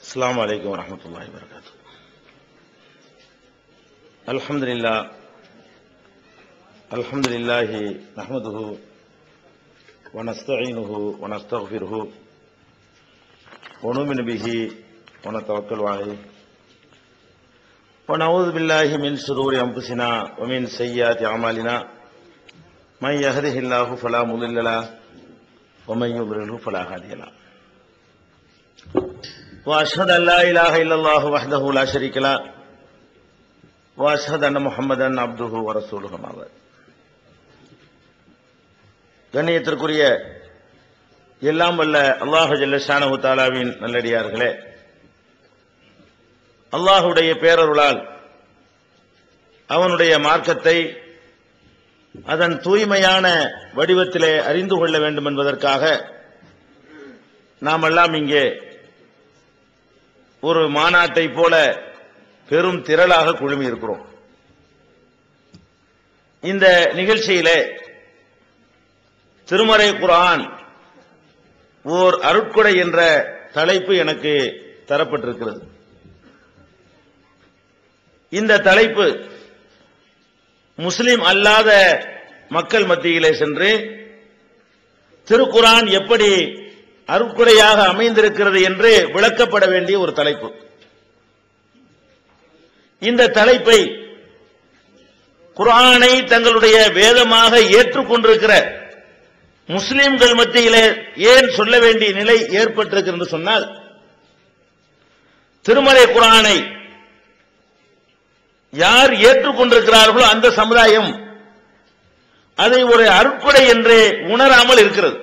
السلام عليكم ورحمة الله وبركاته الحمد لله الحمد لله نحمده ونستعينه ونستغفره ونؤمن به ونتوكل عليه ونعوذ بالله من شرور أنفسنا ومن سيئات أعمالنا من يهده الله فلا مضل له ومن يضلله فلا هادي له واشهد ان لا اله الا الله وحده لا شريك له واشهد ان محمدا عبده ورسوله ما بعد கண்ணியத்திற்குரிய எல்லாம் வல்ல அல்லாஹு ஜல்லஷானஹு தாலாவின் நல்லடியார்களே அல்லாஹுடைய பேரருளால் அவனுடைய மார்க்கத்தை அதன் தூய்மையான வடிவத்திலே அறிந்து கொள்ள வேண்டும் என்பதற்காக நாம் எல்லாம் இங்கே ஒரு மாநாட்டை போல பெரும் திரளாக குழுமி இருக்கிறோம் இந்த நிகழ்ச்சியிலே திருமறை குரான் ஓர் அருட்கொடை என்ற தலைப்பு எனக்கு தரப்பட்டிருக்கிறது இந்த தலைப்பு முஸ்லிம் அல்லாத மக்கள் மத்தியிலே சென்று திருக்குரான் எப்படி அருட்குறையாக அமைந்திருக்கிறது என்று விளக்கப்பட வேண்டிய ஒரு தலைப்பு இந்த தலைப்பை குரானை தங்களுடைய வேதமாக ஏற்றுக்கொண்டிருக்கிற முஸ்லிம்கள் மத்தியிலே ஏன் சொல்ல வேண்டிய நிலை ஏற்பட்டிருக்கிறது என்று சொன்னால் திருமலை குரானை யார் ஏற்றுக்கொண்டிருக்கிறார்களோ அந்த சமுதாயம் அதை ஒரு அருட்கொடை என்று உணராமல் இருக்கிறது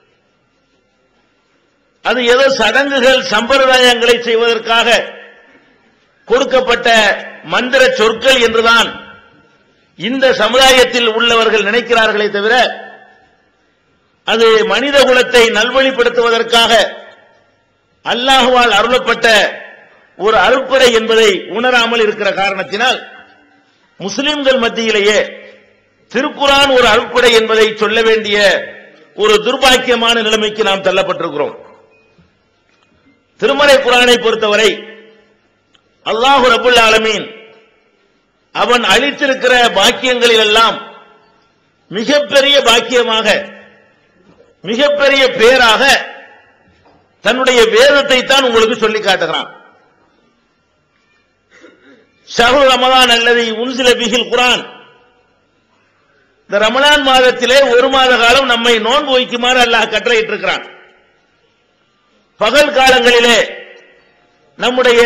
அது ஏதோ சடங்குகள் சம்பிரதாயங்களை செய்வதற்காக கொடுக்கப்பட்ட மந்திர சொற்கள் என்றுதான் இந்த சமுதாயத்தில் உள்ளவர்கள் நினைக்கிறார்களே தவிர அது மனித குலத்தை நல்வழிப்படுத்துவதற்காக அல்லாஹுவால் அருளப்பட்ட ஒரு அருட்படை என்பதை உணராமல் இருக்கிற காரணத்தினால் முஸ்லிம்கள் மத்தியிலேயே திருக்குரான் ஒரு அருட்படை என்பதை சொல்ல வேண்டிய ஒரு துர்பாக்கியமான நிலைமைக்கு நாம் தள்ளப்பட்டிருக்கிறோம் திருமறை குரானை பொறுத்தவரை அல்லாஹு ரபுல் ஆலமீன் அவன் அளித்திருக்கிற பாக்கியங்களில் எல்லாம் மிகப்பெரிய பாக்கியமாக மிகப்பெரிய பேராக தன்னுடைய வேதத்தை தான் உங்களுக்கு சொல்லி காட்டுகிறான் ஷஹு ரமதான் அல்லது உன்சில பிகில் குரான் இந்த ரமலான் மாதத்திலே ஒரு மாத காலம் நம்மை நோன்பு வைக்குமாறு அல்லாஹ் கட்டளையிட்டு இருக்கிறான் பகல் காலங்களிலே நம்முடைய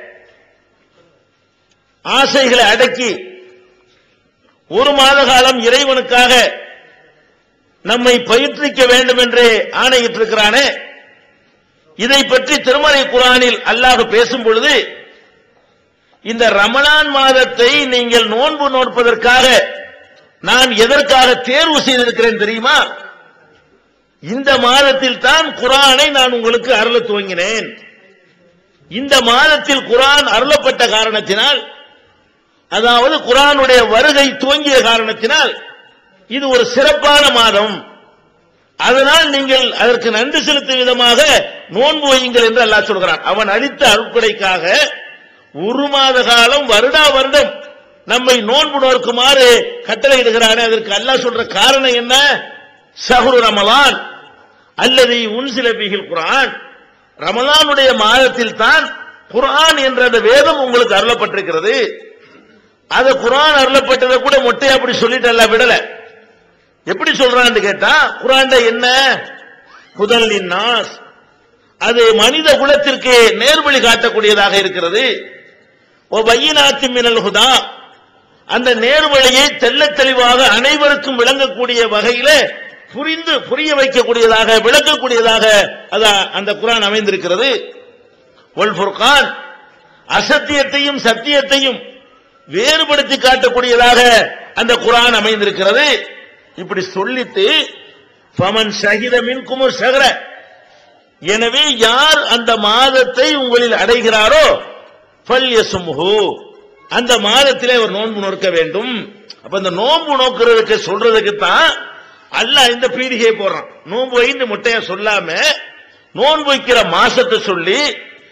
ஆசைகளை அடக்கி ஒரு மாத காலம் இறைவனுக்காக நம்மை பயிற்றுவிக்க வேண்டும் என்று ஆணையிட்டிருக்கிறானே இதை பற்றி திருமலை குரானில் அல்லாஹ் பேசும் பொழுது இந்த ரமலான் மாதத்தை நீங்கள் நோன்பு நோற்பதற்காக நான் எதற்காக தேர்வு செய்திருக்கிறேன் தெரியுமா இந்த மாதத்தில் தான் குரானை நான் உங்களுக்கு அருள துவங்கினேன் இந்த மாதத்தில் குரான் அருளப்பட்ட காரணத்தினால் அதாவது குரானுடைய வருகை துவங்கிய காரணத்தினால் இது ஒரு சிறப்பான மாதம் அதனால் நீங்கள் அதற்கு நன்றி செலுத்தும் விதமாக நோன்பு வையுங்கள் என்று அல்லாஹ் சொல்கிறான் அவன் அளித்த அருட்படைக்காக ஒரு மாத காலம் வருடா வருடம் நம்மை நோன்பு நோக்குமாறு கட்டளையிடுகிறானே அதற்கு அல்லாஹ் சொல்ற காரணம் என்ன ஷஹரு ரமலான் அல்லது உன்சில பிகில் குரான் ரமலானுடைய மாதத்தில் தான் குரான் என்ற அந்த வேதம் உங்களுக்கு அருளப்பட்டிருக்கிறது அது குரான் அருளப்பட்டதை கூட மொட்டையா அப்படி சொல்லிட்டு அல்ல விடல எப்படி சொல்றான்னு கேட்டா குரான் என்ன முதல் நாஸ் அது மனித குலத்திற்கு நேர்வழி காட்டக்கூடியதாக இருக்கிறது ஓ பையனாத்தி மினல் ஹுதா அந்த நேர்வழியை தெல்ல தெளிவாக அனைவருக்கும் விளங்கக்கூடிய வகையில புரிந்து புரிய வைக்கக்கூடியதாக விளக்கக்கூடியதாக அந்த குரான் அமைந்திருக்கிறது ஒல் ஃபுர்கான் அசத்தியத்தையும் சத்தியத்தையும் வேறுபடுத்தி காட்டக்கூடியதாக அந்த குரான் அமைந்திருக்கிறது இப்படி சொல்லிட்டு பமன் சகித மின்குமர் சகர எனவே யார் அந்த மாதத்தை உங்களில் அடைகிறாரோ பல் யசுமுகு அந்த மாதத்திலே அவர் நோன்பு நோக்க வேண்டும் அப்ப இந்த நோன்பு நோக்கிறதுக்கு சொல்றதுக்கு தான் அல்ல இந்த பீடிகை போடுறான் நோன்பு வைந்து முட்டைய சொல்லாம நோன்பு வைக்கிற மாசத்தை சொல்லி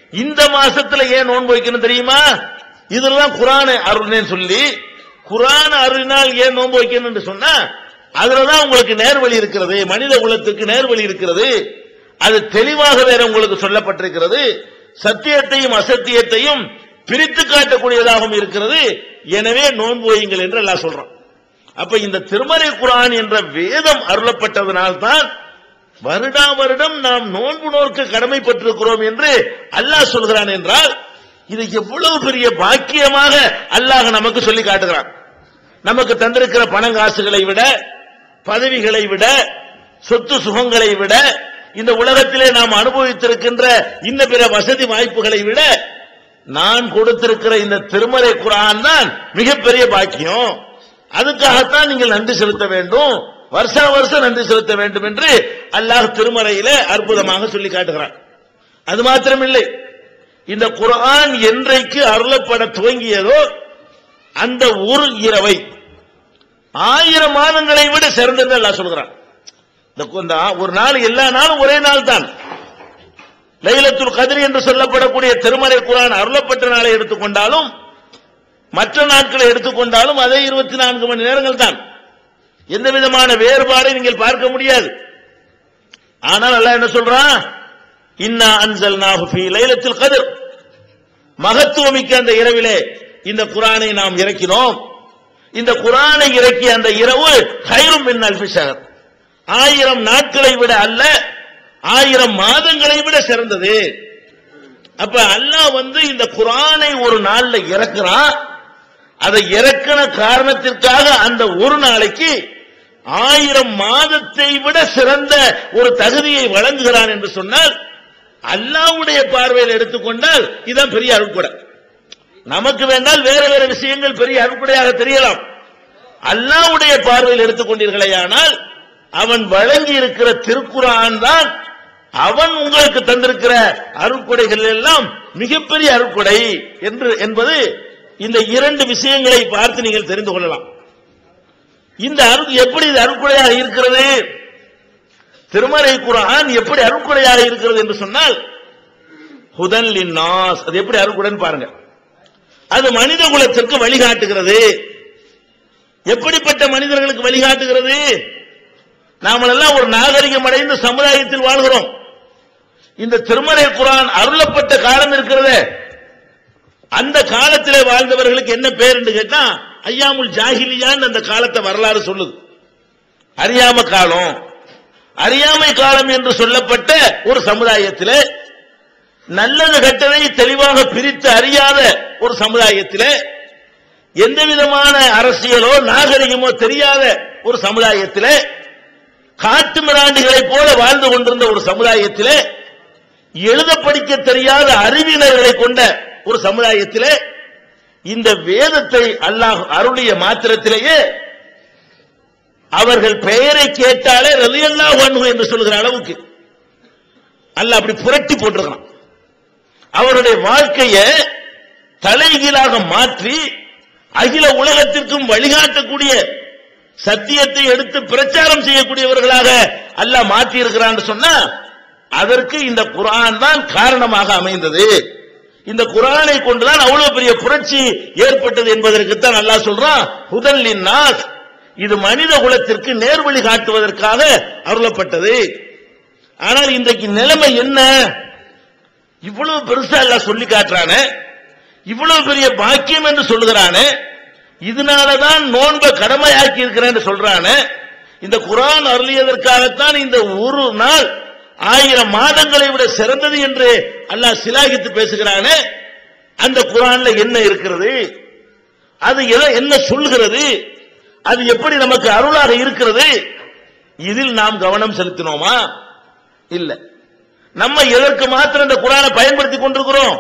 இந்த மாசத்துல ஏன் நோன்பு வைக்கணும் தெரியுமா இதெல்லாம் குரானை அருள்னேன்னு சொல்லி குரான் அருளினால் ஏன் நோன்பு வைக்கணும்னு சொன்னா அதுலதான் உங்களுக்கு நேர்வழி இருக்கிறது மனித குலத்துக்கு நேர்வழி இருக்கிறது அது தெளிவாக வேற உங்களுக்கு சொல்லப்பட்டிருக்கிறது சத்தியத்தையும் அசத்தியத்தையும் பிரித்து காட்டக்கூடியதாகவும் இருக்கிறது எனவே நோன்பு வையுங்கள் என்று எல்லாம் சொல்றோம் அப்ப இந்த திருமறை குரான் என்ற வேதம் அருளப்பட்டதனால்தான் வருடா வருடம் நாம் நோன்பு நோக்க கடமைப்பட்டிருக்கிறோம் என்று அல்லாஹ் சொல்கிறான் என்றால் இது எவ்வளவு பெரிய பாக்கியமாக அல்லாஹ் நமக்கு சொல்லி காட்டுகிறான் நமக்கு தந்திருக்கிற பணங்காசுகளை விட பதவிகளை விட சொத்து சுகங்களை விட இந்த உலகத்திலே நாம் அனுபவித்திருக்கின்ற இன்ன பிற வசதி வாய்ப்புகளை விட நான் கொடுத்திருக்கிற இந்த திருமறை குரான் தான் மிகப்பெரிய பாக்கியம் அதுக்காகத்தான் நீங்கள் நன்றி செலுத்த வேண்டும் வருஷா வருஷம் நன்றி செலுத்த வேண்டும் என்று அல்லாஹ் திருமறையில அற்புதமாக சொல்லி காட்டுகிறான் அது மாத்திரமில்லை இந்த குரான் என்றைக்கு அருளப்பட துவங்கியதோ அந்த ஒரு இரவை ஆயிரம் மாதங்களை விட சிறந்தது அல்லாஹ் சொல்கிறான் இந்த கு- இந்த ஆ- ஒரு நாள் எல்லா நாளும் ஒரே நாள் தான் லைலத்துல் கதிர் என்று சொல்லப்படக்கூடிய திருமறை குரான் அருளப்பட்ட நாளை எடுத்துக்கொண்டாலும் மற்ற நாட்களை எடுத்துக்கொண்டாலும் அதே இருபத்தி நான்கு மணி நேரங்கள் தான் எந்த விதமான வேறுபாடை நீங்கள் பார்க்க முடியாது ஆனால் அல்லாஹ் என்ன சொல்றான் இன்னா அன்சல்நாஹு ஃபீ லைலத்துல் கதிர் மகத்துவமிக்க அந்த இரவிலே இந்த குரானை நாம் இறக்கினோம் இந்த குரானை இறக்கிய அந்த இரவு ஹைரும் மின் அல்ஃபி ஷஹர் ஆயிரம் நாட்களை விட அல்ல ஆயிரம் மாதங்களை விட சிறந்தது அப்ப அல்லாஹ் வந்து இந்த குரானை ஒரு நாள்ல இறக்குறான் அதை இறக்கின காரணத்திற்காக அந்த ஒரு நாளைக்கு ஆயிரம் மாதத்தை விட சிறந்த ஒரு தகுதியை வழங்குகிறான் என்று சொன்னால் அல்லாஹ்வுடைய பார்வையில் எடுத்துக்கொண்டால் இதான் பெரிய அருட்கொடை நமக்கு வேண்டால் வேற வேற விஷயங்கள் பெரிய அருட்கொடையாக தெரியலாம் அல்லாஹ்வுடைய பார்வையில் எடுத்துக்கொண்டீர்களேயானால் அவன் வழங்கி இருக்கிற திருக்குரான் தான் அவன் உங்களுக்கு தந்திருக்கிற அருட்கொடைகள் எல்லாம் மிகப்பெரிய அருட்கொடை என்று என்பது இந்த இரண்டு விஷயங்களை பார்த்து நீங்கள் தெரிந்து கொள்ளலாம் இந்த அருள் எப்படி இது அருட்கொடையாக இருக்கிறது திருமறை குரான் எப்படி அருட்கொடையாக இருக்கிறது என்று சொன்னால் ஹுதன் லின்னாஸ் அது எப்படி அருட்கொடைன்னு பாருங்க அது மனித குலத்திற்கு வழிகாட்டுகிறது எப்படிப்பட்ட மனிதர்களுக்கு வழிகாட்டுகிறது நாமெல்லாம் ஒரு நாகரிகம் அடைந்த சமுதாயத்தில் வாழ்கிறோம் இந்த திருமறை குரான் அருளப்பட்ட காலம் இருக்கிறதே அந்த காலத்திலே வாழ்ந்தவர்களுக்கு என்ன பேர் என்று கேட்டா ஐயாமுல் ஜாஹிலியான்னு அந்த காலத்தை வரலாறு சொல்லுது அறியாம காலம் அறியாமை காலம் என்று சொல்லப்பட்ட ஒரு சமுதாயத்திலே நல்லது கெட்டதை தெளிவாக பிரித்து அறியாத ஒரு சமுதாயத்திலே எந்த விதமான அரசியலோ நாகரிகமோ தெரியாத ஒரு சமுதாயத்திலே காட்டு மிராண்டிகளைப் போல வாழ்ந்து கொண்டிருந்த ஒரு சமுதாயத்திலே எழுத படிக்க தெரியாத அறிவினர்களை கொண்ட ஒரு சமுதாயத்திலே இந்த வேதத்தை அல்லாஹ் அருளிய மாத்திரத்திலேயே அவர்கள் பெயரை கேட்டாலே ரலியல்லாஹு அன்ஹு என்று சொல்கிற அளவுக்கு அல்லாஹ் அப்படி புரட்டி போட்டிருக்கான் அவருடைய வாழ்க்கையை தலைகீழாக மாற்றி அகில உலகத்திற்கும் வழிகாட்டக்கூடிய சத்தியத்தை எடுத்து பிரச்சாரம் செய்யக்கூடியவர்களாக அல்லாஹ் மாற்றி இருக்கிறான்னு சொன்னா அதற்கு இந்த குர்ஆன் தான் காரணமாக அமைந்தது இந்த குர்ஆனை கொண்டுதான் அவ்வளவு பெரிய புரட்சி ஏற்பட்டது என்பதற்குத்தான் அல்லாஹ் சொல்றான் ஹுதல்லின் நாஸ் இது மனித குலத்திற்கு நேர்வழி காட்டுவதற்காக அருளப்பட்டது ஆனால் இன்றைக்கு நிலைமை என்ன இவ்வளவு பெருசா எல்லாம் சொல்லி காட்டுறானே இவ்வளவு பெரிய பாக்கியம் என்று சொல்லுகிறானே இதனாலதான் நோன்பை கடமையாக்கி இருக்கிறேன் சொல்றானே இந்த குரான் அருளியதற்காகத்தான் இந்த ஒரு நாள் ஆயிரம் மாதங்களை விட சிறந்தது என்று அல்லாஹ் சிலாகித்து பேசுகிறானே அந்த குரான்ல என்ன இருக்கிறது அது எதை- என்ன சொல்கிறது அது எப்படி நமக்கு அருளாக இருக்கிறது இதில் நாம் கவனம் செலுத்தினோமா இல்ல நம்ம எதற்கு மாத்திரம் இந்த குரானை பயன்படுத்திக் கொண்டிருக்கிறோம்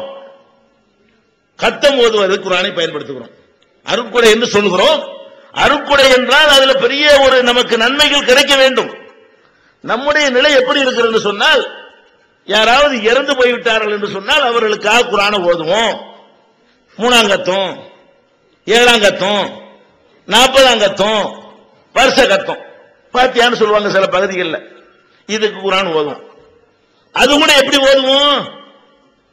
கத்தம் ஓதுவது குரானை பயன்படுத்துகிறோம் அருட்கொடை என்று சொல்கிறோம் அருட்கொடை என்றால் அதுல பெரிய ஒரு நமக்கு நன்மைகள் கிடைக்க வேண்டும் நம்முடைய நிலை எப்படி இருக்கிறது என்று சொன்னால் யாராவது இறந்து போய்விட்டார்கள் என்று சொன்னால் அவர்களுக்காக குரானை ஓதுவோம் மூணாங்கத்தம் ஏழாங்கத்தம் நாற்பதாங்கத்தம் வருஷ கத்தம் பாத்தியான்னு சொல்லுவாங்க சில பகுதிகளில் இதுக்கு குரான் ஓதுவோம் அது கூட எப்படி ஓதுவோம்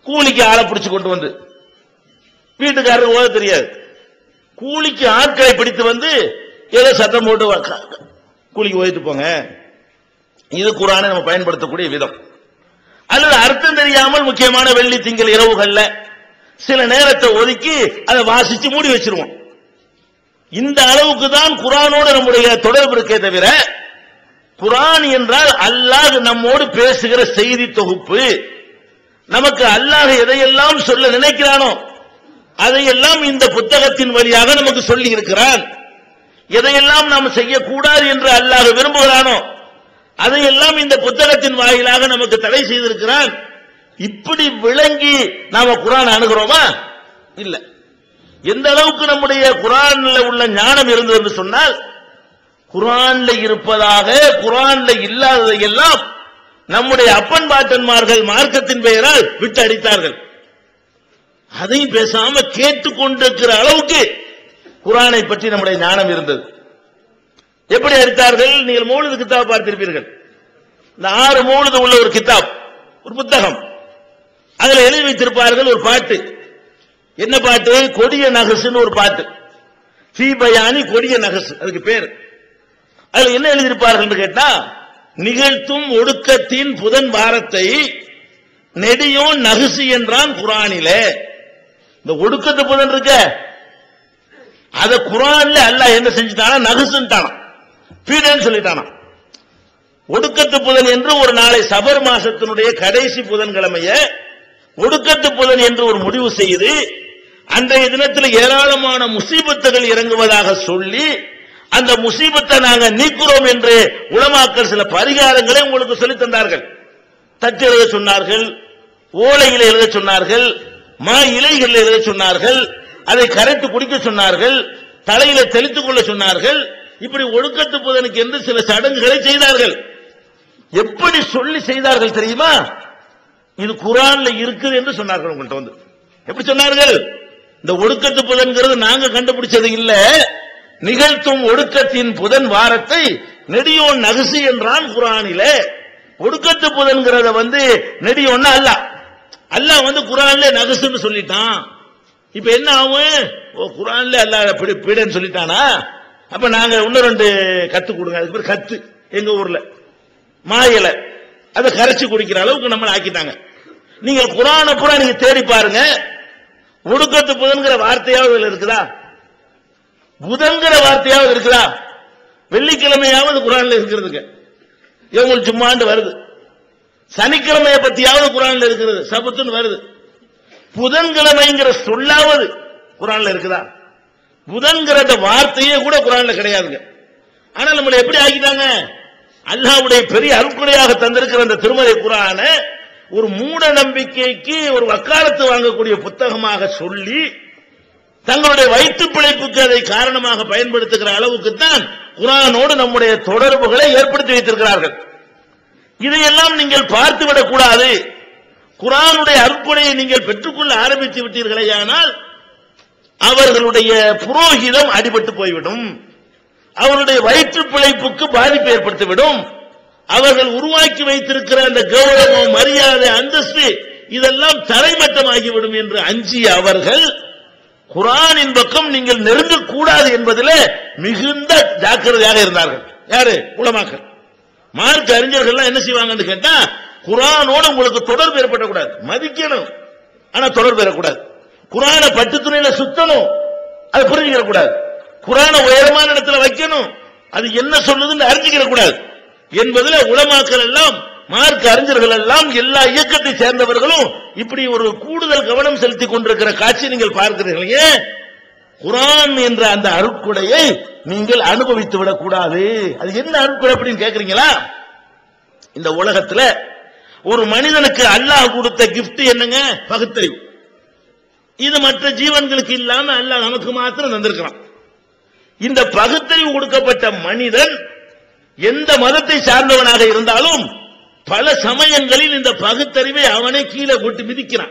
கூலிக்கு ஆளை பிடிச்சு கொண்டு வந்து வீட்டுக்காரருக்கு ஓத தெரியாது கூலிக்கு ஆட்களை பிடித்து வந்து ஏதோ சத்தம் போட்டு வா- க- க- கூலிக்கு ஓதிட்டு போங்க இது குரானை நம்ம பயன்படுத்தக்கூடிய விதம் அல்லது அர்த்தம் தெரியாமல் முக்கியமான வெள்ளி திங்கள் இரவுகள்ல சில நேரத்தை ஒதுக்கி அதை வாசிச்சு மூடி வச்சிருவோம் இந்த அளவுக்கு தான் குரானோட நம்முடைய தொடர்பு இருக்கே தவிர குரான் என்றால் அல்லாஹ் நம்மோடு பேசுகிற செய்தி தொகுப்பு நமக்கு அல்லாஹ் எதையெல்லாம் சொல்ல நினைக்கிறானோ அதையெல்லாம் இந்த புத்தகத்தின் வழியாக நமக்கு சொல்லி இருக்கிறான் எதையெல்லாம் நாம் செய்யக்கூடாது என்று அல்லாஹ் விரும்புகிறானோ அதையெல்லாம் இந்த புத்தகத்தின் வாயிலாக நமக்கு தடை செய்திருக்கிறான் இப்படி விளங்கி நாம குரான் அணுகிறோமா இல்ல எந்த அளவுக்கு நம்முடைய குரான்ல உள்ள ஞானம் இருந்தது என்று சொன்னால் குரான்ல இருப்பதாக குரான்ல இல்லாததை எல்லாம் நம்முடைய அப்பன் பாட்டன்மார்கள் மார்க்கத்தின் பெயரால் விட்டு அடித்தார்கள் அதையும் பேசாம கேட்டுக்கொண்டிருக்கிற அளவுக்கு குரானை பற்றி நம்முடைய ஞானம் இருந்தது எப்படி அடித்தார்கள் நீங்கள் மூழுது கித்தாப் பார்த்திருப்பீர்கள் இந்த ஆறு மூழுது உள்ள ஒரு கித்தாப் ஒரு புத்தகம் அதுல எழுதி வைத்திருப்பார்கள் ஒரு பாட்டு என்ன பாட்டு கொடிய நகசுன்னு ஒரு பாட்டு ஃபீ பயானி கொடிய நகசு அதுக்கு பேர் அதுல என்ன எழுதியிருப்பார்கள் கேட்டா நிகழ்த்தும் ஒடுக்கத்தின் புதன் வாரத்தை நெடியோன் நகுசு என்றான் குரானிலே இந்த ஒடுக்கத்து புதன் இருக்க அத குரான்ல அல்லாஹ் என்ன செஞ்சுட்டானா நகுசுன்ட்டானா பீடன்னு சொல்லிட்டானா ஒடுக்கத்து புதன் என்று ஒரு நாளை சபர் மாசத்தினுடைய கடைசி புதன்கிழமைய ஒடுக்கத்து புதன் என்று ஒரு முடிவு செய்து அன்றைய தினத்தில் ஏராளமான முசீபத்துகள் இறங்குவதாக சொல்லி அந்த முசீபத்தை நாங்க நீக்குறோம் என்று உலமாக்கள் சில பரிகாரங்களை உங்களுக்கு சொல்லித் தந்தார்கள் தச்சு எழுத சொன்னார்கள் ஓலையில் எழுத சொன்னார்கள் மா இலைகளில் எழுத சொன்னார்கள் அதை கரைத்து குடிக்க சொன்னார்கள் தலையில தெளித்துக் கொள்ள சொன்னார்கள் இப்படி ஒடுக்கத்து புதனுக்கு என்று சில சடங்குகளை செய்தார்கள் எப்படி சொல்லி செய்தார்கள் தெரியுமா இது குரான்ல இருக்குது என்று சொன்னார்கள் உங்கள்கிட்ட வந்து எப்படி சொன்னார்கள் இந்த ஒடுக்கத்து புதன்கிறது நாங்க கண்டுபிடிச்சது இல்ல நிகழ்த்தும் ஒடுக்கத்தின் புதன் வாரத்தை நெடியோன் நகுசு என்றான் குரானிலே ஒடுக்கத்து புதன்கிறத வந்து நெடியோன்னா அல்ல அல்லாஹ் வந்து குரான்ல நகுசுன்னு சொல்லிட்டான் இப்ப என்ன ஆகும் ஓ குரான்ல அல்லாஹ் பிடி பீடன்னு சொல்லிட்டானா அப்ப நாங்க இன்னும் ரெண்டு கத்து கொடுங்க அதுக்கு பேர் கத்து எங்க ஊர்ல மாயில அதை கரைச்சு குடிக்கிற அளவுக்கு நம்மளை ஆக்கிட்டாங்க நீங்க குரானை பூரா நீங்க தேடி பாருங்க ஒடுக்கத்து புதன்கிற வார்த்தையாவது இதுல இருக்குதா புதன்கிற வார்த்தையாவது இருக்குதா வெள்ளிக்கிழமையாவது குரான்ல இருக்கிறதுக்கு யோமுல் ஜும்மாண்டு வருது சனிக்கிழமையை பத்தியாவது குரான்ல இருக்கிறது சபத்துன்னு வருது புதன்கிழமைங்கிற சொல்லாவது குரான்ல இருக்குதா புதன்கிற அந்த வார்த்தையே கூட குரான்ல கிடையாதுங்க ஆனா நம்மளை எப்படி ஆக்கிட்டாங்க அல்லாஹ்வுடைய பெரிய அருக்குறையாக தந்திருக்கிற அந்த திருமலை குரான ஒரு மூட நம்பிக்கைக்கு ஒரு வக்காலத்து வாங்கக்கூடிய புத்தகமாக சொல்லி தங்களுடைய வயிற்று பிழைப்புக்கு அதை காரணமாக பயன்படுத்துகிற அளவுக்கு தான் குரானோடு நம்முடைய தொடர்புகளை ஏற்படுத்தி வைத்திருக்கிறார்கள் இதையெல்லாம் நீங்கள் பார்த்து விடக்கூடாது குரானுடைய அருட்கொடையை நீங்கள் பெற்றுக்கொள்ள ஆரம்பித்து விட்டீர்களேயானால் அவர்களுடைய புரோகிதம் அடிபட்டு போய்விடும் அவருடைய வயிற்று பிழைப்புக்கு பாதிப்பு ஏற்படுத்திவிடும் அவர்கள் உருவாக்கி வைத்திருக்கிற அந்த கௌரவம் மரியாதை அந்தஸ்து இதெல்லாம் தரைமட்டமாகிவிடும் என்று அஞ்சிய அவர்கள் குரானின் பக்கம் நீங்கள் நெருங்கக்கூடாது என்பதில் மிகுந்த ஜாக்கிரதையாக இருந்தார்கள் யாரு உலமாக்கள் மார்க் அறிஞர்கள் என்ன செய்வாங்கன்னு கேட்டா குரானோட உங்களுக்கு தொடர்பு ஏற்படக்கூடாது மதிக்கணும் ஆனா தொடர்பு ஏறக்கூடாது குரான பட்டு துணியில சுத்தணும் அது புரிஞ்சுக்கிற கூடாது குரான உயரமான இடத்துல வைக்கணும் அது என்ன சொல்லுதுன்னு அறிஞ்சுக்கிற கூடாது என்பதுல உலமாக்கள் எல்லாம் மார்க் அறிஞர்கள் எல்லாம் எல்லா இயக்கத்தை சேர்ந்தவர்களும் இப்படி ஒரு கூடுதல் கவனம் செலுத்திக் கொண்டிருக்கிற காட்சி நீங்கள் பார்க்கிறீர்கள் ஏன் குரான் என்ற அந்த அருட்கொடையை நீங்கள் அனுபவித்து விடக்கூடாது அது என்ன அருட்கொடை அப்படின்னு கேக்குறீங்களா இந்த உலகத்துல ஒரு மனிதனுக்கு அல்லாஹ் கொடுத்த gift என்னங்க பகுத்தறிவு இது மற்ற ஜீவன்களுக்கு இல்லாம அல்லாஹ் நமக்கு மாத்திரம் தந்திருக்கிறான் இந்த பகுத்தறிவு கொடுக்கப்பட்ட மனிதன் எந்த மதத்தை சார்ந்தவனாக இருந்தாலும் பல சமயங்களில் இந்த பகுத்தறிவை அவனை கீழே போட்டு மிதிக்கிறான்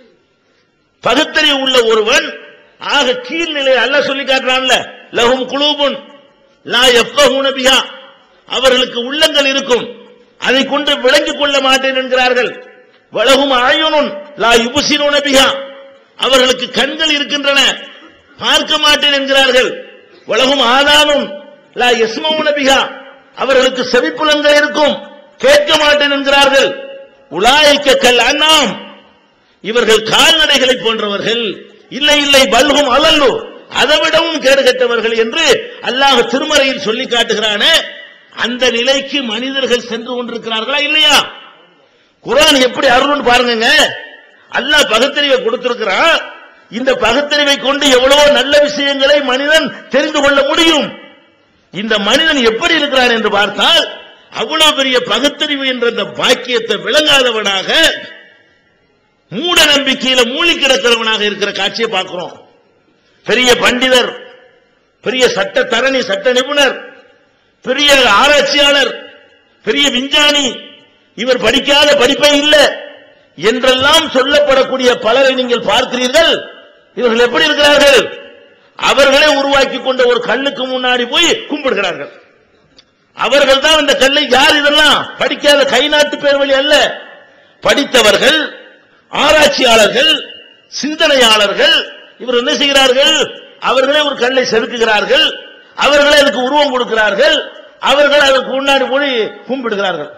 பகுத்தறிவு உள்ள ஒருவன் ஆக கீழ்நிலை அல்ல சொல்லி காட்டுறான்ல லஹும் குலூபுன் லா யஃப்கஹூன பிஹா அவர்களுக்கு உள்ளங்கள் இருக்கும் அதை கொண்டு விளங்கிக் கொள்ள மாட்டேன் என்கிறார்கள் வலகும் அழயுனுன் லா யுபுசினூன பிஹா அவர்களுக்கு கண்கள் இருக்கின்றன பார்க்க மாட்டேன் என்கிறார்கள் வலகும் ஆதானும் லா யஸ்மவுன பிஹா அவர்களுக்கு செவிப்புலங்கள் இருக்கும் கேட்க மாட்டேன் என்கிறார்கள் உலாய்க்க கல் அண்ணாம் இவர்கள் கால்நடைகளை போன்றவர்கள் இல்லை இல்லை பல்கும் அலல்லு அதை விடவும் கேடு கெட்டவர்கள் என்று அல்லாஹ் திருமறையில் சொல்லி காட்டுகிறானே அந்த நிலைக்கு மனிதர்கள் சென்று கொண்டிருக்கிறார்களா இல்லையா குரான் எப்படி அருள்னு பாருங்க அல்லாஹ் பகுத்தறிவை கொடுத்திருக்கிறான் இந்த பகுத்தறிவை கொண்டு எவ்வளவோ நல்ல விஷயங்களை மனிதன் தெரிந்து கொள்ள முடியும் இந்த மனிதன் எப்படி இருக்கிறான் என்று பார்த்தால் அவ்வளவு பெரிய பகுத்தறிவு என்ற அந்த பாக்கியத்தை விளங்காதவனாக மூட நம்பிக்கையில மூழ்கி கிடக்கிறவனாக இருக்கிற காட்சியை பார்க்கிறோம் பெரிய பண்டிதர் பெரிய சட்ட தரணி சட்ட நிபுணர் பெரிய ஆராய்ச்சியாளர் பெரிய விஞ்ஞானி இவர் படிக்காத படிப்பே இல்லை என்றெல்லாம் சொல்லப்படக்கூடிய பலரை நீங்கள் பார்க்கிறீர்கள் இவர்கள் எப்படி இருக்கிறார்கள் அவர்களே உருவாக்கி கொண்ட ஒரு கல்லுக்கு முன்னாடி போய் கும்பிடுகிறார்கள் அவர்கள் தான் இந்த கல்லை யார் இதெல்லாம் படிக்காத கை நாட்டு பேர் வழி அல்ல படித்தவர்கள் ஆராய்ச்சியாளர்கள் சிந்தனையாளர்கள் இவர் என்ன செய்கிறார்கள் அவர்களே ஒரு கல்லை செதுக்குகிறார்கள் அவர்களே அதுக்கு உருவம் கொடுக்கிறார்கள் அவர்கள் அதுக்கு முன்னாடி போய் கும்பிடுகிறார்கள்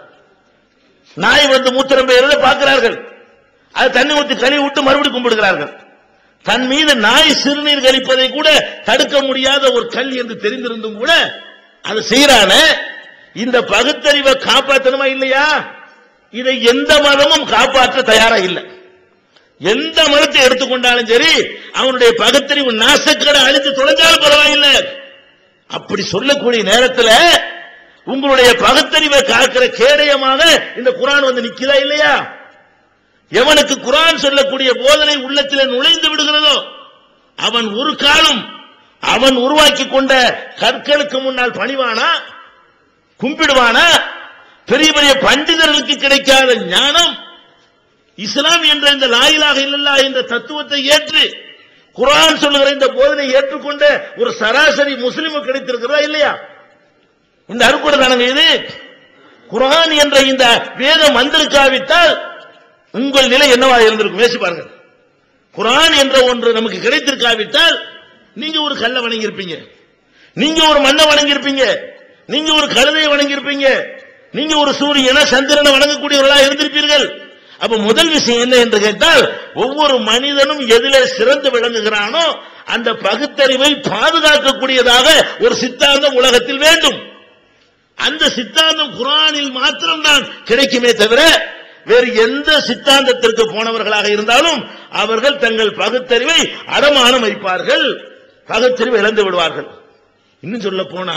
நாய் வந்து மூத்திரம் பெயர்ல பார்க்கிறார்கள் அது தண்ணி ஊத்தி கழுவி விட்டு மறுபடியும் கும்பிடுகிறார்கள் தன் மீது நாய் சிறுநீர் கழிப்பதை கூட தடுக்க முடியாத ஒரு கல் என்று தெரிந்திருந்தும் கூட அது செய்யறான இந்த பகுத்தறிவை காப்பாற்றணுமா இல்லையா இதை எந்த மதமும் காப்பாற்ற தயாரா இல்லை எந்த மதத்தை எடுத்துக்கொண்டாலும் சரி அவனுடைய பகுத்தறிவு நாசக்கடை அழித்து தொலைஞ்சாலும் பரவாயில்லை அப்படி சொல்லக்கூடிய நேரத்தில் உங்களுடைய பகுத்தறிவை காக்கிற கேடயமாக இந்த குரான் வந்து நிக்கிறா இல்லையா எவனுக்கு குரான் சொல்லக்கூடிய போதனை உள்ளத்தில் நுழைந்து விடுகிறதோ அவன் ஒரு காலம் அவன் உருவாக்கி கொண்ட கற்களுக்கு முன்னால் பணிவானா கும்பிடுவானா பெரிய பெரிய பண்டிதர்களுக்கு கிடைக்காத ஞானம் இஸ்லாம் என்ற இந்த லாயிலாக இல்லல்லா என்ற தத்துவத்தை ஏற்று குரான் சொல்லுகிற இந்த போதனை ஏற்றுக்கொண்ட ஒரு சராசரி முஸ்லிமு கிடைத்திருக்கிறதா இல்லையா இந்த அருக்குட தானங்க இது குரான் என்ற இந்த வேதம் வந்திருக்காவிட்டால் உங்கள் நிலை என்னவா இருந்திருக்கும் யோசிச்சு பாருங்க குரான் என்ற ஒன்று நமக்கு கிடைத்திருக்காவிட்டால் நீங்க ஒரு கல்லை வணங்கியிருப்பீங்க நீங்க ஒரு மண்ணை வணங்கியிருப்பீங்க நீங்க ஒரு கழுதையை வணங்கியிருப்பீங்க நீங்க ஒரு சூரியனை சந்திரனை வணங்கக்கூடியவர்களா இருந்திருப்பீர்கள் அப்ப முதல் விஷயம் என்ன என்று கேட்டால் ஒவ்வொரு மனிதனும் எதில சிறந்து விளங்குகிறானோ அந்த பகுத்தறிவை பாதுகாக்கக்கூடியதாக ஒரு சித்தாந்தம் உலகத்தில் வேண்டும் அந்த சித்தாந்தம் குரானில் மாத்திரம்தான் கிடைக்குமே தவிர வேறு எந்த சித்தாந்தத்திற்கு போனவர்களாக இருந்தாலும் அவர்கள் தங்கள் பகுத்தறிவை அடமானம் வைப்பார்கள் பகுத்தறிவை இழந்து விடுவார்கள் இன்னும் சொல்ல போனா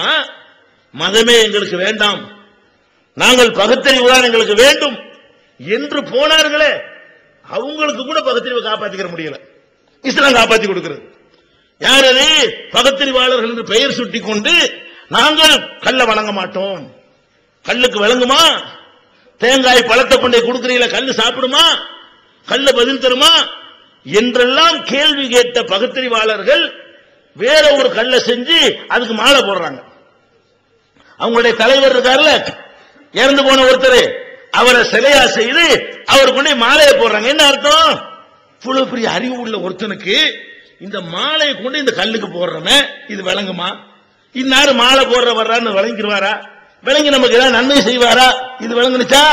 மதமே எங்களுக்கு வேண்டாம் நாங்கள் பகுத்தறிவு தான் எங்களுக்கு வேண்டும் என்று போனார்களே அவங்களுக்கு கூட பகுத்தறிவை காப்பாத்திக்கிற முடியல இஸ்லாம் காப்பாத்தி கொடுக்கிறது யார் அது பகுத்தறிவாளர்கள் என்று பெயர் சுட்டி கொண்டு நாங்கள் கல்ல வணங்க மாட்டோம் கல்லுக்கு விளங்குமா தேங்காய் பழத்தை கொண்டே கொடுக்கிறீங்களா கல்லு சாப்பிடுமா கல்ல பதில் தருமா என்றெல்லாம் கேள்வி கேட்ட பகுத்தறிவாளர்கள் வேற ஒரு கல்லை செஞ்சு அதுக்கு மாலை போடுறாங்க அவங்களுடைய தலைவர் இருக்கார்ல இறந்து போன ஒருத்தர் அவரை சிலையா செய்து அவர் கொண்டு மாலையை போடுறாங்க என்ன அர்த்தம் இவ்வளவு பெரிய அறிவு உள்ள ஒருத்தனுக்கு இந்த மாலையை கொண்டு இந்த கல்லுக்கு போடுறோமே இது விளங்குமா இன்னாரு மாலை போடுற வர்றான்னு விளங்கிடுவாரா விளங்கி நமக்கு ஏதாவது நன்மை செய்வாரா இது விளங்குனுச்சா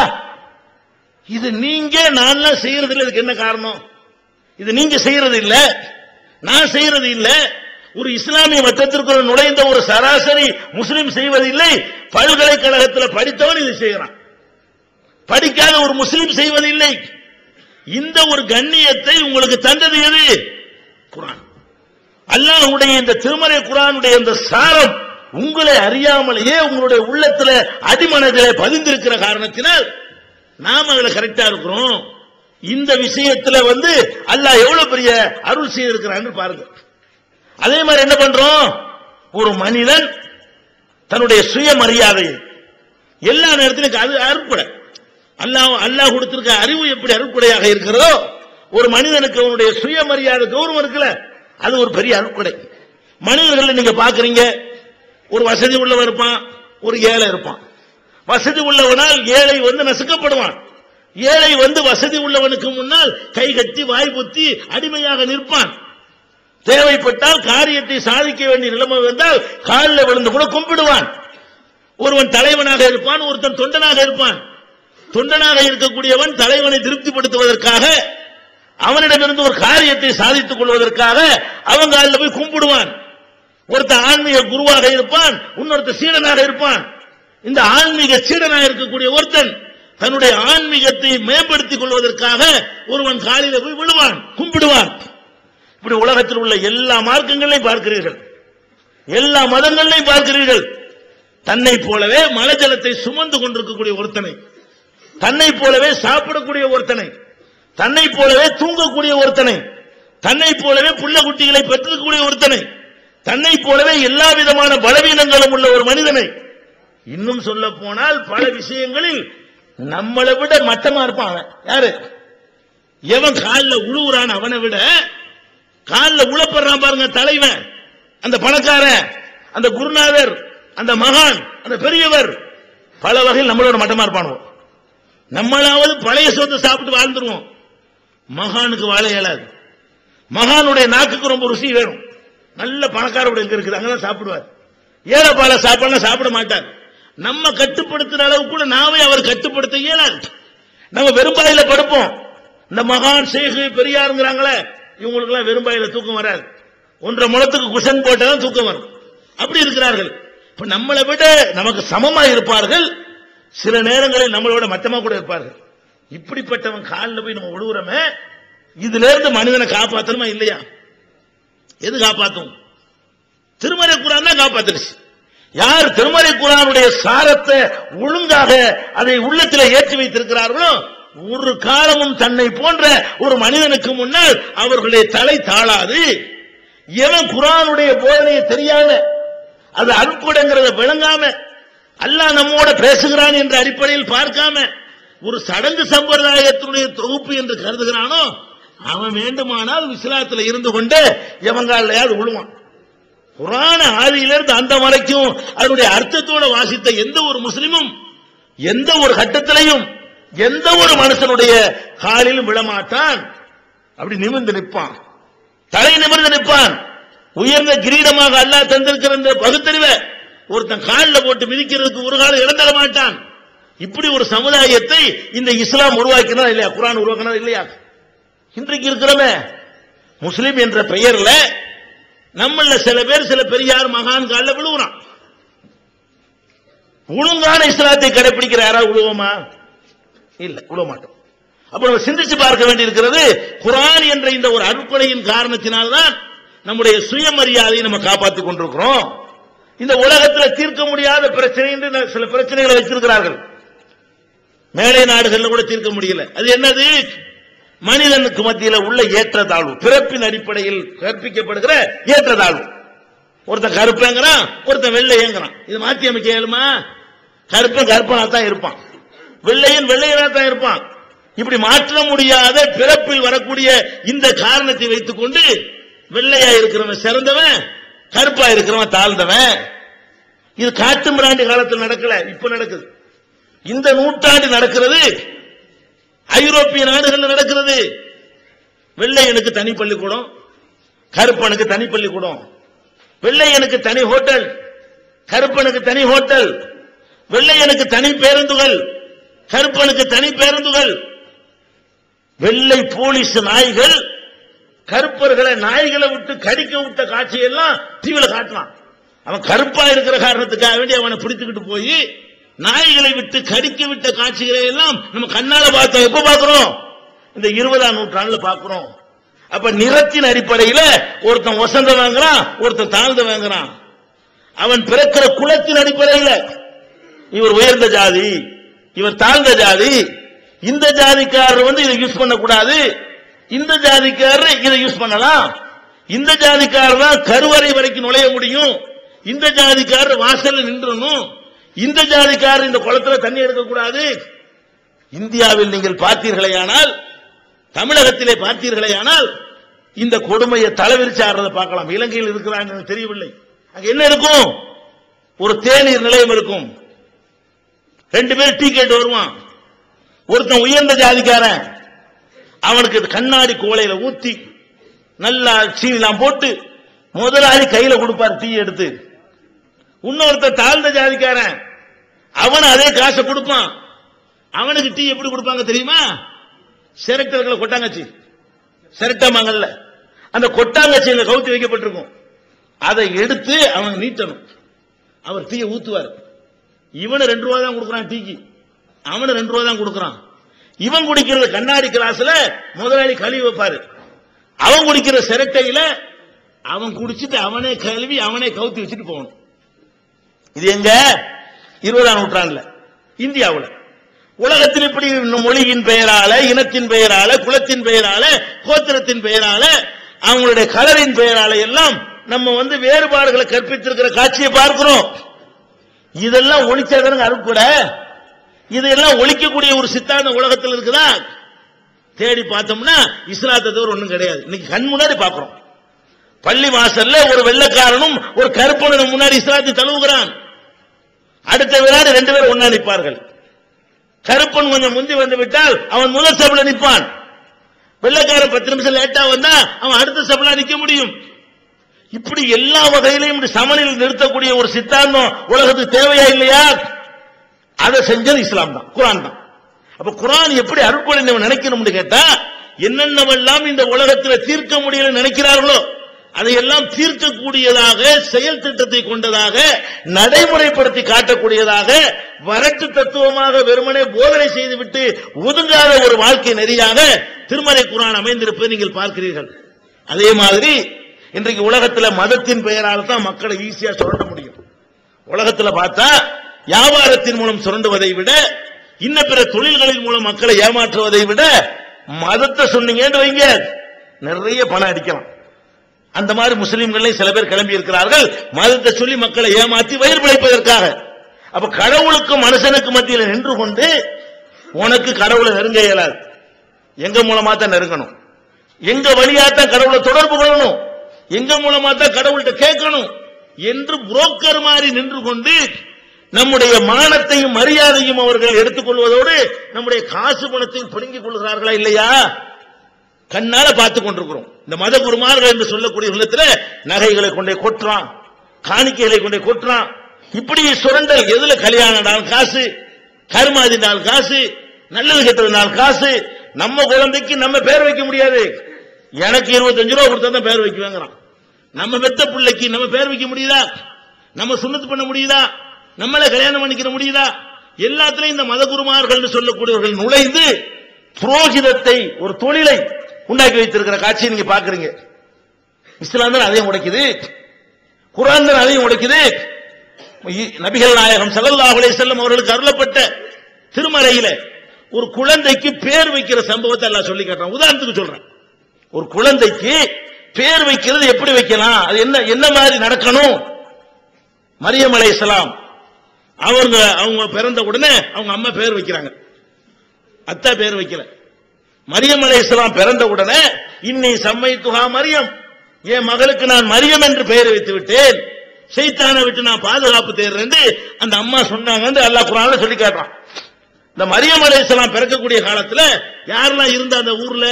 இது நீங்க நான் செய்யறது இல்லை இதுக்கு என்ன காரணம் இது நீங்க செய்யறது இல்ல நான் செய்யறது இல்ல ஒரு இஸ்லாமிய மத்தத்திற்குள் நுழைந்த ஒரு சராசரி முஸ்லிம் செய்வதில்லை பல்கலைக்கழகத்தில் படித்தவன் இது செய்யறான் படிக்காத ஒரு முஸ்லிம் செய்வதில்லை இந்த ஒரு கண்ணியத்தை உங்களுக்கு தந்தது எது குரான் அல்லாஹ்வுடைய இந்த திருமறை குரானுடைய இந்த சாரம் உங்களை அறியாமலேயே உங்களுடைய உள்ளத்துல அடிமனதிலே பதிந்திருக்கிற காரணத்தினால் நாம் அதுல கரெக்டா இருக்கிறோம் இந்த விஷயத்துல வந்து அல்லாஹ் எவ்வளவு பெரிய அருள் செய்திருக்கிறான்னு பாருங்க அதே மாதிரி என்ன பண்றோம் ஒரு மனிதன் தன்னுடைய சுயமரியாதையை எல்லா நேரத்திலும் அது அருட்படை அல்லாஹ் அல்லாஹ் கொடுத்திருக்க அறிவு எப்படி அருட்படையாக இருக்கிறதோ ஒரு மனிதனுக்கு அவனுடைய சுயமரியாதை கௌரவம் இருக்குல்ல அது ஒரு பெரிய அருட்படை மனிதர்கள் நீங்க பாக்குறீங்க ஒரு வசதி உள்ளவன் இருப்பான் ஒரு ஏழை இருப்பான் வசதி உள்ளவனால் ஏழை வந்து நசுக்கப்படுவான் ஏழை வந்து வசதி உள்ளவனுக்கு முன்னால் கை கட்டி வாய் புத்தி அடிமையாக நிற்பான் தேவைப்பட்டால் காரியத்தை சாதிக்க வேண்டிய நிலைமை வந்தால் காலில் விழுந்து கூட கும்பிடுவான் ஒருவன் தலைவனாக இருப்பான் ஒருத்தன் தொண்டனாக இருப்பான் தொண்டனாக இருக்கக்கூடியவன் தலைவனை திருப்திப்படுத்துவதற்காக அவனிடமிருந்து ஒரு காரியத்தை சாதித்துக் கொள்வதற்காக அவன் காலில் போய் கும்பிடுவான் ஒருத்தன் ஆன்மீக குருவாக இருப்பான் இன்னொருத்தன் சீடனாக இருப்பான் இந்த ஆன்மீக சீடனாக இருக்கக்கூடிய ஒருத்தன் தன்னுடைய ஆன்மீகத்தை மேம்படுத்திக் கொள்வதற்காக ஒருவன் காலில போய் விழுவான் கும்பிடுவான் இப்படி உலகத்தில் உள்ள எல்லா மார்க்கங்களையும் பார்க்கிறீர்கள் எல்லா மதங்களையும் பார்க்கிறீர்கள் தன்னை போலவே மலஜலத்தை சுமந்து கொண்டிருக்கக்கூடிய ஒருத்தனை தன்னை போலவே சாப்பிடக்கூடிய ஒருத்தனை தன்னை போலவே தூங்கக்கூடிய ஒருத்தனை தன்னை போலவே புள்ள குட்டிகளை பெற்றிருக்கக்கூடிய ஒருத்தனை தன்னை போலவே எல்லா விதமான பலவீனங்களும் உள்ள ஒரு மனிதனை இன்னும் சொல்ல போனால் பல விஷயங்களில் நம்மளை விட மட்டமா இருப்பான் அவன் யாரு எவன் காலில் உழுவுறான் அவனை விட காலில் உழப்படுறான் பாருங்க தலைவன் அந்த பணக்காரன் அந்த குருநாதர் அந்த மகான் அந்த பெரியவர் பல வகையில் நம்மளோட மட்டமா இருப்பானோ நம்மளாவது பழைய சொத்தை சாப்பிட்டு வாழ்ந்துருவோம் மகானுக்கு வாழ இயலாது மகானுடைய நாக்குக்கு ரொம்ப ருசி வேணும் நல்ல பணக்காரோட எங்க இருக்குது அங்கதான் சாப்பிடுவார் ஏழை பால சாப்பாடுலாம் சாப்பிட மாட்டார் நம்ம கட்டுப்படுத்துற அளவு கூட நாமே அவர் கட்டுப்படுத்த இயலாது நம்ம வெறும்பாயில படுப்போம் இந்த மகான் சேகு பெரியாருங்கிறாங்களே இவங்களுக்கு எல்லாம் வெறும்பாயில தூக்கம் வராது ஒன்றரை முளத்துக்கு குஷன் போட்டாதான் தூக்கம் வரும் அப்படி இருக்கிறார்கள் இப்ப நம்மளை விட நமக்கு சமமா இருப்பார்கள் சில நேரங்களில் நம்மளோட மட்டமா கூட இருப்பார்கள் இப்படிப்பட்டவன் காலில் போய் நம்ம விழுவுறோமே இதுல இருந்து மனிதனை காப்பாத்தணுமா இல்லையா எது காப்பாத்தும் திருமறை குரான் தான் காப்பாத்துருச்சு யார் திருமறை குரானுடைய சாரத்தை ஒழுங்காக அதை உள்ளத்தில் ஏற்றி வைத்திருக்கிறார்களோ ஒரு காலமும் தன்னை போன்ற ஒரு மனிதனுக்கு முன்னால் அவர்களுடைய தலை தாழாது எவன் குரானுடைய போதனையை தெரியாம அது அருட்கொடைங்கிறத விளங்காம அல்லாஹ் நம்மோட பேசுகிறான் என்ற அடிப்படையில் பார்க்காம ஒரு சடங்கு சம்பிரதாயத்தினுடைய தொகுப்பு என்று கருதுகிறானோ அவன் வேண்டுமானால் இஸ்லாத்தில் இருந்து கொண்டு எவங்காலையாவது விழுவான் புராண ஆதியிலிருந்து அந்த வரைக்கும் அதனுடைய அர்த்தத்தோட வாசித்த எந்த ஒரு முஸ்லிமும் எந்த ஒரு கட்டத்திலையும் எந்த ஒரு மனுஷனுடைய காலிலும் விழமாட்டான் அப்படி நிமிர்ந்து நிற்பான் தலை நிமிர்ந்து நிற்பான் உயர்ந்த கிரீடமாக அல்லாஹ் தந்திருக்கிற இந்த பகுத்தறிவை ஒருத்தன் காலில் போட்டு மிதிக்கிறதுக்கு ஒரு காலம் இழந்தட மாட்டான் இப்படி ஒரு சமுதாயத்தை இந்த இஸ்லாம் உருவாக்கினா இல்லையா குரான் உருவாக்கினா இல்லையா இன்றைக்கு இருக்கிறோமே முஸ்லிம் என்ற பெயர்ல நம்மள சில பேர் சில பெரியார் மகான் காலில் விழுவுறான் ஒழுங்கான இஸ்லாத்தை கடைபிடிக்கிற யாராவது விழுவோமா இல்ல விழுவ மாட்டோம் அப்ப நம்ம சிந்திச்சு பார்க்க வேண்டியிருக்கிறது குரான் என்ற இந்த ஒரு அருட்கொலையின் காரணத்தினால்தான் நம்முடைய சுயமரியாதையை நம்ம காப்பாற்றிக் கொண்டிருக்கிறோம் இந்த உலகத்தில் தீர்க்க முடியாத பிரச்சனை என்று சில பிரச்சனைகளை வச்சிருக்கிறார்கள் மேலை நாடுகள்ல கூட தீர்க்க முடியல அது என்னது மனிதனுக்கு மத்தியில உள்ள ஏற்றத்தாழ்வு பிறப்பின் அடிப்படையில் கற்பிக்கப்படுகிற ஏற்றத்தாழ்வு ஒருத்தன் கருப்பேங்கிறான் ஒருத்தன் வெள்ளையங்கிறான் இது மாத்தி அமைக்க இயலுமா கருப்பன் கருப்பனா தான் இருப்பான் வெள்ளையன் வெள்ளையனா தான் இருப்பான் இப்படி மாற்ற முடியாத பிறப்பில் வரக்கூடிய இந்த காரணத்தை வைத்துக் கொண்டு வெள்ளையா இருக்கிறவன் சிறந்தவன் கருப்பா இருக்கிறவன் தாழ்ந்தவன் இது காட்டு மிராண்டி காலத்தில் நடக்கல இப்ப நடக்குது இந்த நூற்றாண்டு நடக்கிறது ஐரோப்பிய நாடுகள் நடக்கிறது வெள்ளையனுக்கு தனி பள்ளிக்கூடம் கருப்பனுக்கு தனி பள்ளிக்கூடம் வெள்ளையனுக்கு தனி ஹோட்டல் கருப்பனுக்கு தனி ஹோட்டல் வெள்ளையனுக்கு தனி பேருந்துகள் கருப்பனுக்கு தனி பேருந்துகள் வெள்ளை போலீஸ் நாய்கள் கருப்பர்களை நாய்களை விட்டு கடிக்க விட்ட காட்சியெல்லாம் டிவியில காட்டலாம் அவன் கருப்பா இருக்கிற காரணத்துக்காக வேண்டி அவனை பிடித்துக்கிட்டு போய் நாய்களை விட்டு கடிக்க விட்ட காட்சிகளை எல்லாம் நம்ம கண்ணால பார்த்தோம் எப்ப பார்க்கிறோம் இந்த இருபதாம் நூற்றாண்டுல பார்க்கிறோம் அப்ப நிறத்தின் அடிப்படையில ஒருத்தன் வசந்த வாங்குறான் ஒருத்தன் தாழ்ந்த வாங்குறான் அவன் பிறக்கிற குலத்தின் அடிப்படையில இவர் உயர்ந்த ஜாதி இவர் தாழ்ந்த ஜாதி இந்த ஜாதிக்காரர் வந்து இதை யூஸ் பண்ணக்கூடாது இந்த ஜாதிக்காரர் இதை யூஸ் பண்ணலாம் இந்த ஜாதிக்காரர் தான் கருவறை வரைக்கும் நுழைய முடியும் இந்த ஜாதிக்காரர் வாசல்ல நின்றணும் இந்த ஜாதிக்காரர் இந்த குளத்துல தண்ணி எடுக்கக்கூடாது இந்தியாவில் நீங்கள் பார்த்தீர்களேயானால் தமிழகத்திலே பார்த்தீர்களேயானால் இந்த கொடுமையை தலைவிரிச்சு ஆடுறதை பார்க்கலாம் இலங்கையில் இருக்கிறாங்க எனக்கு தெரியவில்லை அங்க என்ன இருக்கும் ஒரு தேநீர் நிலையம் இருக்கும் ரெண்டு பேரும் டீ கேட்டு வருவான் ஒருத்தன் உயர்ந்த ஜாதிக்காரன் அவனுக்கு கண்ணாடி கோலையில ஊத்தி நல்லா சீனிலாம் போட்டு முதலாளி கையில கொடுப்பார் டீ எடுத்து இன்னொருத்தன் தாழ்ந்த ஜாதிக்காரன் அவன் அதே காசை கொடுப்பான் அவனுக்கு டீ எப்படி கொடுப்பாங்க தெரியுமா சிரட்டை இருக்கல கொட்டாங்கச்சி சிரட்டமாங்கல்ல அந்த கொட்டாங்கச்சியில கவுத்தி வைக்கப்பட்டிருக்கும் அதை எடுத்து அவன் நீட்டணும் அவர் டீயை ஊத்துவார் இவனு ரெண்டு ரூபா தான் கொடுக்குறான் டீக்கு அவனு ரெண்டு ரூபா தான் கொடுக்குறான் இவன் குடிக்கிறது கண்ணாடி கிளாஸ்ல முதலாளி கழுவி வைப்பாரு அவன் குடிக்கிற சிரட்டையில அவன் குடிச்சிட்டு அவனே கழுவி அவனே கவுத்தி வச்சுட்டு போகணும் இது எங்க இருபதாம் நூற்றாண்டுல இந்தியாவுல உலகத்தில் இப்படி மொழியின் பெயரால இனத்தின் பெயரால குலத்தின் பெயரால கோத்திரத்தின் பெயரால அவங்களுடைய கலரின் பெயரால எல்லாம் நம்ம வந்து வேறுபாடுகளை கற்பித்திருக்கிற காட்சியை பார்க்கிறோம் இதெல்லாம் ஒழிச்சாதானுங்க அருட்கூட இதெல்லாம் ஒழிக்கக்கூடிய ஒரு சித்தாந்த உலகத்தில் இருக்குதா தேடி பார்த்தோம்னா இஸ்லாத்தை தவிர ஒண்ணும் கிடையாது இன்னைக்கு கண் முன்னாடி பார்க்கிறோம் பள்ளி வாசல்ல ஒரு வெள்ளக்காரனும் ஒரு கருப்பனும் முன்னாடி இஸ்லாத்தை தழுவுகிறான் அடுத்த வினாடி ரெண்டு பேரும் ஒன்னா நிற்பார்கள் கருப்பன் கொஞ்சம் முந்தி வந்து விட்டால் அவன் முதல் சபையில நிற்பான் வெள்ளக்காரன் பத்து நிமிஷம் லேட்டா வந்தா அவன் அடுத்த சபையில நிக்க முடியும் இப்படி எல்லா வகையிலையும் இப்படி சமநிலை நிறுத்தக்கூடிய ஒரு சித்தாந்தம் உலகத்துக்கு தேவையா இல்லையா அதை செஞ்சது இஸ்லாம் தான் குரான் தான் அப்ப குரான் எப்படி அருட்கொலை நம்ம நினைக்கணும்னு கேட்டா என்னென்னவெல்லாம் இந்த உலகத்தில் தீர்க்க முடியல நினைக்கிறார்களோ அதையெல்லாம் தீர்க்கக்கூடியதாக செயல் திட்டத்தை கொண்டதாக நடைமுறைப்படுத்தி காட்டக்கூடியதாக வரட்டு தத்துவமாக வெறுமனே போதனை செய்துவிட்டு ஒதுங்காத ஒரு வாழ்க்கை நெறியாக திருமலை குரான் அமைந்திருப்பதை நீங்கள் பார்க்கிறீர்கள் அதே மாதிரி இன்றைக்கு உலகத்துல மதத்தின் பெயரால் தான் மக்களை ஈஸியா சுரண்ட முடியும் உலகத்துல பார்த்தா வியாபாரத்தின் மூலம் சுரண்டுவதை விட இன்ன பிற தொழில்களின் மூலம் மக்களை ஏமாற்றுவதை விட மதத்தை சொன்னீங்கன்னு வைங்க நிறைய பணம் அடிக்கலாம் அந்த மாதிரி முஸ்லிம்களே சில பேர் கிளம்பி இருக்கிறார்கள் மதத்தை சொல்லி மக்களை ஏமாற்றி வயிறு பிழைப்பதற்காக அப்ப கடவுளுக்கும் மனுஷனுக்கு மத்தியில் நின்று கொண்டு உனக்கு கடவுளை நெருங்க இயலாது எங்க மூலமா தான் நெருங்கணும் எங்க வழியா தான் கடவுளை தொடர்பு கொள்ளணும் எங்க மூலமா தான் கடவுள்கிட்ட கேட்கணும் என்று புரோக்கர் மாதிரி நின்று கொண்டு நம்முடைய மானத்தையும் மரியாதையும் அவர்கள் எடுத்துக்கொள்வதோடு நம்முடைய காசு பணத்தையும் பிடுங்கிக் கொள்கிறார்களா இல்லையா கண்ணால பார்த்து கொண்டிருக்கிறோம் இந்த மத குருமார்கள் என்று சொல்லக்கூடிய உள்ளத்துல நகைகளை கொண்டே கொட்டுறான் காணிக்கைகளை கொண்டே கொட்டுறான் இப்படி சுரண்டல் எதுல கல்யாண நாள் காசு கருமாதி நாள் காசு நல்லது கெட்டது நாள் காசு நம்ம குழந்தைக்கு நம்ம பேர் வைக்க முடியாது எனக்கு இருபத்தஞ்சு ரூபா கொடுத்தா தான் பேர் வைக்குவேங்கிறான் நம்ம பெத்த பிள்ளைக்கு நம்ம பேர் வைக்க முடியுதா நம்ம சுண்ணத்து பண்ண முடியுதா நம்மள கல்யாணம் பண்ணிக்கிற முடியுதா எல்லாத்துலயும் இந்த மதகுருமார்கள் சொல்லக்கூடியவர்கள் நுழைந்து புரோகிதத்தை ஒரு தொழிலை உண்டாக்கி வைத்திருக்கிற காட்சியை நீங்க பாக்குறீங்க இஸ்லாம் தான் அதையும் உடைக்குது குரான் தான் அதையும் உடைக்குது இ- நபிகள் நாயகம் ஸல்லல்லாஹு அலைஹி வஸல்லம் அவர்களுக்கு அருளப்பட்ட திருமறையில ஒரு குழந்தைக்கு பேர் வைக்கிற சம்பவத்தை எல்லாம் சொல்லி காட்டுறான் உதாரணத்துக்கு சொல்றேன் ஒரு குழந்தைக்கு பேர் வைக்கிறது எப்படி வைக்கலாம் அது என்ன என்ன மாதிரி நடக்கணும் மரியம் அலைஹிஸ்ஸலாம் அவங்க அவங்க பிறந்த உடனே அவங்க அம்மா பேர் வைக்கிறாங்க அத்தா பேர் வைக்கல மரியம் அலைஹிஸ்ஸலாம் பிறந்த உடனே இன்னி சம்மை துகா மரியம் என் மகளுக்கு நான் மரியம் என்று பெயர் வைத்து விட்டேன் சைத்தானை விட்டு நான் பாதுகாப்பு தேடுறேன் அந்த அம்மா சொன்னாங்க அல்லாஹ் குரான்ல சொல்லி காட்டுறான் இந்த மரியம் அலைஹிஸ்ஸலாம் பிறக்கக்கூடிய காலத்துல யாரெல்லாம் இருந்த அந்த ஊர்ல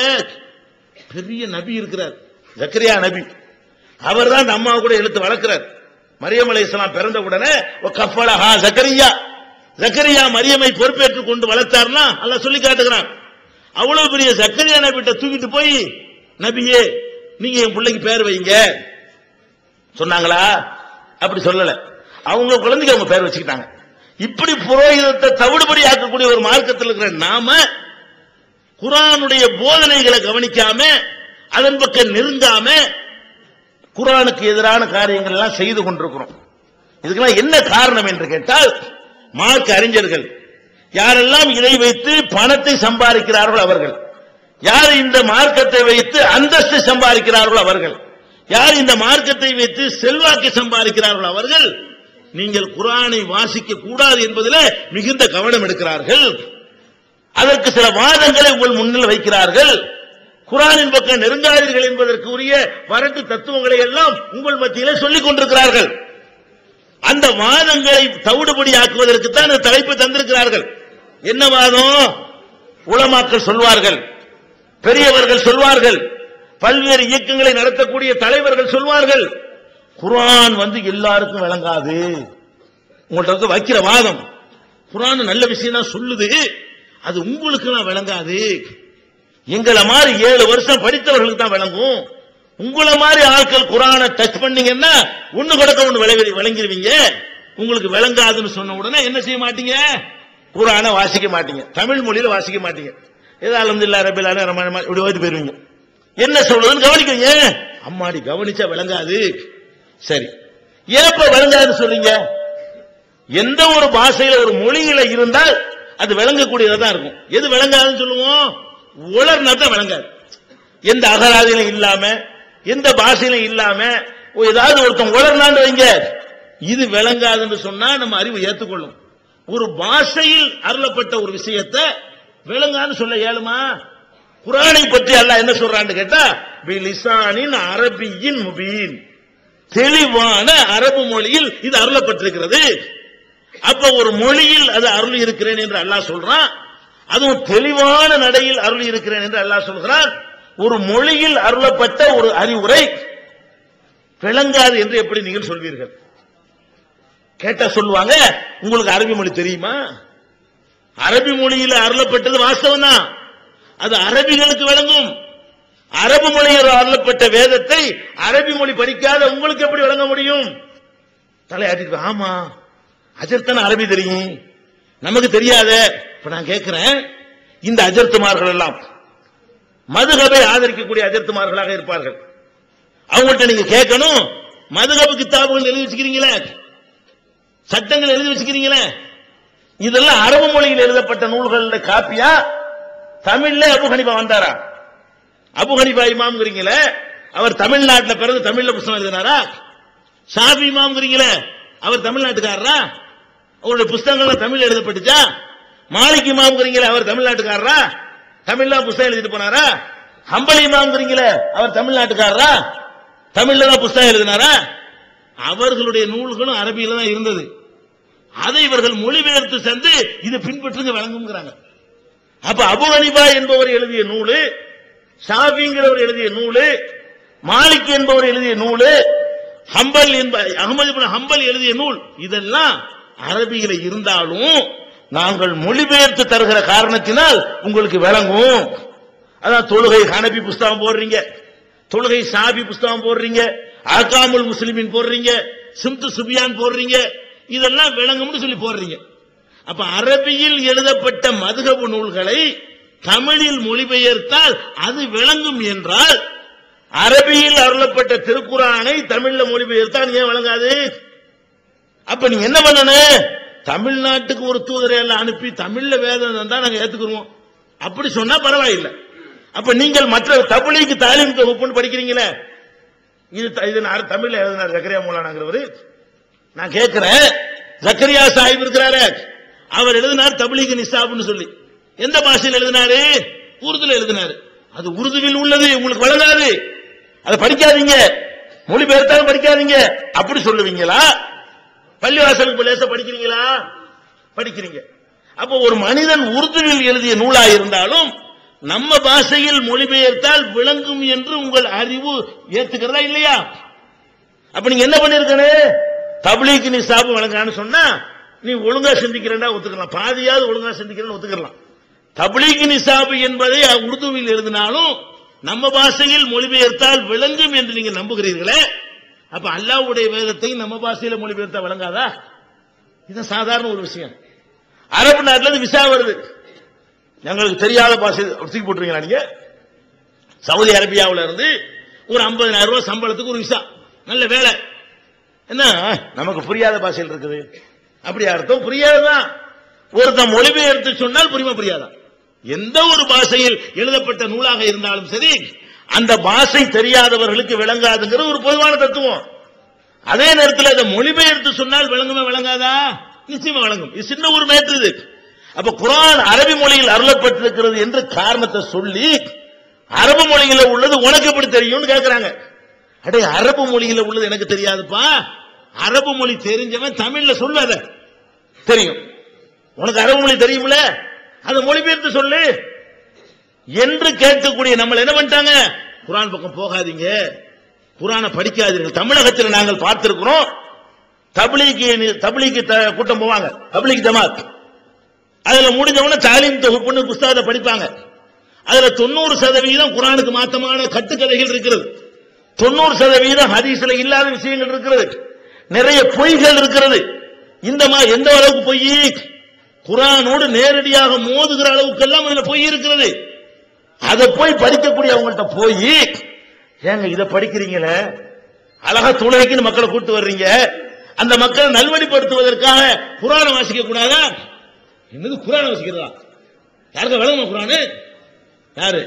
பெரிய நபி இருக்கிறார் ஜக்கரியா நபி அவர் தான் அந்த அம்மாவை கூட எடுத்து வளர்க்கிறார் மரியம் அலைஹிஸ்ஸலாம் பிறந்த உடனே கஃபலஹா ஜக்கரியா ஜக்கரியா மரியமை பொறுப்பேற்றுக் கொண்டு வளர்த்தார்னா அல்லாஹ் சொல்லி காட்டுகிறான் அவ்வளவு பெரிய ஜக்கரியா நபிட்ட தூக்கிட்டு போய் நபியே நீங்க என் பிள்ளைக்கு பேர் வைங்க சொன்னாங்களா அப்படி சொல்லல அவங்க குழந்தைக்கு அவங்க பேர் வச்சுக்கிட்டாங்க இப்படி புரோகிதத்தை தவிடுபடி ஆக்கக்கூடிய ஒரு மார்க்கத்தில் இருக்கிற நாம குரானுடைய போதனைகளை கவனிக்காம அதன் பக்கம் நெருங்காம குரானுக்கு எதிரான காரியங்கள் எல்லாம் செய்து கொண்டிருக்கிறோம் இதுக்கெல்லாம் என்ன காரணம் என்று கேட்டால் மார்க்க அறிஞர்கள் யாரெல்லாம் இதை வைத்து பணத்தை சம்பாதிக்கிறார்கள் அவர்கள் யார் இந்த மார்க்கத்தை வைத்து அந்தஸ்து சம்பாதிக்கிறார்களோ அவர்கள் யார் இந்த மார்க்கத்தை வைத்து செல்வாக்கு சம்பாதிக்கிறார்களோ அவர்கள் நீங்கள் குரானை வாசிக்க கூடாது என்பதில் மிகுந்த கவனம் எடுக்கிறார்கள் அதற்கு சில வாதங்களை உங்கள் முன்னில் வைக்கிறார்கள் குரானின் பக்கம் நெருங்காதீர்கள் என்பதற்கு உரிய வரட்டு தத்துவங்களை எல்லாம் உங்கள் மத்தியிலே சொல்லிக் கொண்டிருக்கிறார்கள் அந்த வாதங்களை தவிடுபடி ஆக்குவதற்கு தான் இந்த தலைப்பை தந்திருக்கிறார்கள் என்ன வாதம் உலமாக்கள் சொல்வார்கள் பெரியவர்கள் சொல்வார்கள் பல்வேறு இயக்கங்களை நடத்தக்கூடிய தலைவர்கள் சொல்வார்கள் குர்ஆன் வந்து எல்லாருக்கும் விளங்காது உங்கள்ட்ட வந்து வைக்கிற வாதம் குர்ஆன் நல்ல விஷயம் தான் சொல்லுது அது உங்களுக்கு எல்லாம் விளங்காது எங்களை மாதிரி ஏழு வருஷம் படித்தவர்களுக்கு தான் விளங்கும் உங்களை மாதிரி ஆட்கள் குரானை டச் பண்ணீங்கன்னா ஒண்ணு கொடுக்க ஒண்ணு விளங்கி விளங்கிடுவீங்க உங்களுக்கு விளங்காதுன்னு சொன்ன உடனே என்ன செய்ய மாட்டீங்க குரானை வாசிக்க மாட்டீங்க தமிழ் மொழியில வாசிக்க மாட்டீங்க ஏதோ அலமதுல்லா ரபில் இப்படி ஓடி போயிருவீங்க என்ன சொல்றதுன்னு கவனிக்கீங்க அம்மாடி கவனிச்சா விளங்காது சரி ஏப்ப விளங்காதுன்னு சொல்றீங்க எந்த ஒரு பாஷையில ஒரு மொழியில இருந்தால் அது விளங்கக்கூடியதா தான் இருக்கும் எது விளங்காதுன்னு சொல்லுவோம் உலர்னா தான் விளங்காது எந்த அகராதியிலும் இல்லாம எந்த பாஷையிலும் இல்லாம ஓ, ஏதாவது ஒருத்தன் உலர்னான்னு வைங்க இது விளங்காதுன்னு சொன்னா நம்ம அறிவு ஏத்துக்கொள்ளும் ஒரு பாஷையில் அருளப்பட்ட ஒரு விஷயத்தை விளங்கான்னு சொல்ல இயலுமா குரானை பற்றி அல்லாஹ் என்ன சொல்றான்னு கேட்டா பிலிசானின் அரபியின் முபீன் தெளிவான அரபு மொழியில் இது அருளப்பட்டிருக்கிறது அப்ப ஒரு மொழியில் அது அருள் இருக்கிறேன் என்று அல்லாஹ் சொல்றான் அதுவும் தெளிவான நடையில் அருள் இருக்கிறேன் என்று அல்லாஹ் சொல்கிறான் ஒரு மொழியில் அருளப்பட்ட ஒரு அறிவுரை விளங்காது என்று எப்படி நீங்கள் சொல்வீர்கள் கேட்டா சொல்லுவாங்க உங்களுக்கு அரபி மொழி தெரியுமா அரபி மொழியில் அருளப்பட்டது வாஸ்தவம் தான் அது அரபிகளுக்கு விளங்கும் அரபு மொழியில் அருளப்பட்ட வேதத்தை அரபி மொழி படிக்காத உங்களுக்கு எப்படி விளங்க முடியும் தலையாட்டிட்டு ஆமா அஜர்த்தன அரபி தெரியும் நமக்கு தெரியாத இப்ப நான் கேட்கிறேன் இந்த அஜர்த்துமார்கள் எல்லாம் மதுகபை ஆதரிக்கக்கூடிய அஜர்த்துமார்களாக இருப்பார்கள் அவங்கள்ட்ட நீங்க கேட்கணும் மதுகபு கித்தாபுகள் எழுதி வச்சுக்கிறீங்களே சட்டங்கள் எழுதி வச்சுக்கிறீங்களே இதெல்லாம் அரபு மொழியில் எழுதப்பட்ட நூல்கள்ல காப்பியா தமிழ்ல அபு ஹனிஃபா வந்தாரா அபு ஹனிஃபா இமாம்ங்கிறீங்களே அவர் தமிழ்நாட்டுல பிறந்து தமிழ்ல புத்தகம் எழுதினாரா ஷாபி இமாம்ங்கிறீங்களே அவர் தமிழ்நாட்டுக்காரரா அவருடைய புஸ்தகங்கள்ல தமிழ் எழுதப்பட்டுச்சா மாலிக் இமாம்ங்கிறீங்களே அவர் தமிழ்நாட்டுக்காரரா தமிழ்ல புஸ்தகம் எழுதிட்டு போனாரா ஹம்பலி இமாம்ங்கிறீங்களே அவர் தமிழ்நாட்டுக்காரரா தமிழ்ல தான் புஸ்தகம் எழுதினாரா அவர்களுடைய நூல்களும் அரபியில தான் இருந்தது அதை இவர்கள் மொழிபெயர்த்து சென்று இது பின்பற்றுங்க வழங்குங்கிறாங்க அப்ப அபு ஹனிஃபா என்பவர் எழுதிய நூலு ஷாஃபிங்கிறவர் எழுதிய நூலு மாலிக் என்பவர் எழுதிய நூலு ஹம்பல் என்ப அகமது இப்னு ஹம்பல் எழுதிய நூல் இதெல்லாம் அரபியில இருந்தாலும் நாங்கள் மொழிபெயர்த்து தருகிற காரணத்தினால் உங்களுக்கு விளங்கும் அதான் தொழுகை ஹனபி புஸ்தகம் போடுறீங்க தொழுகை சாபி புஸ்தகம் போடுறீங்க அகாமுல் முஸ்லிமின் போடுறீங்க சிம்து சுபியான் போடுறீங்க இதெல்லாம் விளங்கும்னு சொல்லி போடுறீங்க அப்ப அரபியில் எழுதப்பட்ட மதுகபு நூல்களை தமிழில் மொழிபெயர்த்தால் அது விளங்கும் என்றால் அரபியில் அருளப்பட்ட திருக்குறானை தமிழ்ல மொழிபெயர்த்தால் ஏன் விளங்காது அப்ப நீங்க என்ன பண்ணணும் தமிழ்நாட்டுக்கு ஒரு தூதரை எல்லாம் அனுப்பி தமிழ்ல வேதம் தான் நாங்க ஏத்துக்குருவோம் அப்படி சொன்னா பரவாயில்லை அப்ப நீங்கள் மற்ற தபிலிக்கு தாலீம் தொகுப்புன்னு படிக்கிறீங்களே இது த- இது நான் தமிழ்ல எழுதினார் ஜக்கரியா மூலானாங்கிறவரு நான் கேட்கிறேன் ஜக்கரியா சாஹிப் இருக்கிறாரு அவர் எழுதினார் தபிலீக் நிசாப்னு சொல்லி எந்த பாஷையில் எழுதினாரு உருதுல எழுதினாரு அது உருதுவில் உள்ளது உங்களுக்கு வழங்காது அதை படிக்காதீங்க மொழிபெயர்த்தாலும் படிக்காதீங்க அப்படி சொல்லுவீங்களா பள்ளிவாசலுக்கு லேசா படிக்கிறீங்களா படிக்கிறீங்க அப்போ ஒரு மனிதன் உருதுவில் எழுதிய நூலா இருந்தாலும் நம்ம பாஷையில் மொழிபெயர்த்தால் விளங்கும் என்று உங்கள் அறிவு ஏத்துக்கிறதா இல்லையா அப்ப நீங்க என்ன பண்ணிருக்கணும் தபிலீக்கு நீ சாபம் வழங்கான்னு சொன்னா நீ ஒழுங்கா சிந்திக்கிறேன்டா ஒத்துக்கலாம் பாதியாவது ஒழுங்கா சிந்திக்கிறேன்னு ஒத்துக்கலாம் தபிலீக்கு நிசாபு என்பதை உருதுவில் எழுதினாலும் நம்ம பாஷையில் மொழிபெயர்த்தால் விளங்கும் என்று நீங்க நம்புகிறீர்களே அப்ப அல்லாஹ்வுடைய வேதத்தை நம்ம பாஷையில மொழிபெயர்த்தா விளங்காதா இது சாதாரண ஒரு விஷயம் அரபு நாட்டுல இருந்து விசா வருது எங்களுக்கு தெரியாத பாஷை தூக்கி போட்டுருவீங்களா நீங்க சவுதி அரேபியாவுல இருந்து ஒரு 50000 ரூபாய் சம்பளத்துக்கு ஒரு விசா நல்ல வேலை என்ன நமக்கு புரியாத பாஷையில் இருக்குது அப்படி அர்த்தம் புரியாதுதான் ஒருத்தன் மொழிபெயர்த்து சொன்னால் புரியுமா புரியாதா எந்த ஒரு பாஷையில் எழுதப்பட்ட நூலாக இருந்தாலும் சரி அந்த பாஷை தெரியாதவர்களுக்கு விளங்காதுங்கிற ஒரு பொதுவான தத்துவம் அதே நேரத்தில் அதை மொழிபெயர்த்து சொன்னால் விளங்குமா விளங்காதா நிச்சயமா விளங்கும் இது சின்ன ஒரு மேற்று இது அப்ப குரான் அரபி மொழியில் அருளப்பட்டிருக்கிறது என்று காரணத்தை சொல்லி அரபு மொழியில உள்ளது உனக்கு எப்படி தெரியும்னு கேட்கிறாங்க அடே அரபு மொழியில உள்ளது எனக்கு தெரியாதுப்பா அரபு மொழி தெரிஞ்சவன் தமிழ்ல சொல்லாத தெரியும் உனக்கு அரபு மொழி தெரியும்ல அதை மொழிபெயர்த்து சொல்லு என்று கேட்கக்கூடிய நம்மள என்ன பண்ணிட்டாங்க குரான் பக்கம் போகாதீங்க குரானை படிக்காதீர்கள் தமிழகத்தில் நாங்கள் பார்த்திருக்கிறோம் தபிலிக்கு தபிலிக்கு த- கூட்டம் போவாங்க தபிலிக் ஜமாத் அதுல முடிஞ்சவன தாலீம் தொகுப்புன்னு புஸ்தகத்தை படிப்பாங்க அதுல தொண்ணூறு சதவீதம் குரானுக்கு மாத்தமான கட்டுக்கதைகள் இருக்கிறது தொண்ணூறு சதவீதம் ஹதீஸ்ல இல்லாத விஷயங்கள் இருக்கிறது நிறைய பொய்கள் இருக்கிறது இந்த மா எந்த அளவுக்கு பொய் குரானோடு நேரடியாக மோதுகிற அளவுக்கு எல்லாம் இதுல பொய் இருக்கிறது அதை போய் படிக்கக்கூடிய அவங்கள்ட்ட போய் ஏங்க இத படிக்கிறீங்களே அழகா துணைக்குன்னு மக்களை கூட்டு வர்றீங்க அந்த மக்களை நல்வழிப்படுத்துவதற்காக குரானை வாசிக்க கூடாதா என்னது குரானை வாசிக்கிறதா யாருக்கு விளங்குமா குரானு யாரு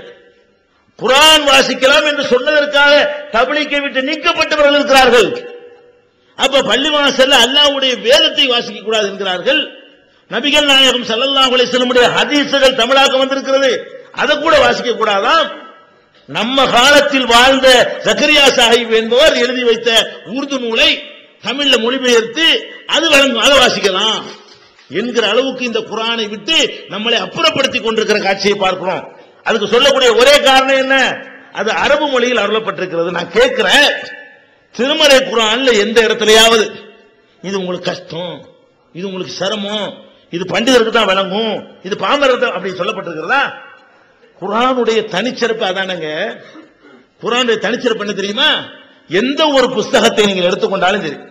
குரான் வாசிக்கலாம் என்று சொன்னதற்காக தபிலிக்கை விட்டு நீக்கப்பட்டவர்கள் இருக்கிறார்கள் அப்ப பள்ளிவாசல்ல அல்லாஹ்வுடைய வேதத்தை வாசிக்க கூடாது என்கிறார்கள் நபிகள் நாயகம் ஸல்லல்லாஹு அலைஹி வஸல்லமுடைய ஹதீஸுகள் தமிழாக்கம் வந்திருக்கிறது அதை கூட வாசிக்க கூடாதாம் நம்ம காலத்தில் வாழ்ந்த ஜக்கரியா சாஹிப் என்பவர் எழுதி வைத்த உருது நூலை தமிழ்ல மொழிபெயர்த்து அது வழங்கும் அதை வாசிக்கலாம் என்கிற அளவுக்கு இந்த குரானை விட்டு நம்மளை அப்புறப்படுத்தி கொண்டிருக்கிற காட்சியை பார்க்கிறோம் அதுக்கு சொல்லக்கூடிய ஒரே காரணம் என்ன அது அரபு மொழியில் அருளப்பட்டிருக்கிறது நான் கேட்கிறேன் திருமறை குரான்ல எந்த இடத்துலயாவது இது உங்களுக்கு கஷ்டம் இது உங்களுக்கு சிரமம் இது பண்டிதருக்கு தான் விளங்கும் இது பாமரத்தை அப்படி சொல்லப்பட்டிருக்கிறதா குரானுடைய தனிச்சிறப்பு அதானங்க குரானுடைய தனிச்சிறப்பு என்ன தெரியுமா எந்த ஒரு புஸ்தகத்தை நீங்கள் எடுத்துக்கொண்டாலும் சரி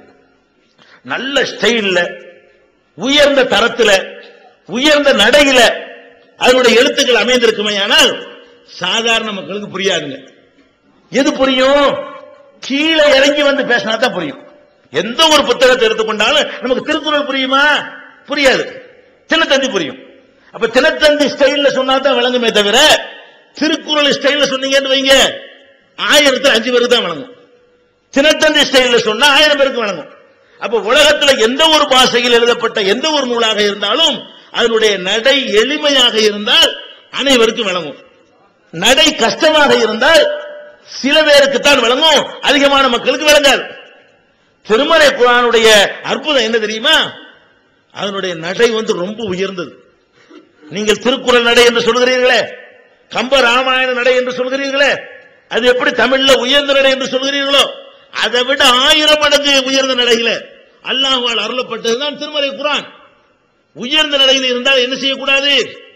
நல்ல ஸ்டைல்ல உயர்ந்த தரத்துல உயர்ந்த நடையில அதனுடைய எழுத்துக்கள் அமைந்திருக்குமே ஆனால் சாதாரண மக்களுக்கு புரியாதுங்க எது புரியும் கீழே இறங்கி வந்து பேசினா தான் புரியும் எந்த ஒரு புத்தகத்தை எடுத்துக்கொண்டாலும் நமக்கு திருக்குறள் புரியுமா புரியாது தினத்தந்தி புரியும் அப்ப தினத்தந்தி ஸ்டைல்ல சொன்னா தான் விளங்குமே தவிர திருக்குறள் ஸ்டைல்ல சொன்னீங்கன்னு வைங்க ஆயிரத்து அஞ்சு பேருக்கு தான் விளங்கும் தினத்தந்தி ஸ்டைல்ல சொன்னா ஆயிரம் பேருக்கு வழங்கும் அப்ப உலகத்துல எந்த ஒரு பாஷையில் எழுதப்பட்ட எந்த ஒரு நூலாக இருந்தாலும் அதனுடைய நடை எளிமையாக இருந்தால் அனைவருக்கும் வழங்கும் நடை கஷ்டமாக இருந்தால் சில பேருக்கு தான் விளங்கும் அதிகமான மக்களுக்கு விளங்காது திருமலை குரானுடைய அற்புதம் என்ன தெரியுமா அதனுடைய நடை வந்து ரொம்ப உயர்ந்தது நீங்கள் திருக்குறள் நடை என்று சொல்கிறீர்களே கம்ப ராமாயண நடை என்று சொல்கிறீர்களே அது எப்படி தமிழ்ல உயர்ந்த நடை என்று சொல்கிறீர்களோ அதை விட ஆயிரம் மடங்கு உயர்ந்த நடையில அல்லாஹ்வால் அருளப்பட்டதுதான் திருமலை குரான் உயர்ந்த நிலையில் இருந்தால் என்ன செய்யக்கூடாது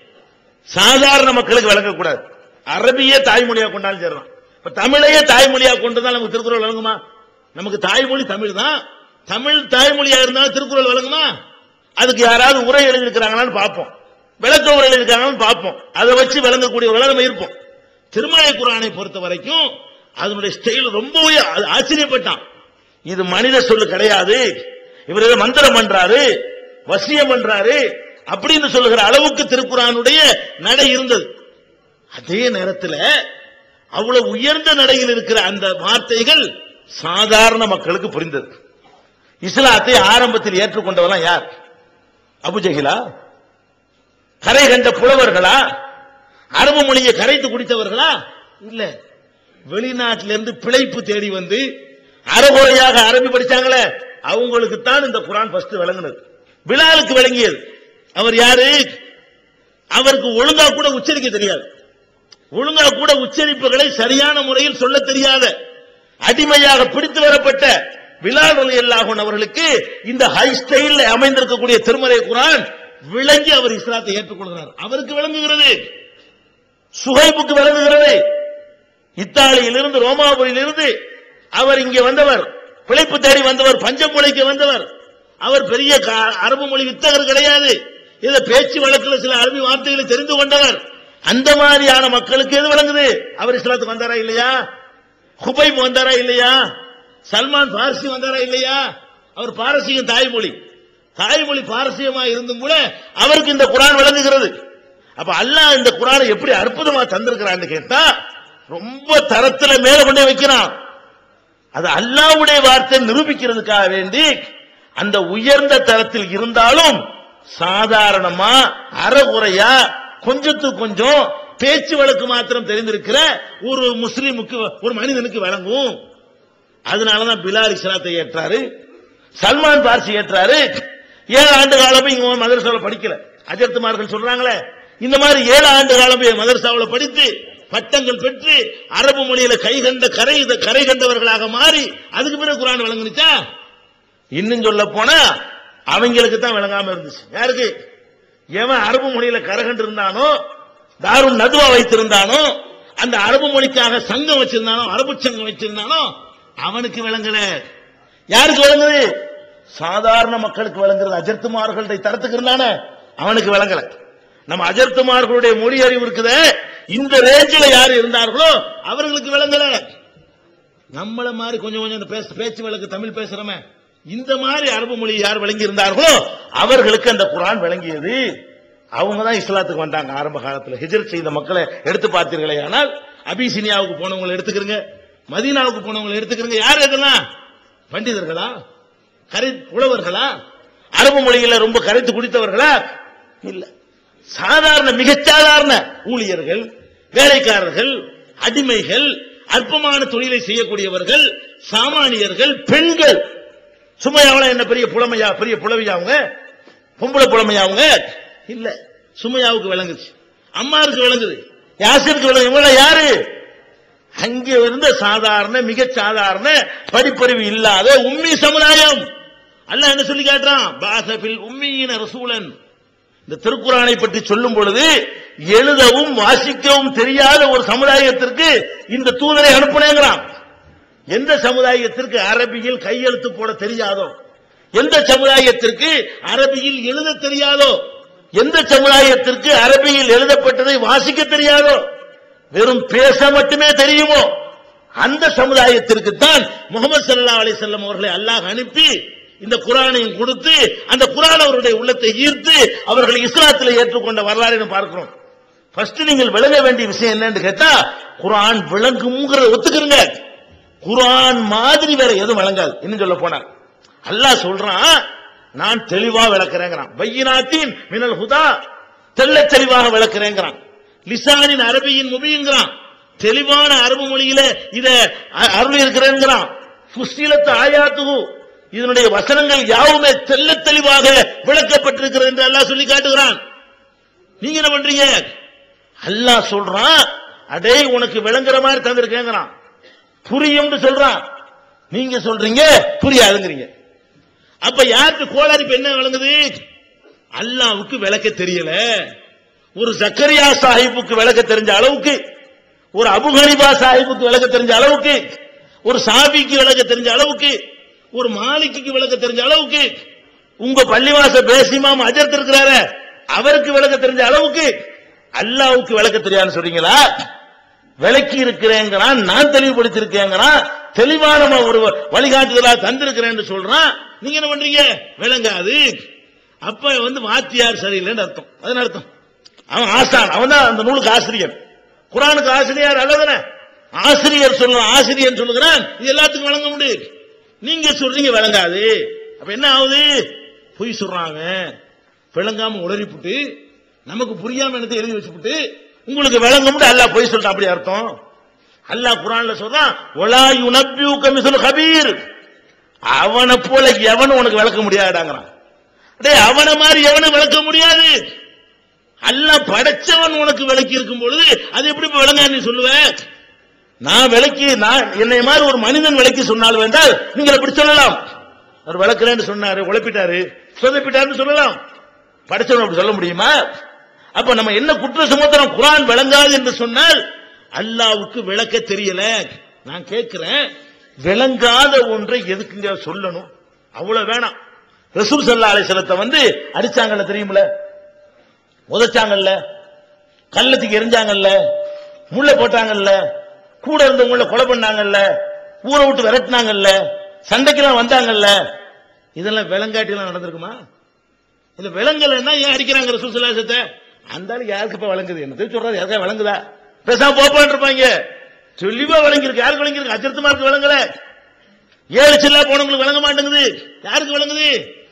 சாதாரண மக்களுக்கு விளங்கக்கூடாது அரபிய தாய்மொழியா கொண்டாலும் சரிதான் இப்ப தமிழையே தாய்மொழியா கொண்டுதான் நமக்கு திருக்குறள் வழங்குமா நமக்கு தாய்மொழி தமிழ் தான் தமிழ் தாய்மொழியா இருந்தாலும் திருக்குறள் வழங்குமா அதுக்கு யாராவது உரை எழுதியிருக்கிறாங்களான்னு பார்ப்போம் விளக்க உரை எழுதியிருக்காங்களான்னு பார்ப்போம் அதை வச்சு விளங்கக்கூடியவர்களா நம்ம இருப்போம் திருமலை குரானை பொறுத்த வரைக்கும் அதனுடைய ஸ்டைல் ரொம்ப உய- அது ஆச்சரியப்பட்டான் இது மனித சொல்லு கிடையாது இவர் ஏதோ மந்திரம் பண்றாரு வசியம் பண்றாரு அப்படின்னு சொல்லுகிற அளவுக்கு திருக்குறானுடைய நடை இருந்தது அதே நேரத்தில் அவ்வளவு உயர்ந்த நடையில் இருக்கிற அந்த வார்த்தைகள் சாதாரண மக்களுக்கு புரிந்தது இஸ்லாத்தை ஆரம்பத்தில் ஏற்றுக்கொண்டவெல்லாம் யார் அபுஜஹிலா கரை கண்ட புலவர்களா அரபு மொழியை கரைத்து குடித்தவர்களா இல்ல வெளிநாட்டிலிருந்து பிழைப்பு தேடி வந்து அறகுறையாக அரபி படிச்சாங்களே அவங்களுக்கு தான் இந்த குரான் ஃபர்ஸ்ட் விளங்குனது பிலாலுக்கு விளங்கியது அவர் யாரு அவருக்கு ஒழுங்கா கூட உச்சரிக்க தெரியாது ஒழுங்கா கூட உச்சரிப்புகளை சரியான முறையில் சொல்ல தெரியாத அடிமையாக பிடித்து வரப்பட்ட பிலால் ரலியல்லாஹு அவர்களுக்கு இந்த ஹை ஸ்டைல் அமைந்திருக்கக்கூடிய திருமலை குரான் விளங்கி அவர் இஸ்லாத்தை ஏற்றுக்கொள்கிறார் அவருக்கு விளங்குகிறது சுஹைபுக்கு விளங்குகிறது இத்தாலியிலிருந்து ரோமாபுரியிலிருந்து அவர் இங்கே வந்தவர் பிழைப்பு தேடி வந்தவர் பஞ்சமொழிக்கு வந்தவர் அவர் பெரிய கா- அரபு மொழி வித்தகர் கிடையாது இத பேச்சு வழக்கில் சில அரபி வார்த்தைகளை தெரிந்து கொண்டவர் அந்த மாதிரியான மக்களுக்கு எது விளங்குது அவர் இஸ்லாத்துக்கு வந்தாரா இல்லையா ஹுபைப் வந்தாரா இல்லையா சல்மான் பார்சி வந்தாரா இல்லையா அவர் பாரசீகம் தாய்மொழி தாய்மொழி பாரசீகமா இருந்தும் கூட அவருக்கு இந்த குரான் விளங்குகிறது அப்ப அல்லாஹ் இந்த குரானை எப்படி அற்புதமா தந்திருக்கிறான்னு கேட்டா ரொம்ப தரத்துல மேல கொண்டே வைக்கிறான் அது அல்லாஹ்வுடைய வார்த்தை நிரூபிக்கிறதுக்காக வேண்டி அந்த உயர்ந்த தரத்தில் இருந்தாலும் சாதாரணமா அறகுறையா கொஞ்சத்துக்கு கொஞ்சம் பேச்சு வழக்கு மாத்திரம் தெரிந்திருக்கிற ஒரு முஸ்லீமுக்கு ஒரு மனிதனுக்கு வழங்கும் அதனாலதான் பிலால் இஸ்லாத்தை ஏற்றாரு சல்மான் பார்சி ஏற்றாரு ஏழு ஆண்டு காலமும் இங்க மதரசால படிக்கல அஜர்த்துமார்கள் சொல்றாங்களே இந்த மாதிரி ஏழு ஆண்டு காலம் போய் மதரசாவுல படித்து பட்டங்கள் பெற்று அரபு மொழியில கை கண்ட கரை கரை கண்டவர்களாக மாறி அதுக்கு பிறகு குரான் விளங்குனுச்சா இன்னும் சொல்ல போனா அவங்களுக்கு தான் விளங்காம இருந்துச்சு யாருக்கு எவன் அரபு மொழியில கரகண்டு இருந்தானோ தாருன் நதுவா வைத்திருந்தானோ அந்த அரபு மொழிக்காக சங்கம் வச்சிருந்தானோ அரபு சங்கம் வச்சிருந்தானோ அவனுக்கு விளங்கல யாருக்கு விளங்குது சாதாரண மக்களுக்கு விளங்குறது அஜர்த்துமார்களுடைய தரத்துக்கு இருந்தானே அவனுக்கு விளங்கல நம்ம அஜர்த்துமார்களுடைய மொழி அறிவு இருக்குதே இந்த ரேஞ்சில் யார் இருந்தார்களோ அவர்களுக்கு விளங்கல நம்மள மாதிரி கொஞ்சம் கொஞ்சம் பேச பேச்சு வழக்கு தமிழ் பேசுறோமே இந்த மாதிரி அரபு மொழி யார் விளங்கி இருந்தார்களோ அவர்களுக்கு அந்த குரான் விளங்கியது அவங்க தான் இஸ்லாத்துக்கு வந்தாங்க ஆரம்ப காலத்துல ஹிஜ்ரத் செய்த மக்களை எடுத்து பார்த்தீர்களே ஆனால் அபிசினியாவுக்கு போனவங்களை எடுத்துக்கிறங்க மதீனாவுக்கு போனவங்களை எடுத்துக்கிறங்க யார் இதெல்லாம் பண்டிதர்களா கரை புலவர்களா அரபு மொழியில ரொம்ப கரைத்து குடித்தவர்களா இல்ல சாதாரண மிகச் சாதாரண ஊழியர்கள் வேலைக்காரர்கள் அடிமைகள் அற்பமான தொழிலை செய்யக்கூடியவர்கள் சாமானியர்கள் பெண்கள் சுமையாவள என்ன பெரிய புலமையா பெரிய புலவியா அவங்க பொம்பளை புலமையா அவங்க இல்ல சுமையாவுக்கு விளங்குச்சு அம்மாருக்கு விளங்குது யாசிருக்கு விளங்கு இவங்க யாரு அங்கே இருந்த சாதாரண மிக சாதாரண படிப்பறிவு இல்லாத உம்மி சமுதாயம் அல்லாஹ் என்ன சொல்லி காட்டுறான் பாசபில் உம்மியின ரசூலன் இந்த திருக்குறானை பற்றி சொல்லும் பொழுது எழுதவும் வாசிக்கவும் தெரியாத ஒரு சமுதாயத்திற்கு இந்த தூதரை அனுப்புனேங்கிறான் எந்த சமுதாயத்திற்கு அரபியில் கையெழுத்து போட தெரியாதோ எந்த சமுதாயத்திற்கு அரபியில் எழுத தெரியாதோ எந்த சமுதாயத்திற்கு அரபியில் எழுதப்பட்டதை வாசிக்க தெரியாதோ வெறும் பேச மட்டுமே தெரியுமோ அந்த சமுதாயத்திற்கு தான் முகமது சல்லா அலிசல்லம் அவர்களை அல்லாஹ் அனுப்பி இந்த குரானையும் கொடுத்து அந்த குரான் அவருடைய உள்ளத்தை ஈர்த்து அவர்களை இஸ்லாத்தில் ஏற்றுக்கொண்ட வரலாறு பார்க்கிறோம் ஃபர்ஸ்ட் நீங்கள் விளங்க வேண்டிய விஷயம் என்னன்னு கேட்டா குரான் விளங்குங்கிறத ஒத்துக்கிறங்க குரான் மாதிரி வேற எதுவும் விளங்காது இன்னும் சொல்ல போனா அல்லாஹ் சொல்றான் நான் தெளிவா விளக்குறேங்கிறான் பையினாத்தின் மினல் ஹுதா தெள்ள தெளிவாக விளக்குறேங்கிறான் லிசானின் அரபியின் முபிங்கிறான் தெளிவான அரபு மொழியில இத அ- அருள் இருக்கிறேங்கிறான் புஸ்திலத்து ஆயாத்துகு இதனுடைய வசனங்கள் யாவுமே தெள்ள தெளிவாக விளக்கப்பட்டிருக்கிறது என்று அல்லாஹ் சொல்லி காட்டுகிறான் நீங்க என்ன பண்றீங்க அல்லாஹ் சொல்றான் அடே உனக்கு விளங்குற மாதிரி தந்திருக்கேங்கிறான் புரியும்னு சொல்றான் நீங்க சொல்றீங்க புரியாதுங்கிறீங்க அப்ப யாருக்கு கோளாறு இப்ப என்ன விளங்குது அல்லாவுக்கு விளக்க தெரியல ஒரு ஜக்கரியா சாஹிப்புக்கு விளக்க தெரிஞ்ச அளவுக்கு ஒரு அபு ஹனிபா சாஹிப்புக்கு விளக்க தெரிஞ்ச அளவுக்கு ஒரு சாபிக்கு விளக்க தெரிஞ்ச அளவுக்கு ஒரு மாலிக்கு விளக்க தெரிஞ்ச அளவுக்கு உங்க பள்ளிவாச பேசிமாம் அஜர்த் இருக்கிறாரு அவருக்கு விளக்க தெரிஞ்ச அளவுக்கு அல்லாவுக்கு விளக்க தெரியாதுன்னு சொல்றீங்களா விளக்கி இருக்கிறேங்கிறான் நான் தெளிவுபடுத்திருக்கேங்கிறான் தெளிவான ஒரு வழிகாட்டுதலா தந்திருக்கிறேன்னு சொல்றான் நீங்க என்ன பண்றீங்க விளங்காது அப்ப வந்து வாத்தியார் சரியில்லைன்னு அர்த்தம் அதன் அர்த்தம் அவன் ஆசான் அவன் தான் அந்த நூலுக்கு ஆசிரியர் குரானுக்கு ஆசிரியர் அல்லதானே ஆசிரியர் சொல்லுவான் ஆசிரியர் சொல்லுகிறான் இது எல்லாத்துக்கும் வழங்க முடியும் நீங்க சொல்றீங்க விளங்காது அப்ப என்ன ஆகுது பொய் சொல்றாங்க விளங்காம உளறிப்புட்டு நமக்கு புரியாம என்னத்தை எழுதி வச்சுப்புட்டு உங்களுக்கு விளங்க முடியும் அல்லாஹ் பொய் சொல்றான் அப்படி அர்த்தம் அல்லாஹ் குரான்ல சொல்றான் ஒலா யுனப்பியூக்க மிஸ்லு கபீர் அவனை போல எவனும் உனக்கு விளக்க முடியாதாங்கிறான் டேய் அவனை மாதிரி எவனும் விளக்க முடியாது அல்லாஹ் படைச்சவன் உனக்கு விளக்கி இருக்கும் பொழுது அது எப்படி இப்ப விளங்க நீ சொல்லுவ நான் விளக்கி நான் என்னை மாதிரி ஒரு மனிதன் விளக்கி சொன்னால் வேண்டால் நீங்கள் அப்படி சொல்லலாம் அவர் விளக்குறேன்னு சொன்னாரு உழைப்பிட்டாரு சொதப்பிட்டாருன்னு சொல்லலாம் படிச்சவன் அப்படி சொல்ல முடியுமா அப்ப நம்ம என்ன குற்ற சுமத்திரம் குரான் விளங்காது என்று சொன்னால் அல்லாவுக்கு விளக்க தெரியல நான் கேட்கிறேன் விளங்காத ஒன்றை எதுக்குங்க சொல்லணும் அவ்வளவு வேணாம் ரசூல் சல்லா அலிசலத்தை வந்து அடிச்சாங்கல்ல தெரியுமில உதைச்சாங்கல்ல கள்ளத்துக்கு எரிஞ்சாங்கல்ல முள்ள போட்டாங்கல்ல கூட இருந்தவங்கள கொலை பண்ணாங்கல்ல ஊரை விட்டு விரட்டினாங்கல்ல சண்டைக்கெல்லாம் வந்தாங்கல்ல இதெல்லாம் விலங்காட்டிலாம் நடந்திருக்குமா இல்ல விலங்கலைன்னா ஏன் அடிக்கிறாங்க ரசூல் சல்லாசத்தை அந்த ஆளு யாருக்கு இப்ப வழங்குது என்ன சொல்றாரு யாருக்கா வழங்குதா பேசாம போப்பான் இருப்பாங்க தெளிவா வழங்கியிருக்கு யாருக்கு வழங்கியிருக்கு அஜர்த்தமாருக்கு வழங்கல ஏழு சில்லா போனவங்களுக்கு வழங்க மாட்டேங்குது யாருக்கு வழங்குது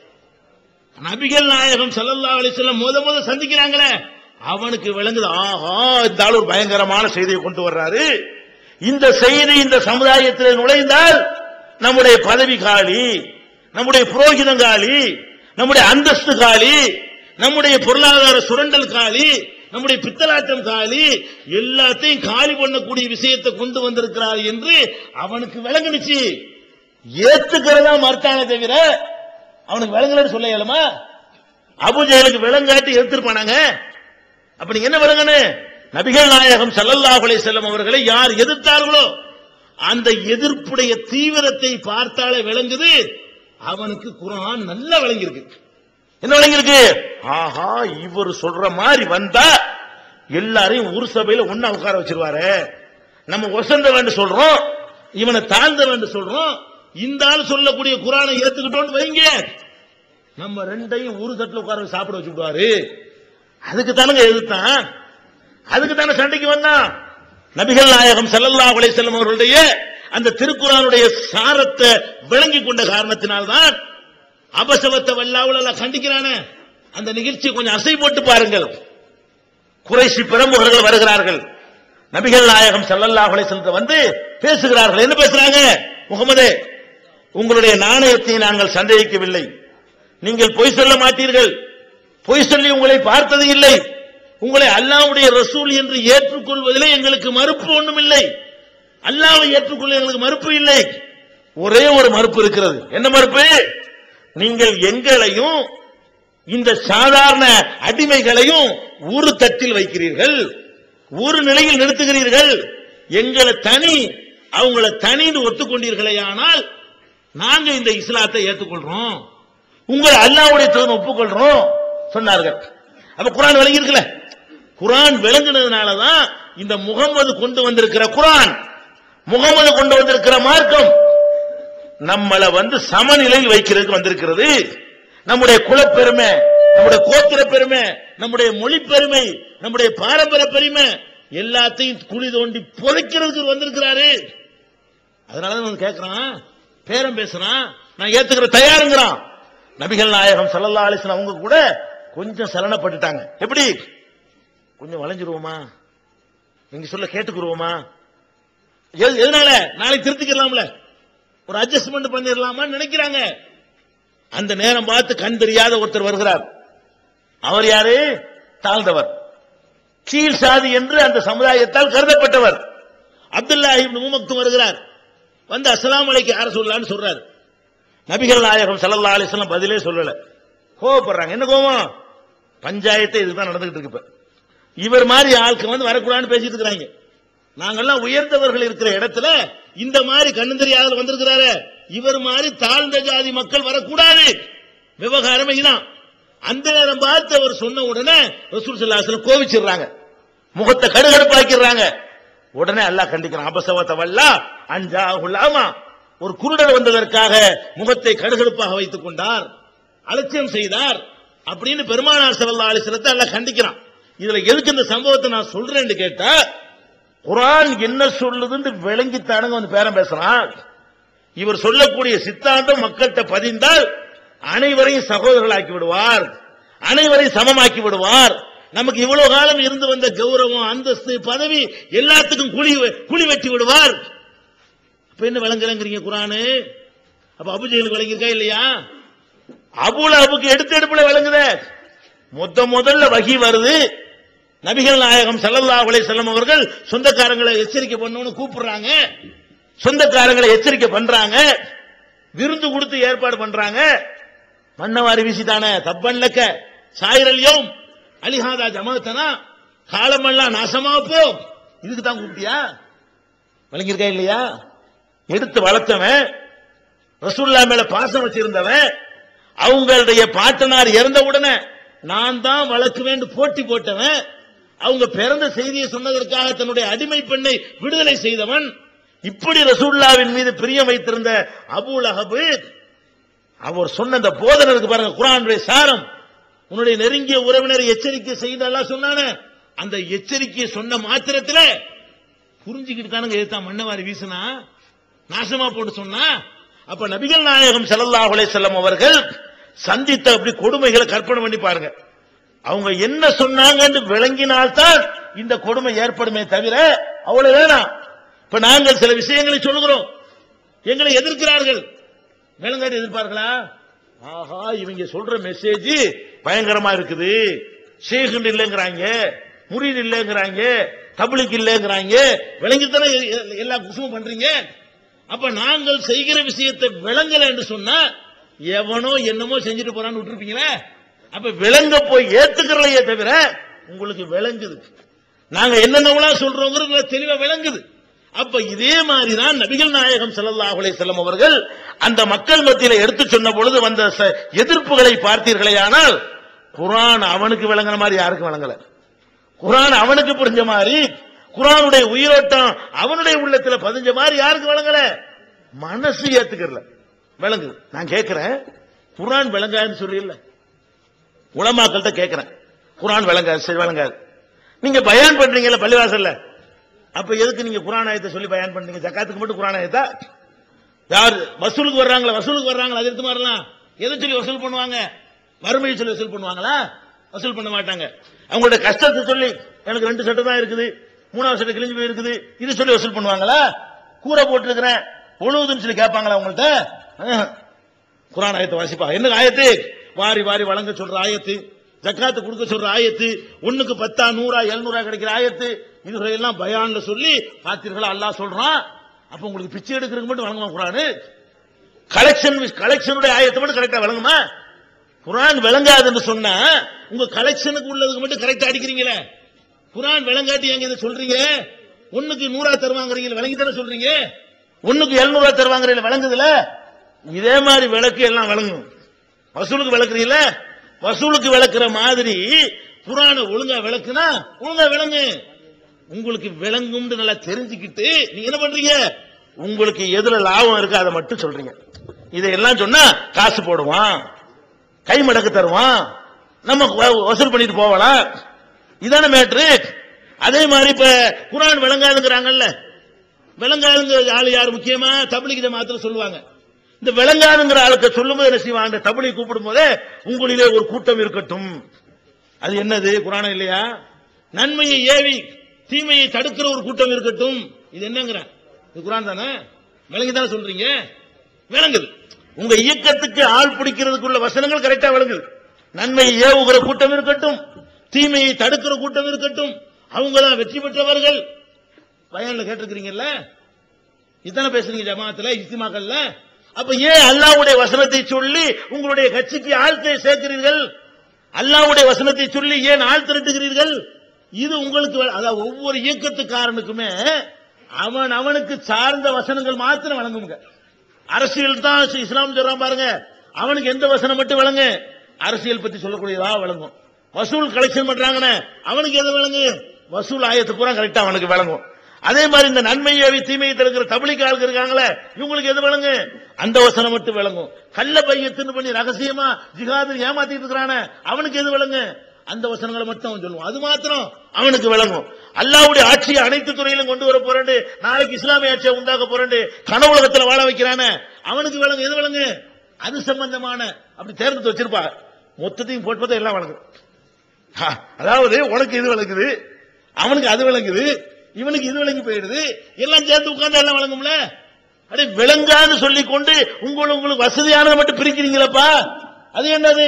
நபிகள் நாயகம் ஸல்லல்லாஹு அலைஹி வஸல்லம் முத முத சந்திக்கிறாங்களே அவனுக்கு விளங்குது ஆஹா இந்த ஆள் ஒரு பயங்கரமான செய்தியை கொண்டு வர்றாரு இந்த செய்தி இந்த சமுதாயத்தில் நுழைந்தால் நம்முடைய பதவி காலி நம்முடைய புரோகிதம் காலி நம்முடைய அந்தஸ்து காலி நம்முடைய பொருளாதார சுரண்டல் காலி நம்முடைய பித்தலாட்டம் காலி எல்லாத்தையும் காலி பண்ணக்கூடிய விஷயத்தை கொண்டு வந்திருக்கிறார் என்று அவனுக்கு விளங்குனுச்சு ஏத்துக்கிறதா மறுத்தானே தவிர அவனுக்கு விளங்கலன்னு சொல்ல இயலுமா அபுஜெயலுக்கு விளங்காட்டி எதிர்த்திருப்பானாங்க அப்ப நீங்க என்ன விளங்கணும் நபிகள் நாயகம் ஸல்லல்லாஹு அலைஹி வஸல்லம் அவர்களை யார் எதிர்த்தார்களோ அந்த எதிர்ப்புடைய தீவிரத்தை பார்த்தாலே விளங்குது அவனுக்கு குர்ஆன் நல்லா விளங்கியிருக்கு என்ன விளங்கியிருக்கு ஆஹா இவர் சொல்ற மாதிரி வந்தா எல்லாரையும் ஒரு சபையில ஒண்ணா உட்கார வச்சிருவாரு நம்ம ஒசந்த வேண்டும் சொல்றோம் இவனை தாழ்ந்த வேண்டும் சொல்றோம் இந்த ஆள் சொல்லக்கூடிய குரானை ஏத்துக்கிட்டோம்னு வைங்க நம்ம ரெண்டையும் ஒரு தட்டுல உட்கார வச்சு சாப்பிட வச்சு விடுவாரு அதுக்கு தானுங்க எதிர்த்தான் அதுக்கு தானே சண்டைக்கு வந்தான் நபிகள் நாயகம் ஸல்லல்லாஹு அலைஹி வஸல்லம் அவர்களுடைய அந்த திருக்குறானுடைய சாரத்தை விளங்கி கொண்ட காரணத்தினால்தான் அபசவத்தை வல்லாவுல எல்லாம் கண்டிக்கிறானே அந்த நிகழ்ச்சியை கொஞ்சம் அசை போட்டு பாருங்கள் குறைசி பிரமுகர்கள் வருகிறார்கள் நபிகள் நாயகம் ஸல்லல்லாஹு அலைஹி வஸல்லம் வந்து பேசுகிறார்கள் என்ன பேசுறாங்க முகமதே உங்களுடைய நாணயத்தை நாங்கள் சந்தேகிக்கவில்லை நீங்கள் பொய் சொல்ல மாட்டீர்கள் பொய் சொல்லி உங்களை பார்த்தது இல்லை உங்களை அல்லாஹ்வுடைய ரசூல் என்று ஏற்றுக்கொள்வதிலே எங்களுக்கு மறுப்பு ஒண்ணும் இல்லை அல்லாஹ்வை ஏற்றுக்கொள்ள எங்களுக்கு மறுப்பு இல்லை ஒரே ஒரு மறுப்பு இருக்கிறது என்ன மறுப்பு நீங்கள் எங்களையும் இந்த சாதாரண அடிமைகளையும் ஒரு தட்டில் வைக்கிறீர்கள் ஒரு நிலையில் நிறுத்துகிறீர்கள் எங்களை தனி அவங்கள தனின்னு ஒத்துக்கொண்டீர்களே ஆனால் நாங்க இந்த இஸ்லாத்தை ஏற்றுக்கொள்றோம் உங்களை அல்லாஹ்வுடைய தூதன் ஒப்புக்கொள்றோம் சொன்னார்கள் அப்ப குரான் விளங்கி இருக்குல்ல குரான் விளங்குனதுனால தான் இந்த முகமது கொண்டு வந்திருக்கிற குரான் முகமது கொண்டு வந்திருக்கிற மார்க்கம் நம்மளை வந்து சமநிலையில் வைக்கிறதுக்கு வந்திருக்கிறது நம்முடைய குலப்பெருமை நம்முடைய கோத்திர பெருமை நம்முடைய மொழி பெருமை நம்முடைய பாரம்பரிய பெருமை எல்லாத்தையும் குழி தோண்டி புதைக்கிறதுக்கு வந்திருக்கிறாரு அதனாலதான் அவன் கேட்கிறான் பேரம் பேசுறான் நான் ஏத்துக்கிற தயாருங்கிறான் நபிகள் நாயகம் ஸல்லல்லாஹு அலைஹி வஸல்லம் அவங்க கூட கொஞ்சம் சலனப்பட்டுட்டாங்க எப்படி கொஞ்சம் வளைஞ்சிருவோமா நீங்க சொல்ல கேட்டுக்குருவோமா எது- எதனால நாளைக்கு திருத்திக்கலாம்ல ஒரு அட்ஜஸ்ட்மெண்ட் பண்ணிடலாமான்னு நினைக்கிறாங்க அந்த நேரம் பார்த்து கண் தெரியாத ஒருத்தர் வருகிறார் அவர் யாரு தாழ்ந்தவர் கீழ் சாதி என்று அந்த சமுதாயத்தால் கருதப்பட்டவர் அப்துல்லா இப்னு உமக்தும் வருகிறார் வந்து அஸ்ஸலாமு அலைக்கும் யார சொல்லலாம்னு சொல்றாரு நபிகள் நாயகம் ஸல்லல்லாஹு அலைஹி வஸல்லம் பதிலே சொல்லல கோவப்படுறாங்க என்ன கோவம் பஞ்சாயத்து இதுதான் நடந்துகிட்டு இருக்கு இப்ப இவர் மாதிரி ஆட்கள் வந்து வரக்கூடாதுன்னு பேசிட்டு இருக்கிறாங்க நாங்கெல்லாம் உயர்ந்தவர்கள் இருக்கிற இடத்துல இந்த மாதிரி கண்ணு தெரியாத வந்திருக்கிறாரு இவர் மாதிரி தாழ்ந்த ஜாதி மக்கள் வரக்கூடாது விவகாரம் இதுதான் அந்த நேரம் பார்த்து அவர் சொன்ன உடனே ரசூல் ஸல்லல்லாஹு அலைஹி வஸல்லம் கோவிச்சிடுறாங்க முகத்தை கடுகடுப்பாக்கிறாங்க உடனே அல்லாஹ் கண்டிக்கிறான் அபசவத்த வல்லா அஞ்சா உல்லாமா ஒரு குருடர் வந்ததற்காக முகத்தை கடுகடுப்பாக வைத்துக் கொண்டார் அலட்சியம் செய்தார் அப்படின்னு பெருமானார் ஸல்லல்லாஹு அலைஹி வஸல்லத்தை அல்லாஹ் கண்டிக்கிறான் இதுல எதுக்கு இந்த சம்பவத்தை நான் சொல்றேன்னு கேட்டா குர்ஆன் என்ன சொல்லுதுன்னு விளங்கித்தானுங்க வந்து பேரம் பேசுறான் இவர் சொல்லக்கூடிய சித்தாந்தம் மக்கள்கிட்ட பதிந்தால் அனைவரையும் சகோதரர்களாக்கி விடுவார் அனைவரையும் சமமாக்கி விடுவார் நமக்கு இவ்வளவு காலம் இருந்து வந்த கௌரவம் அந்தஸ்து பதவி எல்லாத்துக்கும் குழி குழி வெட்டி விடுவார் அப்ப என்ன விளங்குறீங்க குரானு அப்ப அபுஜெயலுக்கு விளங்கியிருக்கா இல்லையா அபுல அபுக்கு எடுத்து எடுப்புல விளங்குதே முத முதல்ல வகி வருது நபிகள் நாயகம் ஸல்லல்லாஹு அலைஹி வஸல்லம் அவர்கள் சொந்தக்காரங்களை எச்சரிக்கை பண்ணணும்னு கூப்பிடுறாங்க சொந்தக்காரங்களை எச்சரிக்கை பண்றாங்க விருந்து கொடுத்து ஏற்பாடு பண்றாங்க மன்னவாரி வீசிட்டானே தப்பன்லக்க சாயிரல்யோம் அலிஹாதா ஜமாத்தனா காலமெல்லாம் நாசமா போ இதுக்கு தான் கூப்பிட்டியா விளங்கியிருக்கா இல்லையா எடுத்து வளர்த்தவன் ரசூல்லா மேல பாசம் வச்சிருந்தவன் அவங்களுடைய பாட்டனார் இறந்த உடனே நான் தான் வளர்க்குவேன் போட்டி போட்டவன் அவங்க பிறந்த செய்தியை சொன்னதற்காக தன்னுடைய அடிமை பெண்ணை விடுதலை செய்தவன் இப்படி ரசூல்லாவின் மீது பிரியம் வைத்திருந்த அபூல் அஹபு அவர் சொன்ன அந்த போதனை இருக்கு பாருங்க குரானுடைய சாரம் உன்னுடைய நெருங்கிய உறவினரை எச்சரிக்கை செய்தெல்லாம் சொன்னானே அந்த எச்சரிக்கையை சொன்ன மாத்திரத்துல புரிஞ்சுக்கிட்டு தானுங்க எதிர்த்தான் மண்ணவாரி வீசினா நாசமா போட்டு சொன்னா அப்ப நபிகள் நாயகம் ஸல்லல்லாஹு அலைஹி வஸல்லம் அவர்கள் சந்தித்த அப்படி கொடுமைகளை கற்பனை பண்ணி பாருங்க அவங்க என்ன சொன்னாங்கன்னு விளங்கினால்தான் இந்த கொடுமை ஏற்படுமே தவிர அவ்வளவு வேணாம் இப்ப நாங்கள் சில விஷயங்களை சொல்லுகிறோம் எங்களை எதிர்க்கிறார்கள் விளங்காட்டி எதிர்ப்பார்களா ஆஹா இவங்க சொல்ற மெசேஜ் பயங்கரமா இருக்குது ஷேகுண்டு இல்லைங்கிறாங்க முரீது இல்லைங்கிறாங்க தபிலிக் இல்லைங்கிறாங்க விளங்கித்தானே எ- எல்லா குசுமும் பண்றீங்க அப்ப நாங்கள் செய்கிற விஷயத்தை விளங்கல என்று சொன்னா எவனோ என்னமோ செஞ்சுட்டு போறான்னு விட்டுருப்பீங்களே அப்ப விளங்க போய் ஏத்துக்கிறலையே தவிர உங்களுக்கு விளங்குது நாங்க என்னென்னவளா சொல்றோங்கிறது தெளிவா விளங்குது அப்ப இதே மாதிரிதான் நபிகள் நாயகம் ஸல்லல்லாஹு அலைஹி வஸல்லம் அவர்கள் அந்த மக்கள் மத்தியில எடுத்து சொன்ன பொழுது வந்த ச- எதிர்ப்புகளை பார்த்தீர்களேயானால் குர்ஆன் அவனுக்கு விளங்குற மாதிரி யாருக்கும் விளங்கல குர்ஆன் அவனுக்கு புரிஞ்ச மாதிரி குர்ஆனுடைய உயிரோட்டம் அவனுடைய உள்ளத்துல பதிஞ்ச மாதிரி யாருக்கு விளங்கல மனசு ஏத்துக்கறல விளங்குது நான் கேட்கிறேன் குர்ஆன் விளங்காதுன்னு சொல்லல உலமாக்கள்கிட்ட கேட்கிறேன் குர்ஆன் விளங்காது சரி விளங்காது நீங்க பயான் பண்றீங்கல்ல பள்ளிவாசல்ல அப்ப எதுக்கு நீங்க குர்ஆன் ஆயத்தை சொல்லி பயான் பண்றீங்க ஜக்காத்துக்கு மட்டும் குர்ஆன் ஆயத்தா யார் வசூலுக்கு வர்றாங்களா வசூலுக்கு வர்றாங்களா அது எடுத்து மாறலாம் எதை சொல்லி வசூல் பண்ணுவாங்க வறுமையை சொல்லி வசூல் பண்ணுவாங்களா வசூல் பண்ண மாட்டாங்க அவங்களோட கஷ்டத்தை சொல்லி எனக்கு ரெண்டு சட்டை தான் இருக்குது மூணாவது சட்டை கிழிஞ்சு போய் இருக்குது இது சொல்லி வசூல் பண்ணுவாங்களா கூரை போட்டிருக்கிறேன் ஒழுகுதுன்னு சொல்லி கேட்பாங்களா உங்கள்ட்ட ஆஹ். குரான் ஆயத்தை வாசிப்பா என்ன ஆயத்து வாரி வாரி வழங்க சொல்ற ஆயத்து ஜக்காத்து கொடுக்க சொல்ற ஆயத்து ஒண்ணுக்கு பத்தா நூறா எழுநூறா கிடைக்கிற ஆயத்து இதுகளை எல்லாம் பயான்ல சொல்லி பாத்தீர்களா அல்லாஹ் சொல்றான் அப்ப உங்களுக்கு பிச்சை எடுக்கிறதுக்கு மட்டும் வழங்குமா குரானு கலெக்ஷன் கலெக்ஷனுடைய ஆயத்தை மட்டும் கரெக்டா வழங்குமா குரான் விளங்காதுன்னு சொன்னா உங்க கலெக்ஷனுக்கு உள்ளதுக்கு மட்டும் கரெக்டா அடிக்கிறீங்களே குரான் விளங்காட்டி எங்க இதை சொல்றீங்க ஒண்ணுக்கு நூறா தருவாங்கறீங்க விளங்கி தானே சொல்றீங்க ஒண்ணுக்கு எழுநூறா தருவாங்கறீங்க விளங்குதுல இதே மாதிரி விளக்கு எல்லாம் விளங்கும் வசூலுக்கு விளக்குறீங்கள வசூலுக்கு விளக்குற மாதிரி குரான ஒழுங்கா விளக்குனா ஒழுங்கா விளங்கு உங்களுக்கு விளங்கும்னு நல்லா தெரிஞ்சுக்கிட்டு நீங்க என்ன பண்றீங்க உங்களுக்கு எதுல லாபம் இருக்கு அதை மட்டும் சொல்றீங்க இதையெல்லாம் சொன்னா காசு போடுவான் கை மடக்கு தருவான் நம்ம வ- வசூல் பண்ணிட்டு போகலாம் இதான மேட்ரு அதே மாதிரி இப்ப குரான் விளங்காதுங்கிறாங்கல்ல விளங்காதுங்கிற ஆளு யார் முக்கியமா தபிலிக் ஜமாத்துல சொல்லுவாங்க இந்த விளங்காதுங்கிற ஆளுக்கு சொல்லும்போது என்ன செய்வான் அந்த தபிலி கூப்பிடும் போதே உங்களிலே ஒரு கூட்டம் இருக்கட்டும் அது என்னது குரானம் இல்லையா நன்மையை ஏவி தீமையை தடுக்கிற ஒரு கூட்டம் இருக்கட்டும் இது என்னங்கிற இது குரான் தானே விளங்கி தானே சொல்றீங்க விளங்குது உங்க இயக்கத்துக்கு ஆள் பிடிக்கிறதுக்குள்ள வசனங்கள் கரெக்டா விளங்குது நன்மையை ஏவுகிற கூட்டம் இருக்கட்டும் தீமையை தடுக்கிற கூட்டம் இருக்கட்டும் அவங்க தான் வெற்றி பெற்றவர்கள் பயான்ல கேட்டிருக்கிறீங்கல்ல இதானே பேசுறீங்க ஜமாத்துல இஸ்திமாக்கள்ல அப்ப ஏன் அல்லாஹ்வுடைய வசனத்தை சொல்லி உங்களுடைய கட்சிக்கு ஆழ்த்தை சேர்க்கிறீர்கள் அல்லாஹ்வுடைய வசனத்தை சொல்லி ஏன் ஆள் திரட்டுகிறீர்கள் இது உங்களுக்கு வே- அதாவது ஒவ்வொரு இயக்கத்துக்காரனுக்குமே அவன் அவனுக்கு சார்ந்த வசனங்கள் மாத்திரம் வழங்குங்க அரசியல் தான் இஸ்- இஸ்லாம் சொல்றான் பாருங்க அவனுக்கு எந்த வசனம் மட்டும் வழங்கு அரசியல் பத்தி சொல்லக்கூடியதா வழங்கும் வசூல் கலெக்ஷன் பண்றாங்கன்னு அவனுக்கு எது வழங்கு வசூல் ஆயத்து பூரா கரெக்டா அவனுக்கு வழங்கும் அதே மாதிரி இந்த நன்மையை தீமையை தடுக்கிற தபிலிக்கு ஆளுங்க இருக்காங்களே இவங்களுக்கு எது வழங்கு அந்த வசனம் மட்டும் விளங்கும் கள்ள பையத்துன்னு பண்ணி ரகசியமா ஜிகாது ஏமாத்திட்டு இருக்கிறானே அவனுக்கு எது விளங்கு அந்த வசனங்களை மட்டும் அவன் சொல்லுவான் அது மாத்திரம் அவனுக்கு விளங்கும் அல்லாவுடைய ஆட்சியை அனைத்து துறையிலும் கொண்டு வர போறேன் நாளைக்கு இஸ்லாமிய ஆட்சியை உண்டாக்க போறேன் கனவுலகத்துல வாழ வைக்கிறானே அவனுக்கு விளங்கு எது விளங்கு அது சம்பந்தமான அப்படி தேர்ந்தெடுத்து வச்சிருப்பா மொத்தத்தையும் போட்டு பார்த்தா எல்லாம் வழங்கும் ஹா, அதாவது உனக்கு இது விளங்குது அவனுக்கு அது விளங்குது இவனுக்கு இது விளங்கி போயிடுது எல்லாம் சேர்ந்து உட்கார்ந்து எல்லாம் விளங்கும்ல அடே விளங்கான்னு சொல்லிக் கொண்டு உங்களுக்கு உங்களுக்கு வசதியானதை மட்டும் பிரிக்கிறீங்களப்பா அது என்னது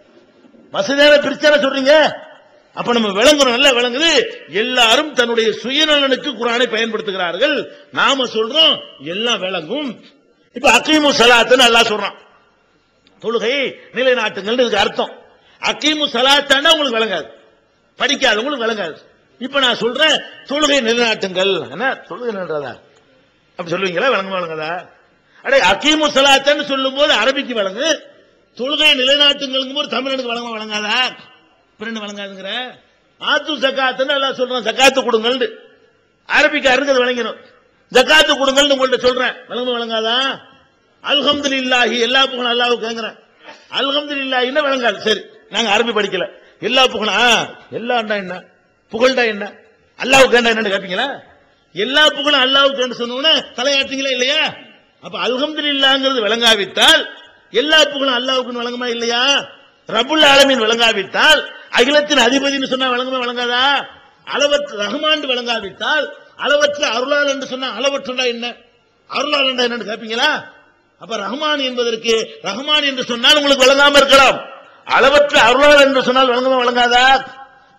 வசதியான பிரிச்சான சொல்றீங்க அப்ப நம்ம விளங்குறோம் நல்லா விளங்குது எல்லாரும் தன்னுடைய சுயநலனுக்கு குரானை பயன்படுத்துகிறார்கள் நாம சொல்றோம் எல்லாம் விளங்கும் இப்ப அக்கீமு சலாத்துன்னு அல்லாஹ் சொல்றான் தொழுகை நிலைநாட்டுங்கள் இதுக்கு அர்த்தம் அக்கீமு சலாத்தானா உங்களுக்கு விளங்காது படிக்காதவங்களுக்கு விளங்காது இப்ப நான் சொல்றேன் தொழுகை நிலைநாட்டுங்கள் என்ன தொழுகை நின்றதா அப்படி சொல்லுவீங்களா விளங்க விளங்கதா அடே அக்கீமு சலாத்தன்னு சொல்லும் போது அரபிக்கு விளங்கு தொழுகை நிலைநாட்டுங்கள் போது தமிழனுக்கு வழங்க வழங்காதா பிறன்னு வழங்காதுங்கிற ஆத்து ஜக்காத்துன்னு எல்லாம் சொல்றேன் ஜக்காத்து கொடுங்கள் அரபிக்காரருக்கு அது விளங்கிடும் ஜக்காத்து கொடுங்கள்னு உங்கள்ட்ட சொல்றேன் விளங்க வழங்காதா அல்ஹம்துலில்லாஹி எல்லா புகழும் அல்லாஹ்வுக்கு கேக்குறேன் அல்ஹம்துலில்லாஹின்னா விளங்காது சரி நாங்க அரபி படிக்கல எல்லா புகழும் ஆ, எல்லாம்டா என்ன புகழ்டா என்ன அல்லாஹ்வுக்கு வேண்டா என்னன்னு கேப்பீங்களா எல்லா புகழும் அல்லாஹ்வுக்கு சொன்னோன்னே தலையாட்டுங்களா இல்லையா அப்ப அல்ஹம்துலில்லாஹ்ங்கிறது விளங்காவிட்டால் எல்லா புகழும் அல்லாஹ்வுக்கு வழங்குமா இல்லையா ரபுல் ஆலமீன் விளங்காவிட்டால் அகிலத்தின் அதிபதினு சொன்னா வழங்குமா வழங்காதா அளவற்ற ரஹ்மான் விளங்காவிட்டால் அளவற்ற அருளால் என்று சொன்னா அளவற்றா என்ன அருளால் என்றா என்னன்னு கேப்பீங்களா அப்ப ரஹ்மான் என்பதற்கு ரஹ்மான் என்று சொன்னால் உங்களுக்கு வழங்காம இருக்கலாம் அளவற்ற அருளால் என்று சொன்னால் வழங்குமா வழங்காதா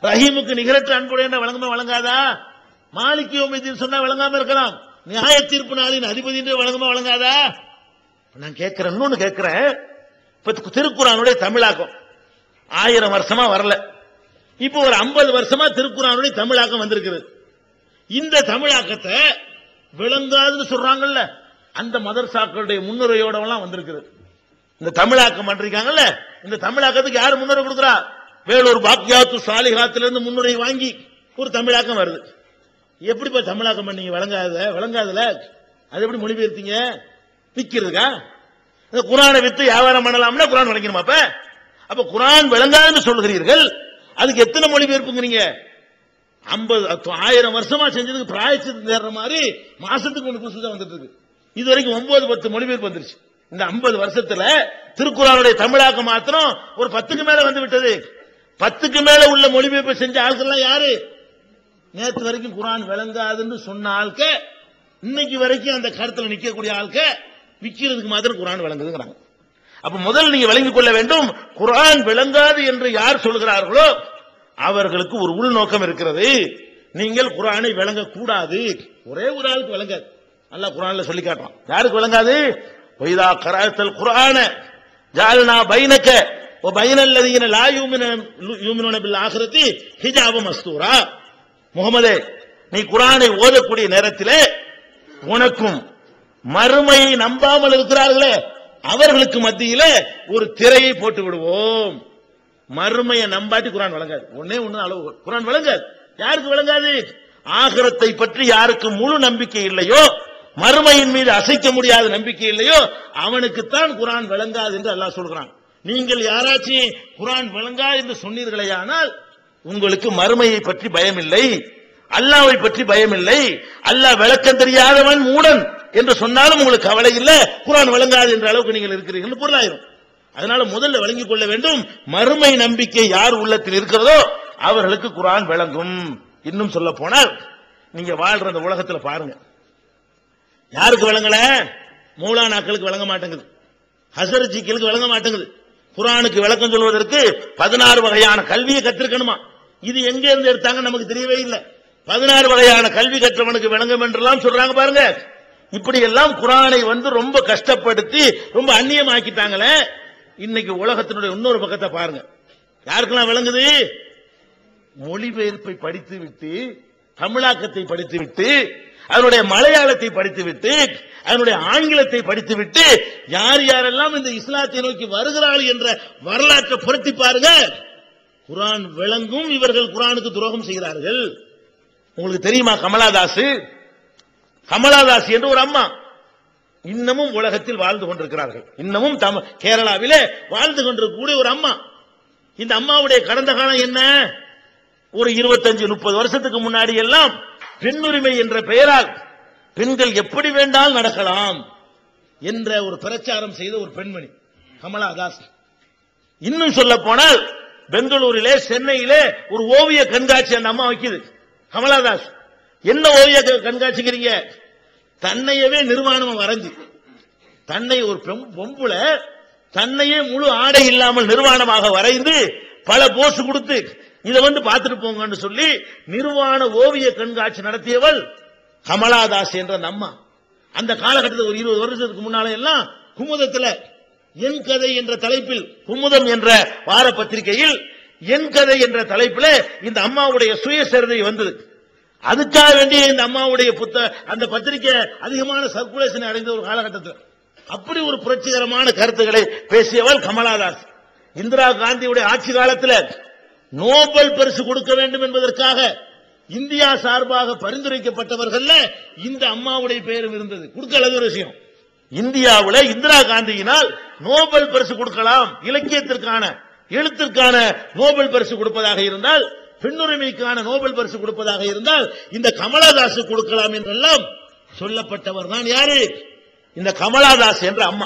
ரஹீமுக்கு நிகரற்ற அன்புடைய வழங்குமா வழங்காதா மாலிக் யோமிதீன் சொன்னா வழங்காம இருக்கலாம் நியாய தீர்ப்பு நாளின் அதிபதி என்று வழங்குமா வழங்காதா நான் கேட்கிறேன் இன்னொன்னு கேட்கிறேன் இப்ப திருக்குறானுடைய தமிழாக்கம் ஆயிரம் வருஷமா வரல இப்போ ஒரு ஐம்பது வருஷமா திருக்குறானுடைய தமிழாக்கம் வந்திருக்கிறது இந்த தமிழாக்கத்தை விளங்காதுன்னு சொல்றாங்கல்ல அந்த மதர்சாக்களுடைய முன்னுரையோட எல்லாம் வந்திருக்குது இந்த தமிழாக்கம் பண்றீங்கல்ல இந்த தமிழாக்கத்துக்கு யாரு முன்னுரை கொடுக்குறா வேலூர் பாக்யாத்து சாலிகாத்துல இருந்து முன்னுரை வாங்கி ஒரு தமிழாக்கம் வருது எப்படி இப்ப தமிழாக்கம் பண்ணீங்க விளங்காத விளங்காதுல அது எப்படி மொழிபெயர்த்தீங்க விக்கிறதுக்கா இந்த குரானை வித்து வியாபாரம் பண்ணலாம்னா குரான் விளங்கணுமா அப்ப அப்ப குரான் விளங்காதுன்னு சொல்கிறீர்கள் அதுக்கு எத்தனை மொழிபெயர்ப்புங்கிறீங்க ஐம்பது ஆயிரம் வருஷமா செஞ்சதுக்கு பிராயச்சித்து தேடுற மாதிரி மாசத்துக்கு ஒன்று புதுசு தான் வந்துட்டு இருக்கு இது வரைக்கும் ஒன்பது பத்து மொழிபெயர்ப்பு வந்துருச்சு இந்த ஐம்பது வருஷத்துல திருக்குறானுடைய தமிழாக்கம் மாத்திரம் ஒரு பத்துக்கு மேல வந்து விட்டது பத்துக்கு மேல உள்ள மொழிபெயர்ப்பு செஞ்ச ஆட்கள்லாம் யாரு நேற்று வரைக்கும் குரான் விளங்காதுன்னு சொன்ன ஆள்க இன்னைக்கு வரைக்கும் அந்த கருத்துல நிக்கக்கூடிய ஆள்க விக்கிறதுக்கு மாத்திரம் குரான் விளங்குதுங்கிறாங்க அப்ப முதல்ல நீங்க விளங்கிக் கொள்ள வேண்டும் குரான் விளங்காது என்று யார் சொல்கிறார்களோ அவர்களுக்கு ஒரு உள்நோக்கம் இருக்கிறது நீங்கள் குரானை விளங்கக்கூடாது ஒரே ஒரு ஆளுக்கு விளங்காது அல்லாஹ் குரான்ல சொல்லி காட்டுறான் யாருக்கு விளங்காது வைதா கராத்தல் குரான ஜாலனா பைனக்க ஓ பைனல்லதீன லா யூமின யூமினுன பில் ஆகிரத்தி ஹிஜாப மஸ்தூரா முகமதே நீ குரானை ஓதக்கூடிய நேரத்திலே உனக்கும் மறுமையை நம்பாமல் இருக்கிறார்களே அவர்களுக்கு மத்தியில ஒரு திரையை போட்டு விடுவோம் மறுமையை நம்பாட்டி குரான் வழங்காது ஒன்னே ஒண்ணு அளவு குரான் வழங்காது யாருக்கு வழங்காது ஆகரத்தை பற்றி யாருக்கு முழு நம்பிக்கை இல்லையோ மறுமையின் மீது அசைக்க முடியாத நம்பிக்கை இல்லையோ அவனுக்குத்தான் குரான் விளங்காது என்று அல்லாஹ் சொல்கிறான் நீங்கள் யாராச்சும் குரான் விளங்காது என்று சொன்னீர்களேயானால் உங்களுக்கு மறுமையை பற்றி பயம் இல்லை அல்லாவை பற்றி பயம் இல்லை அல்லாஹ் விளக்கம் தெரியாதவன் மூடன் என்று சொன்னாலும் உங்களுக்கு கவலை இல்லை குரான் விளங்காது என்ற அளவுக்கு நீங்கள் இருக்கிறீர்கள் பொருளாயிரும் அதனால முதல்ல விளங்கிக் கொள்ள வேண்டும் மறுமை நம்பிக்கை யார் உள்ளத்தில் இருக்கிறதோ அவர்களுக்கு குரான் விளங்கும் இன்னும் சொல்ல போனால் நீங்க வாழ்ற அந்த உலகத்துல பாருங்க யாருக்கு விளங்கல மூலானாக்களுக்கு விளங்க மாட்டேங்குது ஹசர் ஜிக்களுக்கு விளங்க மாட்டேங்குது குரானுக்கு விளக்கம் சொல்வதற்கு பதினாறு வகையான கல்வியை கத்திருக்கணுமா இது எங்க இருந்து எடுத்தாங்க நமக்கு தெரியவே இல்லை பதினாறு வகையான கல்வி கற்றவனுக்கு விளங்கும் என்றெல்லாம் சொல்றாங்க பாருங்க இப்படி எல்லாம் குரானை வந்து ரொம்ப கஷ்டப்படுத்தி ரொம்ப அந்நியமாக்கிட்டாங்களே இன்னைக்கு உலகத்தினுடைய இன்னொரு பக்கத்தை பாருங்க யாருக்கெல்லாம் விளங்குது மொழிபெயர்ப்பை படித்து விட்டு தமிழாக்கத்தை படித்து விட்டு அதனுடைய மலையாளத்தை படித்து விட்டு அதனுடைய ஆங்கிலத்தை படித்து விட்டு யார் யாரெல்லாம் இந்த இஸ்லாத்தை நோக்கி வருகிறார்கள் என்ற வரலாற்றை புரட்டி பாருங்க குரான் விளங்கும் இவர்கள் குரானுக்கு துரோகம் செய்கிறார்கள் உங்களுக்கு தெரியுமா கமலாதாஸ் கமலாதாஸ் என்று ஒரு அம்மா இன்னமும் உலகத்தில் வாழ்ந்து கொண்டிருக்கிறார்கள் இன்னமும் தம கேரளாவிலே வாழ்ந்து கொண்டிருக்கக்கூடிய ஒரு அம்மா இந்த அம்மாவுடைய கடந்த காலம் என்ன ஒரு இருபத்தஞ்சு முப்பது வருஷத்துக்கு முன்னாடி எல்லாம் பெண்ணுரிமை என்ற பெயரால் பெண்கள் எப்படி வேண்டால் நடக்கலாம் என்ற ஒரு பிரச்சாரம் செய்த ஒரு பெண்மணி கமலாதாஸ் இன்னும் சொல்ல போனால் பெங்களூரிலே சென்னையிலே ஒரு ஓவிய கண்காட்சி அந்த அம்மா வைக்குது கமலாதாஸ் என்ன ஓவிய கண்காட்சிக்கிறீங்க தன்னையவே நிர்வாணம் வரைஞ்சு தன்னை ஒரு பொம்புல தன்னையே முழு ஆடை இல்லாமல் நிர்வாணமாக வரைந்து பல போஸ் கொடுத்து இதை வந்து பார்த்துட்டு போங்கன்னு சொல்லி நிர்வாண ஓவிய கண்காட்சி நடத்தியவள் கமலாதாஸ் என்ற அம்மா அந்த காலகட்டத்தில் ஒரு இருபது வருஷத்துக்கு முன்னால எல்லாம் குமுதத்துல என் கதை என்ற தலைப்பில் குமுதம் என்ற வார பத்திரிகையில் என் கதை என்ற தலைப்பில் இந்த அம்மாவுடைய சுயசரிதை வந்தது அதுக்காக வேண்டிய இந்த அம்மாவுடைய புத்த அந்த பத்திரிகை அதிகமான சர்க்குலேஷன் அடைந்த ஒரு காலகட்டத்தில் அப்படி ஒரு புரட்சிகரமான கருத்துக்களை பேசியவள் கமலாதாஸ் இந்திரா காந்தியுடைய ஆட்சி காலத்தில் நோபல் பரிசு கொடுக்க வேண்டும் என்பதற்காக இந்தியா சார்பாக பரிந்துரைக்கப்பட்டவர்கள் இந்த அம்மாவுடைய பெயரும் இருந்தது கொடுக்கல ஒரு விஷயம் இந்தியாவில் இந்திரா காந்தியினால் நோபல் பரிசு கொடுக்கலாம் இலக்கியத்திற்கான எழுத்திற்கான நோபல் பரிசு கொடுப்பதாக இருந்தால் பெண்ணுரிமைக்கான நோபல் பரிசு கொடுப்பதாக இருந்தால் இந்த கமலாதாசு கொடுக்கலாம் என்றெல்லாம் சொல்லப்பட்டவர் தான் யாரு இந்த கமலாதாஸ் என்ற அம்மா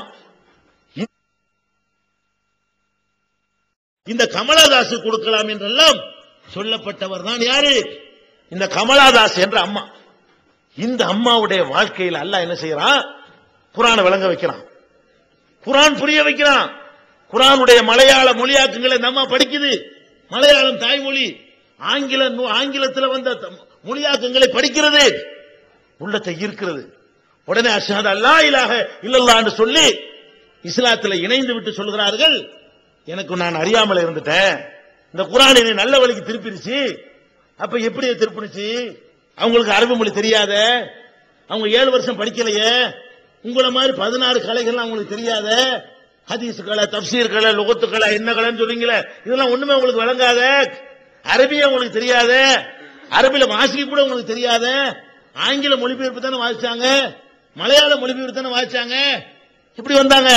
இந்த கமலாதாசு கொடுக்கலாம் என்றெல்லாம் சொல்லப்பட்டவர் தான் யாரு இந்த கமலாதாஸ் என்ற அம்மா இந்த அம்மாவுடைய வாழ்க்கையில் அல்லாஹ் என்ன செய்யறான் குரானை விளங்க வைக்கிறான் குரான் புரிய வைக்கிறான் குரானுடைய மலையாள மொழியாக்கங்களை இந்த அம்மா படிக்குது மலையாளம் தாய்மொழி ஆங்கில நூ- ஆங்கிலத்தில் வந்த த- மொழியாக்கங்களை படிக்கிறது உள்ளத்தை ஈர்க்கிறது உடனே அஷஹது அல்லா இலாஹ இல்லல்லான்னு சொல்லி இஸ்லாத்துல இணைந்து விட்டு சொல்கிறார்கள் எனக்கு நான் அறியாமல் இருந்துட்டேன் இந்த குரான் என்னை நல்ல வழிக்கு திருப்பிடுச்சு அப்ப எப்படி அது திருப்பினுச்சு அவங்களுக்கு அரபு மொழி தெரியாத அவங்க ஏழு வருஷம் படிக்கலையே உங்களை மாதிரி பதினாறு கலைகள்லாம் அவங்களுக்கு தெரியாத ஹதீஸ் கலை தப்சீர் கலை லுகத்து கலை என்ன கலைன்னு சொல்றீங்களே இதெல்லாம் ஒண்ணுமே உங்களுக்கு விளங்காத அரபியா உங்களுக்கு தெரியாத அரபில வாசிக்க கூட உங்களுக்கு தெரியாத ஆங்கில மொழிபெயர்ப்பு தானே வாசிச்சாங்க மலையாள மொழிபெயர்ப்பு தானே வாசிச்சாங்க இப்படி வந்தாங்க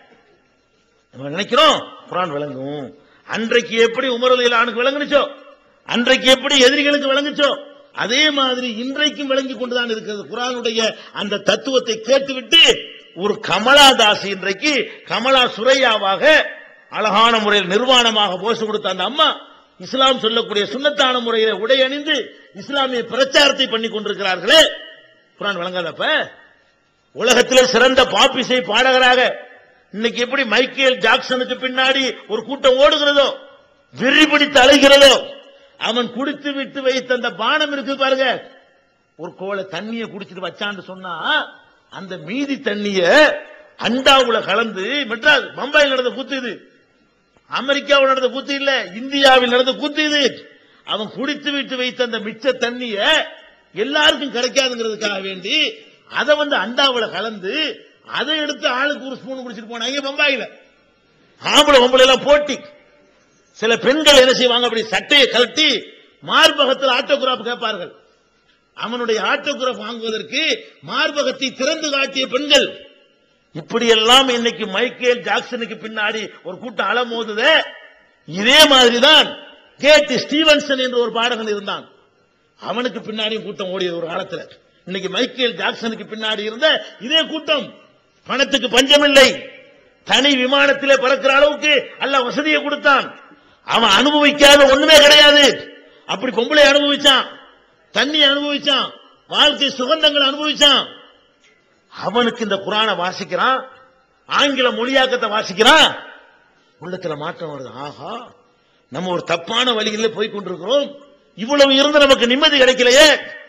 நம்ம நினைக்கிறோம் குரான் விளங்கும் அன்றைக்கு எப்படி உமரல் ஆணுக்கு விளங்குனுச்சோ அன்றைக்கு எப்படி எதிரிகளுக்கு விளங்குச்சோ அதே மாதிரி இன்றைக்கும் விளங்கி கொண்டுதான் இருக்கிறது குரானுடைய அந்த தத்துவத்தை கேட்டுவிட்டு ஒரு கமலா தாஸ் இன்றைக்கு கமலா சுரையாவாக அழகான முறையில் நிர்வாணமாக போசு கொடுத்த அந்த அம்மா இஸ்லாம் சொல்லக்கூடிய சுன்னத்தான முறையில உடை அணிந்து இஸ்லாமிய பிரச்சாரத்தை பண்ணி கொண்டிருக்கிறார்களே குரான் விளங்காதப்ப உலகத்திலே சிறந்த பாப்பிசை பாடகராக இன்னைக்கு எப்படி மைக்கேல் ஜாக்சனுக்கு பின்னாடி ஒரு கூட்டம் ஓடுகிறதோ வெறி பிடித்து அலைகிறதோ அவன் குடித்து விட்டு வைத்த அந்த பானம் இருக்கு பாருங்க ஒரு கோலை தண்ணிய குடிச்சிட்டு வச்சான்னு சொன்னா அந்த மீதி தண்ணிய அண்டாவுல கலந்து மெட்ராஸ் பம்பாயில் நடந்த கூத்து இது அமெரிக்காவில் நடந்த கூத்து இல்ல இந்தியாவில் நடந்த கூத்து இது அவன் குடித்து விட்டு வைத்த அந்த மிச்ச தண்ணிய எல்லாருக்கும் கிடைக்காதுங்கிறதுக்காக வேண்டி அதை வந்து அண்டாவுல கலந்து அதை எடுத்து ஆளுக்கு ஒரு ஸ்பூன் குடிச்சிட்டு போனாங்க பம்பாயில ஆம்பளை பொம்பளை எல்லாம் போட்டி சில பெண்கள் என்ன செய்வாங்க அப்படி சட்டையை கழட்டி மார்பகத்தில் ஆட்டோகிராஃப் கேட்பார்கள் அவனுடைய ஆட்டோகிராஃப் வாங்குவதற்கு மார்பகத்தை திறந்து காட்டிய பெண்கள் இப்படியெல்லாம் இன்னைக்கு மைக்கேல் ஜாக்சனுக்கு பின்னாடி ஒரு கூட்டம் அலமோதுதே இதே மாதிரிதான் கேட் ஸ்டீவன்சன் என்ற ஒரு பாடகன் இருந்தான் அவனுக்கு பின்னாடியும் கூட்டம் ஓடியது ஒரு காலத்துல இன்னைக்கு மைக்கேல் ஜாக்சனுக்கு பின்னாடி இருந்த இதே கூட்டம் பணத்துக்கு பஞ்சமில்லை தனி விமானத்திலே பறக்கிற அளவுக்கு அல்ல வசதியை கொடுத்தான் அவன் அனுபவிக்காத ஒண்ணுமே கிடையாது அப்படி பொம்பளை அனுபவிச்சான் தண்ணி அனுபவிச்சான் வாழ்க்கை சுகந்தங்களை அனுபவிச்சான் அவனுக்கு இந்த குரானை வாசிக்கிறான் ஆங்கில மொழியாக்கத்தை வாசிக்கிறான் உள்ளத்துல மாற்றம் வருது ஆஹா நம்ம ஒரு தப்பான வழிகளில் போய் கொண்டிருக்கிறோம் இவ்வளவு இருந்து நமக்கு நிம்மதி கிடைக்கலையே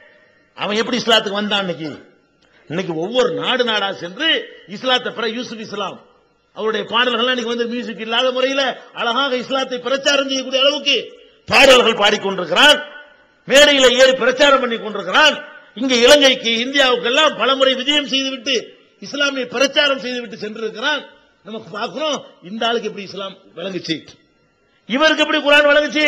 அவன் எப்படி இஸ்லாத்துக்கு வந்தான் இன்னைக்கு இன்னைக்கு ஒவ்வொரு நாடு நாடா சென்று இஸ்லாத்தை பிற யூசுப் இஸ்லாம் அவருடைய பாடல்கள் இன்னைக்கு வந்து மியூசிக் இல்லாத முறையில அழகாக இஸ்லாத்தை பிரச்சாரம் செய்யக்கூடிய அளவுக்கு பாடல்கள் பாடிக்கொண்டிருக்கிறான் மேடையில ஏறி பிரச்சாரம் பண்ணி கொண்டிருக்கிறான் இங்க இலங்கைக்கு இந்தியாவுக்கு எல்லாம் பலமுறை விஜயம் செய்துவிட்டு இஸ்லாமிய பிரச்சாரம் செய்துவிட்டு சென்றிருக்கிறான் நமக்கு பார்க்கிறோம் இந்த ஆளுக்கு எப்படி இஸ்லாம் விளங்குச்சு இவருக்கு எப்படி குரான் விளங்குச்சு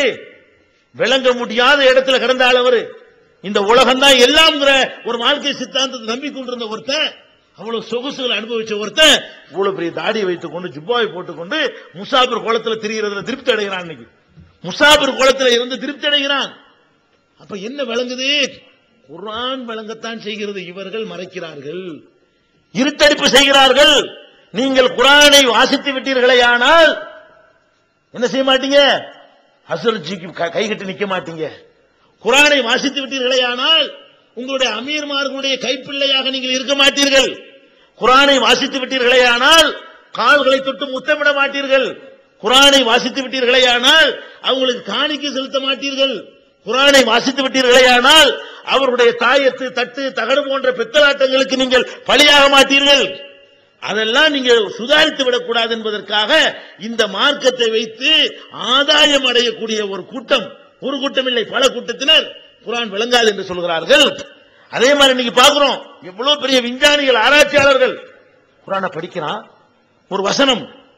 விளங்க முடியாத இடத்துல கிடந்த ஆள் அவரு இந்த உலகம் தான் எல்லாம்ங்கிற ஒரு வாழ்க்கை சித்தாந்தத்தை நம்பிக்கொண்டிருந்த ஒருத்தன் அவ்வளவு சொகுசுகளை அனுபவிச்ச ஒருத்தன் இவ்வளவு பெரிய தாடியை வைத்துக் கொண்டு ஜுப்பாவை போட்டுக்கொண்டு முசாபிர் குளத்துல திரிகிறதுல திருப்தி அடைகிறான் இன்னைக்கு முசாபிர் குளத்துல இருந்து திருப்தி அடைகிறான் அப்ப என்ன விளங்குது குர்ஆன் விளங்கத்தான் செய்கிறது இவர்கள் மறைக்கிறார்கள் இருட்டடிப்பு செய்கிறார்கள் நீங்கள் குரானை வாசித்து விட்டீர்களே ஆனால் என்ன செய்ய மாட்டீங்க அசுரட்சிக்கு கை கட்டி நிக்க மாட்டீங்க குரானை வாசித்து விட்டீர்களே ஆனால் உங்களுடைய அமீர்மார்களுடைய கைப்பிள்ளையாக நீங்கள் இருக்க மாட்டீர்கள் குரானை வாசித்து விட்டீர்களே ஆனால் கால்களை தொட்டு முத்தமிட மாட்டீர்கள் குரானை வாசித்து விட்டீர்களே ஆனால் அவங்களுக்கு காணிக்கை செலுத்த மாட்டீர்கள் குரானை வாசித்து விட்டீர்களே ஆனால் அவருடைய தாயத்து தட்டு தகடு போன்ற பித்தலாட்டங்களுக்கு நீங்கள் பலியாக மாட்டீர்கள் அதெல்லாம் நீங்க சுதாரித்து விடக்கூடாது என்பதற்காக இந்த மார்க்கத்தை வைத்து ஆதாயம் அடையக்கூடிய ஒரு கூட்டம் ஒரு கூட்டம் இல்லை பல கூட்டத்தினர் குரான் விளங்காது என்று சொல்கிறார்கள் அதே மாதிரி இன்னைக்கு பார்க்கிறோம் எவ்வளவு பெரிய விஞ்ஞானிகள் ஆராய்ச்சியாளர்கள் குரானை படிக்கிறான் ஒரு வசனம்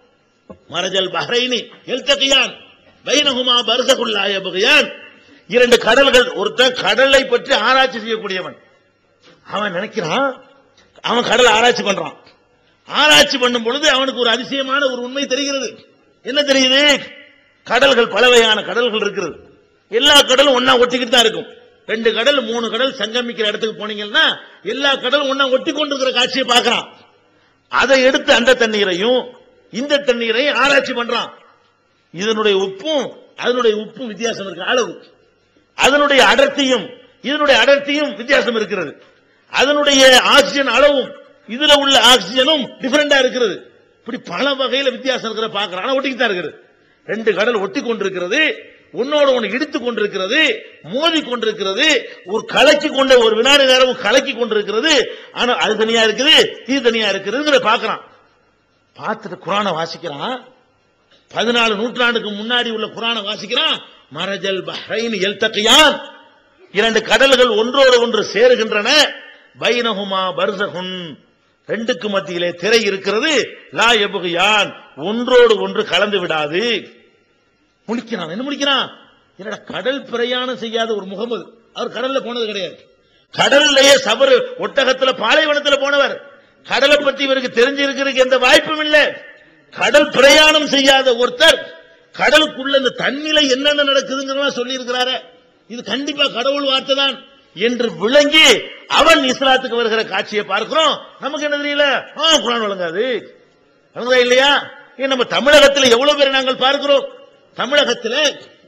மரஜல் பஹ்ரைனி எல்தகியான் பைனஹுமா பர்சகுல்லாய பகையான் இரண்டு கடல்கள் ஒருத்தன் கடலை பற்றி ஆராய்ச்சி செய்யக்கூடியவன் அவன் நினைக்கிறான் அவன் கடலை ஆராய்ச்சி பண்றான் ஆராய்ச்சி பண்ணும் பொழுது அவனுக்கு ஒரு அதிசயமான ஒரு உண்மை தெரிகிறது என்ன தெரியுது கடல்கள் பல வகையான கடல்கள் இருக்கிறது எல்லா கடலும் ஒன்னா ஒட்டிக்கிட்டு தான் இருக்கும் ரெண்டு கடல் மூணு கடல் சங்கமிக்கிற இடத்துக்கு போனீங்கன்னா எல்லா கடலும் ஒன்னா ஒட்டி கொண்டிருக்கிற காட்சியை பார்க்கறான் அதை எடுத்து அந்த தண்ணீரையும் இந்த தண்ணீரையும் ஆராய்ச்சி பண்றான் இதனுடைய உப்பும் அதனுடைய உப்பும் வித்தியாசம் இருக்கு அளவு அதனுடைய அடர்த்தியும் இதனுடைய அடர்த்தியும் வித்தியாசம் இருக்கிறது அதனுடைய ஆக்சிஜன் அளவும் இதுல உள்ள ஆக்சிஜனும் டிஃபரெண்டா இருக்கிறது இப்படி பல வகையில வித்தியாசம் இருக்கிற பாக்குறோம் ஆனா ஒட்டிக்கிட்டு தான் இருக்கிறது ரெண்டு கடல் ஒட்டி கொண்டிருக்கிறது உன்னோடு ஒன்று இடித்துக் கொண்டிருக்கிறது மோதி கொண்டிருக்கிறது ஒரு கலக்கி கொண்ட ஒரு வினாடி நேரம் கலக்கி கொண்டிருக்கிறது ஆனா அது தனியா இருக்குது இது தனியா இருக்குதுங்கிற பாக்குறான் பார்த்துட்டு குரானை வாசிக்கிறான் பதினாலு நூற்றாண்டுக்கு முன்னாடி உள்ள குரானை வாசிக்கிறான் மரஜல் பஹ்ரைன் எல்தகியான் இரண்டு கடல்கள் ஒன்றோடு ஒன்று சேருகின்றன பைனஹுமா பர்சகுன் ரெண்டுக்கு மத்தியிலே திரை இருக்கிறது லா எபுகியான் ஒன்றோடு ஒன்று கலந்து விடாது முழிக்கிறான் என்ன முழிக்கிறான் என்னடா கடல் பிரயாணம் செய்யாத ஒரு முகமது அவர் கடல்ல போனது கிடையாது கடல்லையே சபரு ஒட்டகத்துல பாலைவனத்துல போனவர் கடலை பத்தி இவருக்கு தெரிஞ்சிருக்கிறதுக்கு எந்த வாய்ப்பும் இல்ல கடல் பிரயாணம் செய்யாத ஒருத்தர் கடலுக்குள்ள இந்த தண்ணில என்னென்ன நடக்குதுங்கிறதா சொல்லி இருக்கிறாரு இது கண்டிப்பா கடவுள் வார்த்தை தான் என்று விளங்கி அவன் இஸ்லாத்துக்கு வருகிற காட்சியை பார்க்கிறோம் நமக்கு என்ன தெரியல ஆ குரான் வழங்காது வழங்குதா இல்லையா ஏன் நம்ம தமிழகத்தில் எவ்வளவு பேர் நாங்கள் பார்க்கிறோம் தமிழகத்தில்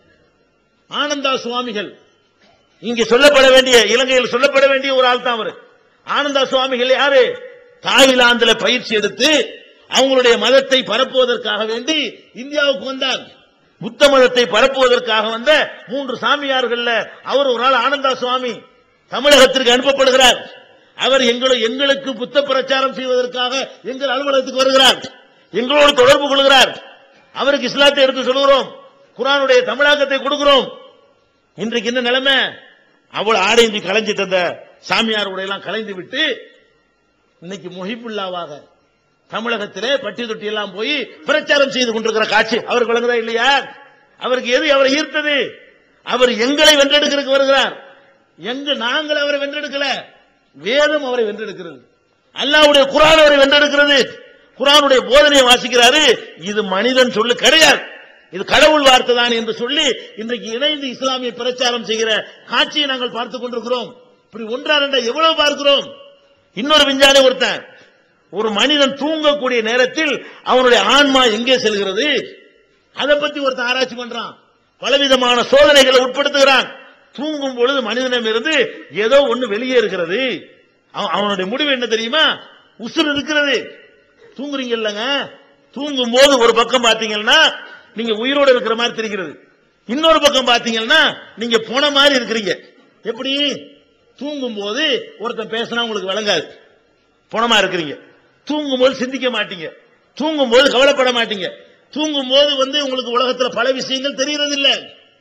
ஆனந்தா சுவாமிகள் இங்கே சொல்லப்பட வேண்டிய இலங்கையில் சொல்லப்பட வேண்டிய ஒரு ஆள் தான் அவர் ஆனந்தா சுவாமிகள் யாரு தாய்லாந்துல பயிற்சி எடுத்து அவங்களுடைய மதத்தை பரப்புவதற்காக வேண்டி இந்தியாவுக்கு வந்தார் புத்த மதத்தை பரப்புவதற்காக வந்த மூன்று சாமியார்கள்ல அவர் ஒரு நாள் ஆனந்தா சுவாமி தமிழகத்திற்கு அனுப்பப்படுகிறார் அவர் எங்களை எங்களுக்கு புத்த பிரச்சாரம் செய்வதற்காக எங்கள் அலுவலகத்துக்கு வருகிறார் எங்களோடு தொடர்பு கொள்கிறார் அவருக்கு இஸ்லாத்தை எடுத்து சொல்கிறோம் குரானுடைய தமிழாக்கத்தை கொடுக்கிறோம் இன்றைக்கு என்ன நிலைமை அவ்வளவு ஆடைந்து கலைஞ்சிட்டு அந்த சாமியார் உடையெல்லாம் கலைந்து விட்டு இன்னைக்கு முஹிபுல்லாவாக தமிழகத்திலே பட்டி தொட்டி எல்லாம் போய் பிரச்சாரம் செய்து கொண்டிருக்கிற காட்சி அவருக்கு வழங்குதா இல்லையா அவருக்கு எது அவரை ஈர்த்தது அவர் எங்களை வென்றெடுக்கிறதுக்கு வருகிறார் எங்க நாங்கள் அவரை வென்றெடுக்கல வேதம் அவரை வென்றெடுக்கிறது அல்லாவுடைய குரான் அவரை வென்றெடுக்கிறது குரானுடைய போதனையை வாசிக்கிறாரு இது மனிதன் சொல்லு கிடையாது இது கடவுள் வார்த்தை தான் என்று சொல்லி இன்றைக்கு இணைந்து இஸ்லாமிய பிரச்சாரம் செய்கிற காட்சியை நாங்கள் பார்த்துக் கொண்டிருக்கிறோம் இப்படி ஒன்றா ரெண்டா எவ்வளவு பார்க்கிறோம் இன்னொரு விஞ்ஞானி ஒருத்தன் ஒரு மனிதன் தூங்கக்கூடிய நேரத்தில் அவனுடைய ஆன்மா எங்கே செல்கிறது அதை பத்தி ஒருத்தன் ஆராய்ச்சி பண்றான் பலவிதமான சோதனைகளை உட்படுத்துகிறான் தூங்கும் பொழுது மனிதனிடமிருந்து ஏதோ ஒண்ணு வெளியே இருக்கிறது அவன் அவனுடைய முடிவு என்ன தெரியுமா உசுர் இருக்கிறது தூங்குறீங்க இல்லங்க தூங்கும் போது ஒரு பக்கம் பாத்தீங்கன்னா நீங்க உயிரோட இருக்கிற மாதிரி தெரிகிறது இன்னொரு பக்கம் பாத்தீங்கன்னா நீங்க போன மாதிரி இருக்கிறீங்க எப்படி தூங்கும் போது ஒருத்தன் பேசினா உங்களுக்கு விளங்காது போனமா இருக்கிறீங்க தூங்கும் போது சிந்திக்க மாட்டீங்க தூங்கும் போது கவலைப்பட மாட்டீங்க தூங்கும் போது வந்து உங்களுக்கு உலகத்துல பல விஷயங்கள் தெரியறது இல்ல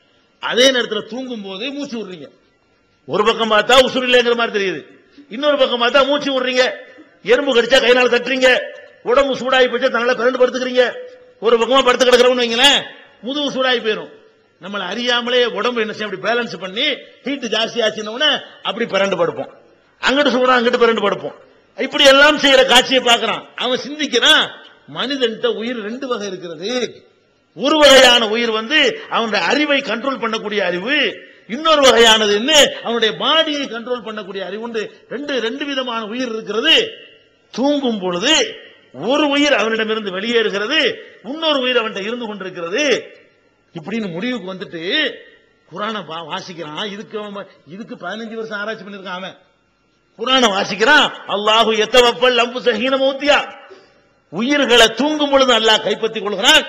அதே நேரத்தில் தூங்கும் போது மூச்சு விடுறீங்க ஒரு பக்கம் பார்த்தா உசுர் இல்லைங்கிற மாதிரி தெரியுது இன்னொரு பக்கம் பார்த்தா மூச்சு விடுறீங்க எறும்பு கடிச்சா கை நாள் தட்டுறீங்க உடம்பு சூடாகி போச்சு தன்னால பிறண்டு படுத்துக்கிறீங்க ஒரு பக்கமா படுத்து கிடக்கிறோம்னு வைங்களேன் முதுகு சூடாகி போயிடும் நம்மள அறியாமலே உடம்பு என்ன செய்யும் அப்படி பேலன்ஸ் பண்ணி ஹீட் ஜாஸ்தி ஆச்சுன்னு அப்படி பிறண்டு படுப்போம் அங்கிட்டு சூடா அங்கிட்டு பிறண்டு படுப்போம் இப்படி எல்லாம் செய்யற காட்சியை பார்க்கறான் அவன் சிந்திக்கிறான் மனிதன்கிட்ட உயிர் ரெண்டு வகை இருக்கிறது ஒரு வகையான உயிர் வந்து அவனுடைய அறிவை கண்ட்ரோல் பண்ணக்கூடிய அறிவு இன்னொரு வகையானது என்ன அவனுடைய பாடியை கண்ட்ரோல் பண்ணக்கூடிய அறிவு உண்டு ரெண்டு ரெண்டு விதமான உயிர் இருக்கிறது தூங்கும் பொழுது ஒரு உயிர் அவனிடமிருந்து வெளியேறுகிறது இன்னொரு உயிர் அவன்கிட்ட இருந்து கொண்டிருக்கிறது இப்படின்னு முடிவுக்கு வந்துட்டு குரானை வா- வாசிக்கிறான் இதுக்கு அவன் இதுக்கு பதினஞ்சு வருஷம் ஆராய்ச்சி பண்ணிருக்கான் அவன் குரானை வாசிக்கிறான் அல்லாஹு எத்தவப்பல் லம்பு சஹீன மௌத்தியா உயிர்களை தூங்கும் பொழுது அல்லாஹ் கைப்பற்றிக் கொள்கிறான்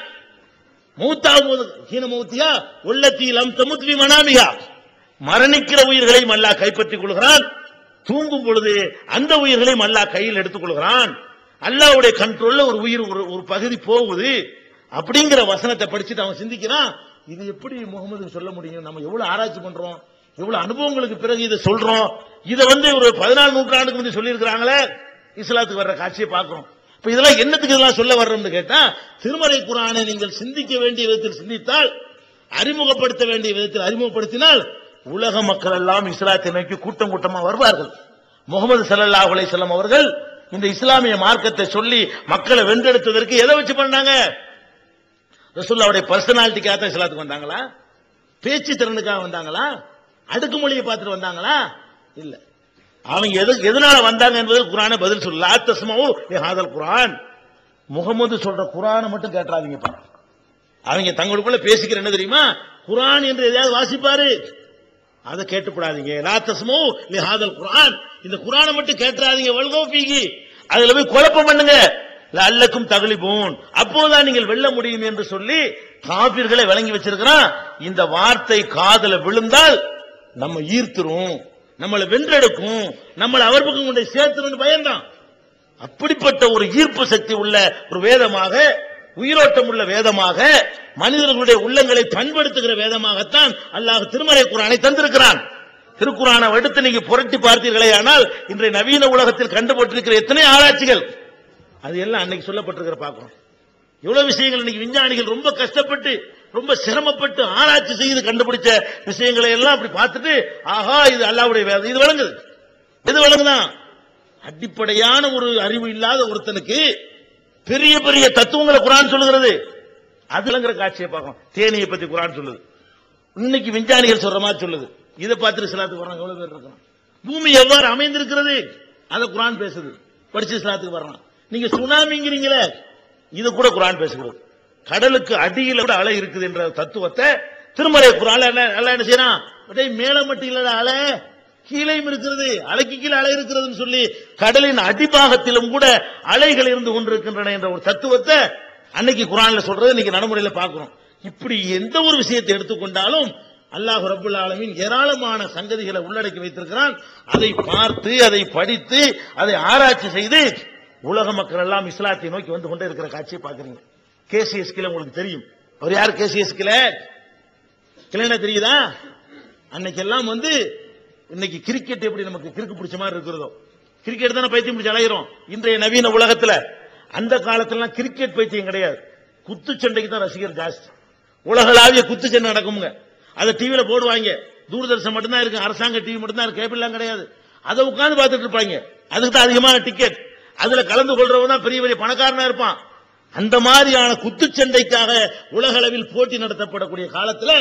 மூத்தாவது ஹீன மௌத்தியா உள்ளத்தி லம் தமுத்வி மனாமியா மரணிக்கிற உயிர்களையும் அல்லாஹ் கைப்பற்றிக் கொள்கிறான் தூங்கும் பொழுது அந்த உயிர்களையும் அல்லாஹ் கையில் எடுத்துக் கொள்கிறான் அல்லாஹ்வுடைய கண்ட்ரோல்ல ஒரு உயிர் ஒரு ஒரு பகுதி போகுது அப்படிங்கிற வசனத்தை படிச்சுட்டு அவன் சிந்திக்கிறான் இது எப்படி முகமது சொல்ல முடியும் நம்ம எவ்வளவு ஆராய்ச்சி பண்றோம் எவ்வளவு அனுபவங்களுக்கு பிறகு இதை சொல்றோம் இதை வந்து ஒரு பதினாலு நூற்றாண்டுக்கு முந்தைய சொல்லியிருக்கிறாங்களே இஸ்லாத்துக்கு வர்ற காட்சியை பார்க்கிறோம் இப்ப இதெல்லாம் என்னத்துக்கு இதெல்லாம் சொல்ல வர்றோம்னு கேட்டா திருமறை குரானை நீங்கள் சிந்திக்க வேண்டிய விதத்தில் சிந்தித்தால் அறிமுகப்படுத்த வேண்டிய விதத்தில் அறிமுகப்படுத்தினால் உலக மக்கள் எல்லாம் இஸ்லாத்தை நோக்கி கூட்டம் கூட்டமா வருவார்கள் முகமது ஸல்லல்லாஹு அலைஹி வஸல்லம் அவர்கள் இந்த இஸ்லாமிய மார்க்கத்தை சொல்லி மக்களை வென்றெடுத்ததற்கு எதை வச்சு பண்ணாங்க ரசூல்லாவுடைய பர்சனாலிட்டிக்காக தான் இஸ்லாத்துக்கு வந்தாங்களா பேச்சு திறனுக்காக வந்தாங்களா அடுக்குமொழியை பார்த்துட்டு வந்தாங்களா இல்ல அவங்க எது எதனால வந்தாங்க என்பது குரானை பதில் சொல்லு லா தஸ்மவு ஹாதல் குரான் முகமது சொல்ற குரானை மட்டும் கேட்டுறாதீங்கப்பா அவங்க தங்களுக்குள்ள பேசிக்கிற என்ன தெரியுமா குரான் என்று எதையாவது வாசிப்பாரு அதை கேட்டுப்படாதீங்க லா தஸ்மு லி ஹாதல் குரான் இந்த குரானை மட்டும் கேட்டுறாதீங்க வல்கோ பீகி அதுல போய் குழப்பம் பண்ணுங்க அல்லக்கும் தகலிபூன் அப்போதுதான் நீங்கள் வெல்ல முடியும் என்று சொல்லி காபிர்களை வழங்கி வச்சிருக்கிறான் இந்த வார்த்தை காதுல விழுந்தால் நம்ம ஈர்த்துரும் நம்மளை வென்றெடுக்கும் நம்மளை அவர் பக்கம் கொண்டு சேர்த்துரும் பயந்தான் அப்படிப்பட்ட ஒரு ஈர்ப்பு சக்தி உள்ள ஒரு வேதமாக உயிரோட்டம் உள்ள வேதமாக மனிதர்களுடைய உள்ளங்களை பண்படுத்துகிற வேதமாகத்தான் அல்லாஹ் திருமறை குரானை தந்திருக்கிறான் திருக்குறானை எடுத்து நீங்க புரட்டி பார்த்தீர்களே ஆனால் இன்றைய நவீன உலகத்தில் கண்டுபட்டிருக்கிற எத்தனை ஆராய்ச்சிகள் அது எல்லாம் அன்னைக்கு சொல்லப்பட்டிருக்கிற பார்க்கிறோம் எவ்வளவு விஷயங்கள் இன்னைக்கு விஞ்ஞானிகள் ரொம்ப கஷ்டப்பட்டு ரொம்ப சிரமப்பட்டு ஆராய்ச்சி செய்து கண்டுபிடிச்ச விஷயங்களை எல்லாம் அப்படி பார்த்துட்டு ஆஹா இது அல்லாவுடைய வேதம் இது விளங்குது இது விளங்குதான் அடிப்படையான ஒரு அறிவு இல்லாத ஒருத்தனுக்கு பெரிய பெரிய தத்துவங்களை குரான் சொல்லுகிறது அதுலங்கிற காட்சியை பார்க்கணும் தேனியை பத்தி குரான் சொல்லுது இன்னைக்கு விஞ்ஞானிகள் சொல்ற மாதிரி சொல்லுது இதை பார்த்துட்டு சிலாத்துக்கு வர்றாங்க எவ்வளவு பேர் இருக்கான் பூமி எவ்வாறு அமைந்திருக்கிறது அதை குரான் பேசுது படிச்சு சிலாத்துக்கு வர்றான் நீங்க சுனாமிங்கிறீங்களே இது கூட குரான் பேசுகிறது கடலுக்கு அடியில கூட அலை இருக்குது என்ற தத்துவத்தை திருமறை குரான் எல்லாம் என்ன செய்யறான் அப்படியே மேல மட்டும் இல்ல அலை கீழையும் இருக்கிறது அலைக்கு கீழே அலை இருக்கிறதுன்னு சொல்லி கடலின் அடிபாகத்திலும் கூட அலைகள் இருந்து கொண்டிருக்கின்றன என்ற ஒரு தத்துவத்தை அன்னைக்கு குரான்ல சொல்றது இன்னைக்கு நடைமுறையில பார்க்கிறோம் இப்படி எந்த ஒரு விஷயத்தை எடுத்துக்கொண்டாலும் அல்லாஹ் ரபுல் ஆலமீன் ஏராளமான சங்கதிகளை உள்ளடக்கி வைத்திருக்கிறான் அதை பார்த்து அதை படித்து அதை ஆராய்ச்சி செய்து உலக மக்கள் எல்லாம் இஸ்லாத்தை நோக்கி வந்து கொண்டே இருக்கிற காட்சியை பார்க்கறீங்க கேசிஎஸ் கிளை உங்களுக்கு தெரியும் அவர் யார் கேசிஎஸ் கிளை கிளைனா தெரியுதா அன்னைக்கு எல்லாம் வந்து இன்னைக்கு கிரிக்கெட் எப்படி நமக்கு கிறுக்கு பிடிச்ச மாதிரி இருக்கிறதோ கிரிக்கெட் தானே பைத்தியம் பிடிச்சு அலைகிறோம் இன்றைய நவீன உலகத்துல அந்த காலத்துல கிரிக்கெட் பைத்தியம் கிடையாது குத்துச்சண்டைக்கு தான் ரசிகர் ஜாஸ்தி உலகளாவிய குத்துச்சண்டை நடக்குமுங்க அதை டிவியில போடுவாங்க தூர்தர்ஷன் மட்டும்தான் இருக்கு அரசாங்க டிவி மட்டும்தான் இருக்கு கேபிள் எல்லாம் கிடையாது அதை உட்கார்ந்து பார்த்துட்டு இருப்பாங்க அதுக்கு தான் அதிகமான டிக்கெட் அதுல கலந்து கொள்றவன் தான் பெரிய பெரிய பணக்காரனா இருப்பான் அந்த மாதிரியான குத்துச்சண்டைக்காக உலக அளவில் போட்டி நடத்தப்படக்கூடிய காலத்துல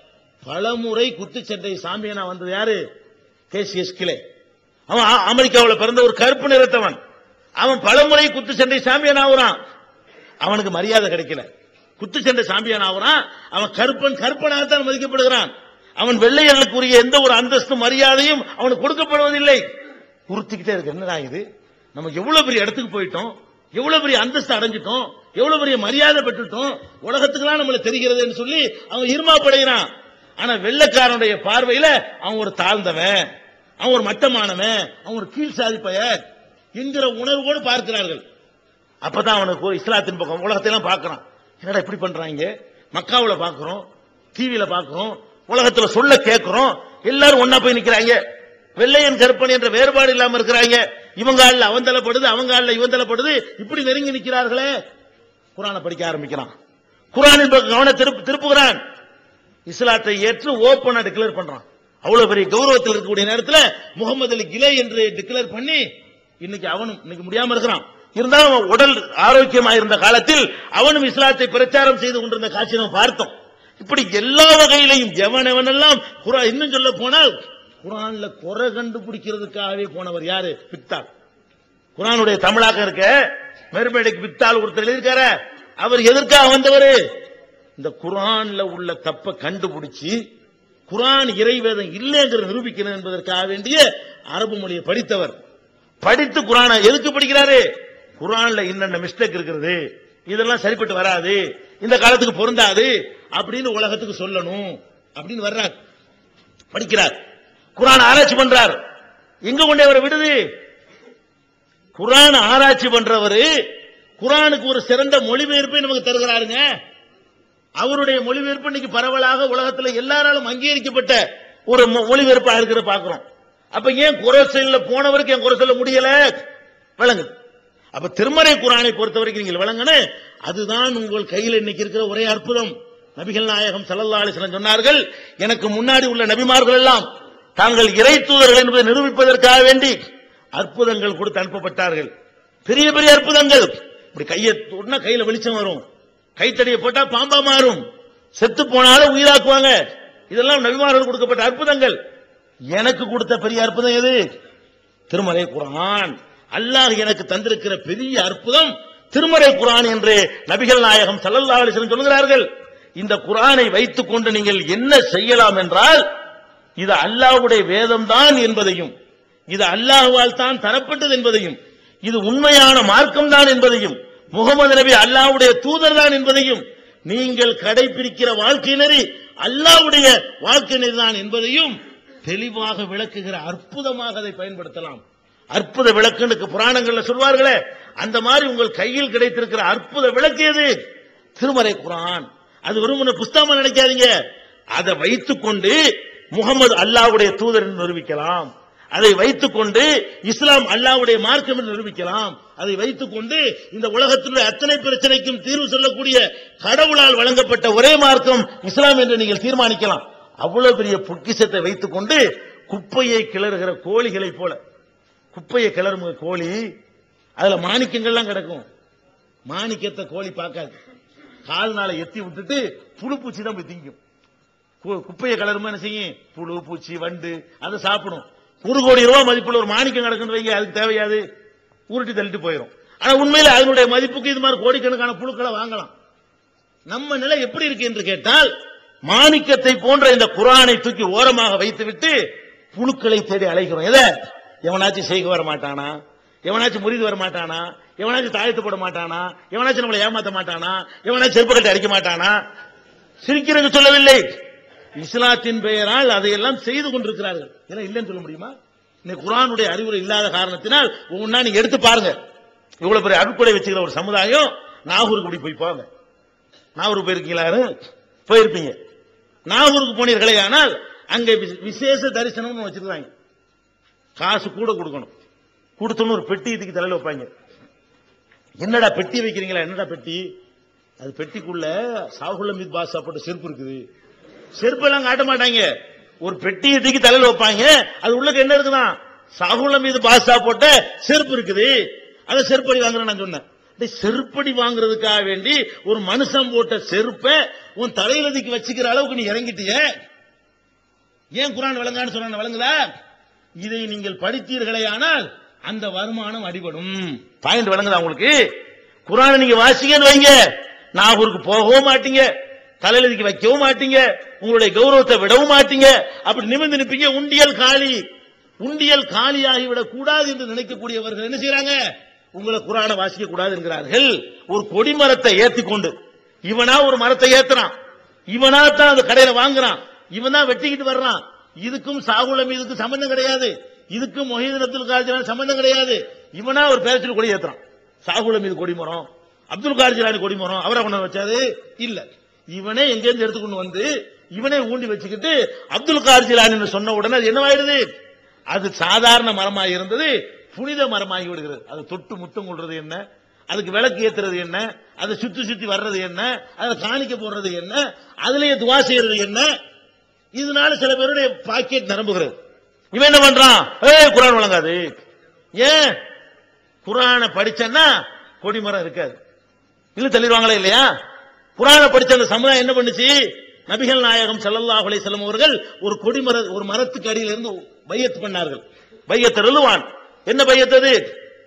பலமுறை குத்துச்சண்டை சாம்பியனா வந்தது யாரு கேசிஎஸ் கிளே அவன் அ- அமெரிக்காவுல பிறந்த ஒரு கருப்பு நிறத்தவன் அவன் பலமுறை குத்துச்சண்டை சாம்பியன் ஆகுறான் அவனுக்கு மரியாதை கிடைக்கல குத்துச்சண்டை சாம்பியன் ஆகுறான் அவன் கருப்பன் கருப்பனாகத்தான் மதிக்கப்படுகிறான் அவன் வெள்ளையர்களுக்குரிய எந்த ஒரு அந்தஸ்து மரியாதையும் அவனுக்கு கொடுக்கப்படுவதில்லை உறுத்திக்கிட்டே இருக்கு என்னடா இது நம்ம எவ்வளவு பெரிய இடத்துக்கு போயிட்டோம் எவ்வளவு பெரிய அந்தஸ்து அடைஞ்சிட்டோம் எவ்வளவு பெரிய மரியாதை பெற்றுட்டோம் உலகத்துக்குலாம் நம்மள தெரிகிறதுன்னு சொல்லி அவன் இருமாப்படைகிறான் ஆனா வெள்ளைக்காரனுடைய பார்வையில அவன் ஒரு தாழ்ந்தவன் அவன் ஒரு மட்டமானவன் அவன் ஒரு கீழ் சாதி பையன் என்கிற உணர்வோடு பார்க்கிறார்கள் அப்பதான் அவனுக்கு ஒரு இஸ்லாத்தின் பக்கம் உலகத்தையெல்லாம் பார்க்கறான் என்னடா இப்படி பண்றாங்க மக்காவுல பார்க்கிறோம் டிவியில பார்க்கிறோம் உலகத்துல சொல்ல கேட்கிறோம் எல்லாரும் ஒன்னா போய் நிக்கிறாங்க வெள்ளையன் கருப்பன் என்ற வேறுபாடு இல்லாம இருக்கிறாங்க இவங்க ஆள்ல அவன் தலைப்படுது அவங்க ஆள்ல இவன் தலைப்படுது இப்படி நெருங்கி நிக்கிறார்களே குரானை படிக்க ஆரம்பிக்கிறான் குரானின் பக்கம் கவன திருப்பு திருப்புகிறான் இஸ்லாத்தை ஏற்று ஓப்பனா டிக்ளேர் பண்றான் அவ்வளவு பெரிய கௌரவத்தில் இருக்கக்கூடிய நேரத்துல முகமது அலி கிலே என்று டிக்ளேர் பண்ணி இன்னைக்கு அவனும் இன்னைக்கு முடியாம இருக்கிறான் இருந்தாலும் அவன் உடல் ஆரோக்கியமா இருந்த காலத்தில் அவனும் இஸ்லாத்தை பிரச்சாரம் செய்து கொண்டிருந்த காட்சி நம்ம பார்த்தோம் இப்படி எல்லா வகையிலையும் எவன் எவனெல்லாம் குரா இன்னும் சொல்ல போனால் குரான்ல குறை கண்டுபிடிக்கிறதுக்காகவே போனவர் யாரு பித்தால் குரானுடைய தமிழாக்கம் இருக்க மேற்பேடைக்கு வித்தால் ஒருத்தர் எழுதியிருக்காரு அவர் எதற்காக வந்தவர் இந்த குரான்ல உள்ள தப்ப கண்டுபிடிச்சு குரான் இறைவேதம் இல்லைங்கிற நிரூபிக்கணும் என்பதற்காக வேண்டிய அரபு மொழியை படித்தவர் படித்து குரானை எதுக்கு படிக்கிறாரு குரான்ல இன்னென்ன மிஸ்டேக் இருக்கிறது இதெல்லாம் சரிப்பட்டு வராது இந்த காலத்துக்கு பொருந்தாது அப்படின்னு உலகத்துக்கு சொல்லணும் அப்படின்னு வர்றார் படிக்கிறார் குரான் ஆராய்ச்சி பண்றார் எங்க கொண்டே அவரை விடுது குரான் ஆராய்ச்சி பண்றவரு குரானுக்கு ஒரு சிறந்த மொழிபெயர்ப்பை நமக்கு தருகிறாருங்க அவருடைய மொழிபெயர்ப்பு இன்னைக்கு பரவலாக உலகத்துல எல்லாராலும் அங்கீகரிக்கப்பட்ட ஒரு மொ- மொழிபெயர்ப்பா இருக்கிற பாக்குறோம் அப்ப ஏன் குறை சொல்ல போனவருக்கு ஏன் குறை சொல்ல முடியல விளங்கு அப்ப திருமறை குரானை பொறுத்த வரைக்கும் நீங்கள் விளங்கணும் அதுதான் உங்கள் கையில் இன்னைக்கு இருக்கிற ஒரே அற்புதம் நபிகள் நாயகம் ஸல்லல்லாஹு அலைஹி வஸல்லம் சொன்னார்கள் எனக்கு முன்னாடி உள்ள நபிமார்கள் எல்லாம் தாங்கள் இறை தூதர்கள் என்பதை நிரூபிப்பதற்காக வேண்டி அற்புதங்கள் கொடுத்து அனுப்பப்பட்டார்கள் பெரிய பெரிய அற்புதங்கள் இப்படி கையை தொட்டா கையில வெளிச்சம் வரும் கைத்தடியை போட்டா பாம்பா மாறும் செத்து போனாலும் உயிராக்குவாங்க இதெல்லாம் நபிமார்கள் கொடுக்கப்பட்ட அற்புதங்கள் எனக்கு கொடுத்த பெரிய அற்புதம் எது திருமறை குரான் அல்லாஹ் எனக்கு தந்திருக்கிற பெரிய அற்புதம் திருமறை குரான் என்று நபிகள் நாயகம் ஸல்லல்லாஹு அலைஹி வஸல்லம் சொல்கிறார்கள் இந்த குரானை வைத்துக் கொண்டு நீங்கள் என்ன செய்யலாம் என்றால் இது அல்லாஹ்வுடைய வேதம் தான் என்பதையும் இது அல்லாஹ்வால் தான் தரப்பட்டது என்பதையும் இது உண்மையான மார்க்கம் தான் என்பதையும் முகமது நபி அல்லாஹ்வுடைய தூதர் தான் என்பதையும் நீங்கள் கடைபிடிக்கிற வாழ்க்கை நெறி அல்லாஹ்வுடைய வாழ்க்கை நெறி தான் என்பதையும் தெளிவாக விளக்குகிற அற்புதமாக அதை பயன்படுத்தலாம் அற்புத விளக்குன்னு புராணங்கள்ல சொல்வார்களே அந்த மாதிரி உங்கள் கையில் கிடைத்திருக்கிற அற்புத விளக்கு எது திருமறை குரான் அது வெறுமனே புஸ்தகமா நினைக்காதீங்க அதை வைத்துக்கொண்டு முகமது அல்லாஹ்வுடைய தூதர் என்று நிரூபிக்கலாம் அதை வைத்துக்கொண்டு இஸ்லாம் அல்லாஹ்வுடைய மார்க்கம் என்று நிரூபிக்கலாம் அதை வைத்துக்கொண்டு இந்த உலகத்தினுடைய அத்தனை பிரச்சனைக்கும் தீர்வு சொல்லக்கூடிய கடவுளால் வழங்கப்பட்ட ஒரே மார்க்கம் இஸ்லாம் என்று நீங்கள் தீர்மானிக்கலாம் அவ்வளவு பெரிய பொக்கிஷத்தை வைத்துக்கொண்டு குப்பையை கிளறுகிற கோழிகளைப் போல குப்பையை கிளறும் கோழி அதுல மாணிக்கங்கள்லாம் கிடக்கும் மாணிக்கத்தை கோழி பார்க்காது கால்னால எத்தி விட்டுட்டு புழு பூச்சி தான் போய் திங்கும் கு- குப்பையை கலருமா என்ன செய்யும் புழு பூச்சி வண்டு அதை சாப்பிடும் ஒரு கோடி ரூபாய் மதிப்புள்ள ஒரு மாணிக்கம் கிடக்குன்னு வைங்க அதுக்கு தேவையாது உருட்டி தள்ளிட்டு போயிடும் ஆனா உண்மையில அதனுடைய மதிப்புக்கு இது மாதிரி கோடிக்கணக்கான புழுக்களை வாங்கலாம் நம்ம நிலை எப்படி இருக்கு என்று கேட்டால் மாணிக்கத்தை போன்ற இந்த குரானை தூக்கி ஓரமாக வைத்துவிட்டு புழுக்களை தேடி அழைக்கிறோம் எதை எவனாச்சும் செய்க வர மாட்டானா எவனாச்சும் முறிது வர மாட்டானா எவனாச்சும் தாயத்து போட மாட்டானா எவனாச்சும் நம்மளை ஏமாத்த மாட்டானா எவனாச்சும் செருப்பு கட்டி அடிக்க மாட்டானா சிரிக்கிறது சொல்லவில்லை இஸ்லாத்தின் பெயரால் அதையெல்லாம் செய்து கொண்டிருக்கிறார்கள் ஏன்னா இல்லைன்னு சொல்ல முடியுமா இன்னைக்கு குரானுடைய அறிவுரை இல்லாத காரணத்தினால் ஒவ்வொன்றா நீங்க எடுத்து பாருங்க இவ்வளவு பெரிய அருட்கொடை வச்சுக்கிற ஒரு சமுதாயம் நாகூருக்கு இப்படி போய் போங்க நாகூருக்கு போயிருக்கீங்களா யாரு? போயிருப்பீங்க நாகூருக்கு போனீர்களே ஆனால் அங்க வி- விசேஷ தரிசனம்னு வச்சிருக்காங்க காசு கூட கொடுக்கணும் கொடுத்தோன்னு ஒரு பெட்டி இதுக்கு தலையில வைப்பாங்க என்னடா பெட்டி வைக்கிறீங்களா என்னடா பெட்டி அது பெட்டிக்குள்ள சாகுல் அமீத் பாஷா போட்ட செருப்பு இருக்குது செருப்பெல்லாம் காட்ட மாட்டாங்க ஒரு பெட்டியை தூக்கி தலையில வைப்பாங்க அது உள்ளக்கு என்ன இருக்குதான் சாகுல் அமீது பாஷா போட்ட செருப்பு இருக்குது அதை செருப்படி வாங்குறேன் நான் சொன்னேன் டேய், செருப்படி வாங்குறதுக்காக வேண்டி ஒரு மனுஷன் போட்ட செருப்பை உன் தலையில தூக்கி வச்சுக்கிற அளவுக்கு நீ இறங்கிட்டிய ஏன் குரான் விளங்கான்னு சொன்ன விளங்குதா இதை நீங்கள் படித்தீர்களே ஆனால் அந்த வருமானம் அடிபடும் பாயிண்ட் விளங்குதா உங்களுக்கு குரானை நீங்க வாசிங்கன்னு வைங்க நாகூருக்கு போகவும் மாட்டீங்க தலையிலதிக்கு வைக்கவும் மாட்டீங்க உங்களுடைய கௌரவத்தை விடவும் மாட்டீங்க அப்படி நிமிர்ந்து நிப்பீங்க உண்டியல் காலி உண்டியல் காலியாகிவிடக் கூடாது என்று நினைக்கக்கூடியவர்கள் என்ன செய்யறாங்க உங்களை குரானை வாசிக்க கூடாது என்கிறார்கள் ஒரு கொடிமரத்தை ஏத்தி கொண்டு இவனா ஒரு மரத்தை ஏத்துறான் இவனா தான் அந்த கடையில வாங்குறான் இவன் தான் வெட்டிக்கிட்டு வர்றான் இதுக்கும் சாகுலம் இதுக்கும் சம்பந்தம் கிடையாது இதுக்கும் மொஹீதனத்தில் காலத்தில் சம்பந்தம் கிடையாது இவனா ஒரு பேரத்தில் கொடி ஏத்துறான் சாகுலம் மீது கொடிமரம் அப்துல் கார் ஜிலானி கொடிமரம் அவரை கொண்டு வந்து வச்சாரு இல்ல இவனே எங்கேருந்து எடுத்துக்கொண்டு வந்து இவனே ஊண்டி வச்சுக்கிட்டு அப்துல் கார் ஜிலானி சொன்ன உடனே அது என்னவாயிடுது அது சாதாரண மரமாக இருந்தது புனித மரமாகி விடுகிறது அது தொட்டு முத்தம் கொள்றது என்ன அதுக்கு விளக்கு ஏத்துறது என்ன அதை சுத்தி சுத்தி வர்றது என்ன அதை காணிக்க போடுறது என்ன அதுலயே துவா செய்யறது என்ன இதனால சில பேருடைய பாக்கெட் நிரம்புகிறது இவன் என்ன பண்றான் ஏய் குரான் வழங்காது ஏன் குரானை படிச்சேன்னா கொடிமரம் இருக்காது இல்ல தள்ளிடுவாங்களே இல்லையா குரானை படிச்ச அந்த சமுதாயம் என்ன பண்ணுச்சு நபிகள் நாயகம் ஸல்லல்லாஹு அலைஹி வஸல்லம் அவர்கள் ஒரு கொடிமர ஒரு மரத்துக்கு அடியில இருந்து பையத் பண்ணார்கள் பையத் ருலுவான் என்ன பையத் அது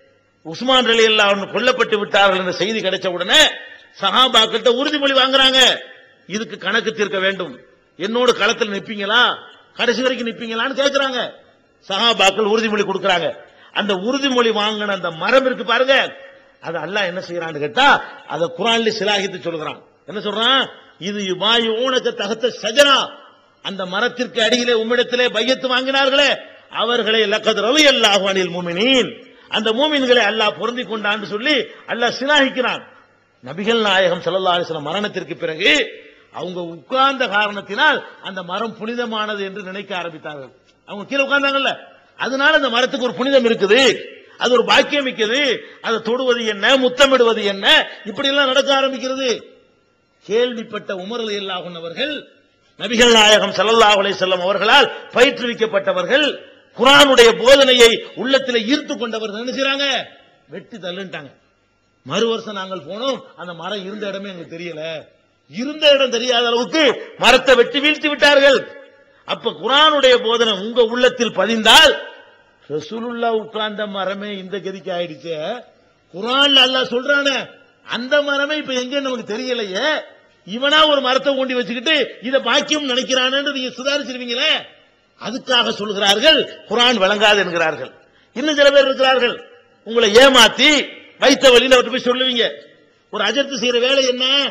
உஸ்மான் ரலி அல்லாஹ் கொல்லப்பட்டு விட்டார்கள் என்ற செய்தி கிடைச்ச உடனே சஹாபாக்கிட்ட உறுதிமொழி வாங்குறாங்க இதுக்கு கணக்கு தீர்க்க வேண்டும் என்னோட களத்தில் நிப்பீங்களா கடைசி வரைக்கும் நிப்பீங்களான்னு கேட்கிறாங்க சஹாபாக்கள் உறுதிமொழி கொடுக்கறாங்க அந்த உறுதிமொழி வாங்கின அந்த மரம் இருக்கு பாருங்க அது அல்லாஹ் என்ன செய்யறான்னு கேட்டா அதை குரான்ல சிலாகித்து சொல்கிறான் என்ன சொல்றான் இது யுபாயு ஊனக்கு தகத்த சஜரா அந்த மரத்திற்கு அடியிலே உம்மிடத்திலே பையத்து வாங்கினார்களே அவர்களை லக்கத் ரவி அல்லாஹ் அனில் மூமினீன் அந்த மூமின்களை அல்லாஹ் பொருந்தி கொண்டான்னு சொல்லி அல்லாஹ் சிலாகிக்கிறான் நபிகள் நாயகம் ஸல்லல்லாஹு அலைஹி வஸல்லம் மரணத்திற்கு பிறகு அவங்க உட்கார்ந்த காரணத்தினால் அந்த மரம் புனிதமானது என்று நினைக்க ஆரம்பித்தார்கள் அவங்க கீழே உட்கார்ந்தாங்கல்ல அதனால அந்த மரத்துக்கு ஒரு புனிதம் இருக்குது அது ஒரு பாக்கியம் மிக்கது அதை தொடுவது என்ன முத்தமிடுவது என்ன இப்படி எல்லாம் நடக்க ஆரம்பிக்கிறது கேள்விப்பட்ட உமர் ரலியல்லாஹு அன்ஹு அவர்கள் நபிகள் நாயகம் ஸல்லல்லாஹு அலைஹி வஸல்லம் அவர்களால் பயிற்றுவிக்கப்பட்டவர்கள் குர்ஆனுடைய போதனையை உள்ளத்தில் ஈர்த்து கொண்டவர்கள் என்ன செய்றாங்க வெட்டி தள்ளுன்ட்டாங்க மறு வருஷம் நாங்கள் போனோம் அந்த மரம் இருந்த இடமே எங்களுக்கு தெரியல இருந்த இடம் தெரியாத அளவுக்கு மரத்தை வெட்டி வீழ்த்தி விட்டார்கள் அப்ப குர்ஆனுடைய போதனை உங்க உள்ளத்தில் பதிந்தால் ரசூலுல்லாஹ் உட்கார்ந்த மரமே இந்த கதிக்கு ஆயிடுச்சு குர்ஆன்ல அல்லாஹ் சொல்றானே அந்த மரமே இப்ப எங்க நமக்கு தெரியலையே இவனா ஒரு மரத்தை ஊண்டி வச்சுக்கிட்டு இத பாக்கியம் நினைக்கிறானு நீங்க சுதாரிச்சிருவீங்களே அதுக்காக சொல்கிறார்கள் குர்ஆன் வழங்காது என்கிறார்கள் இன்னும் சில பேர் இருக்கிறார்கள் உங்களை ஏமாத்தி வைத்த வழியில அவர்கிட்ட போய் சொல்லுவீங்க ஒரு அஜர்த்து செய்யற வேலை என்ன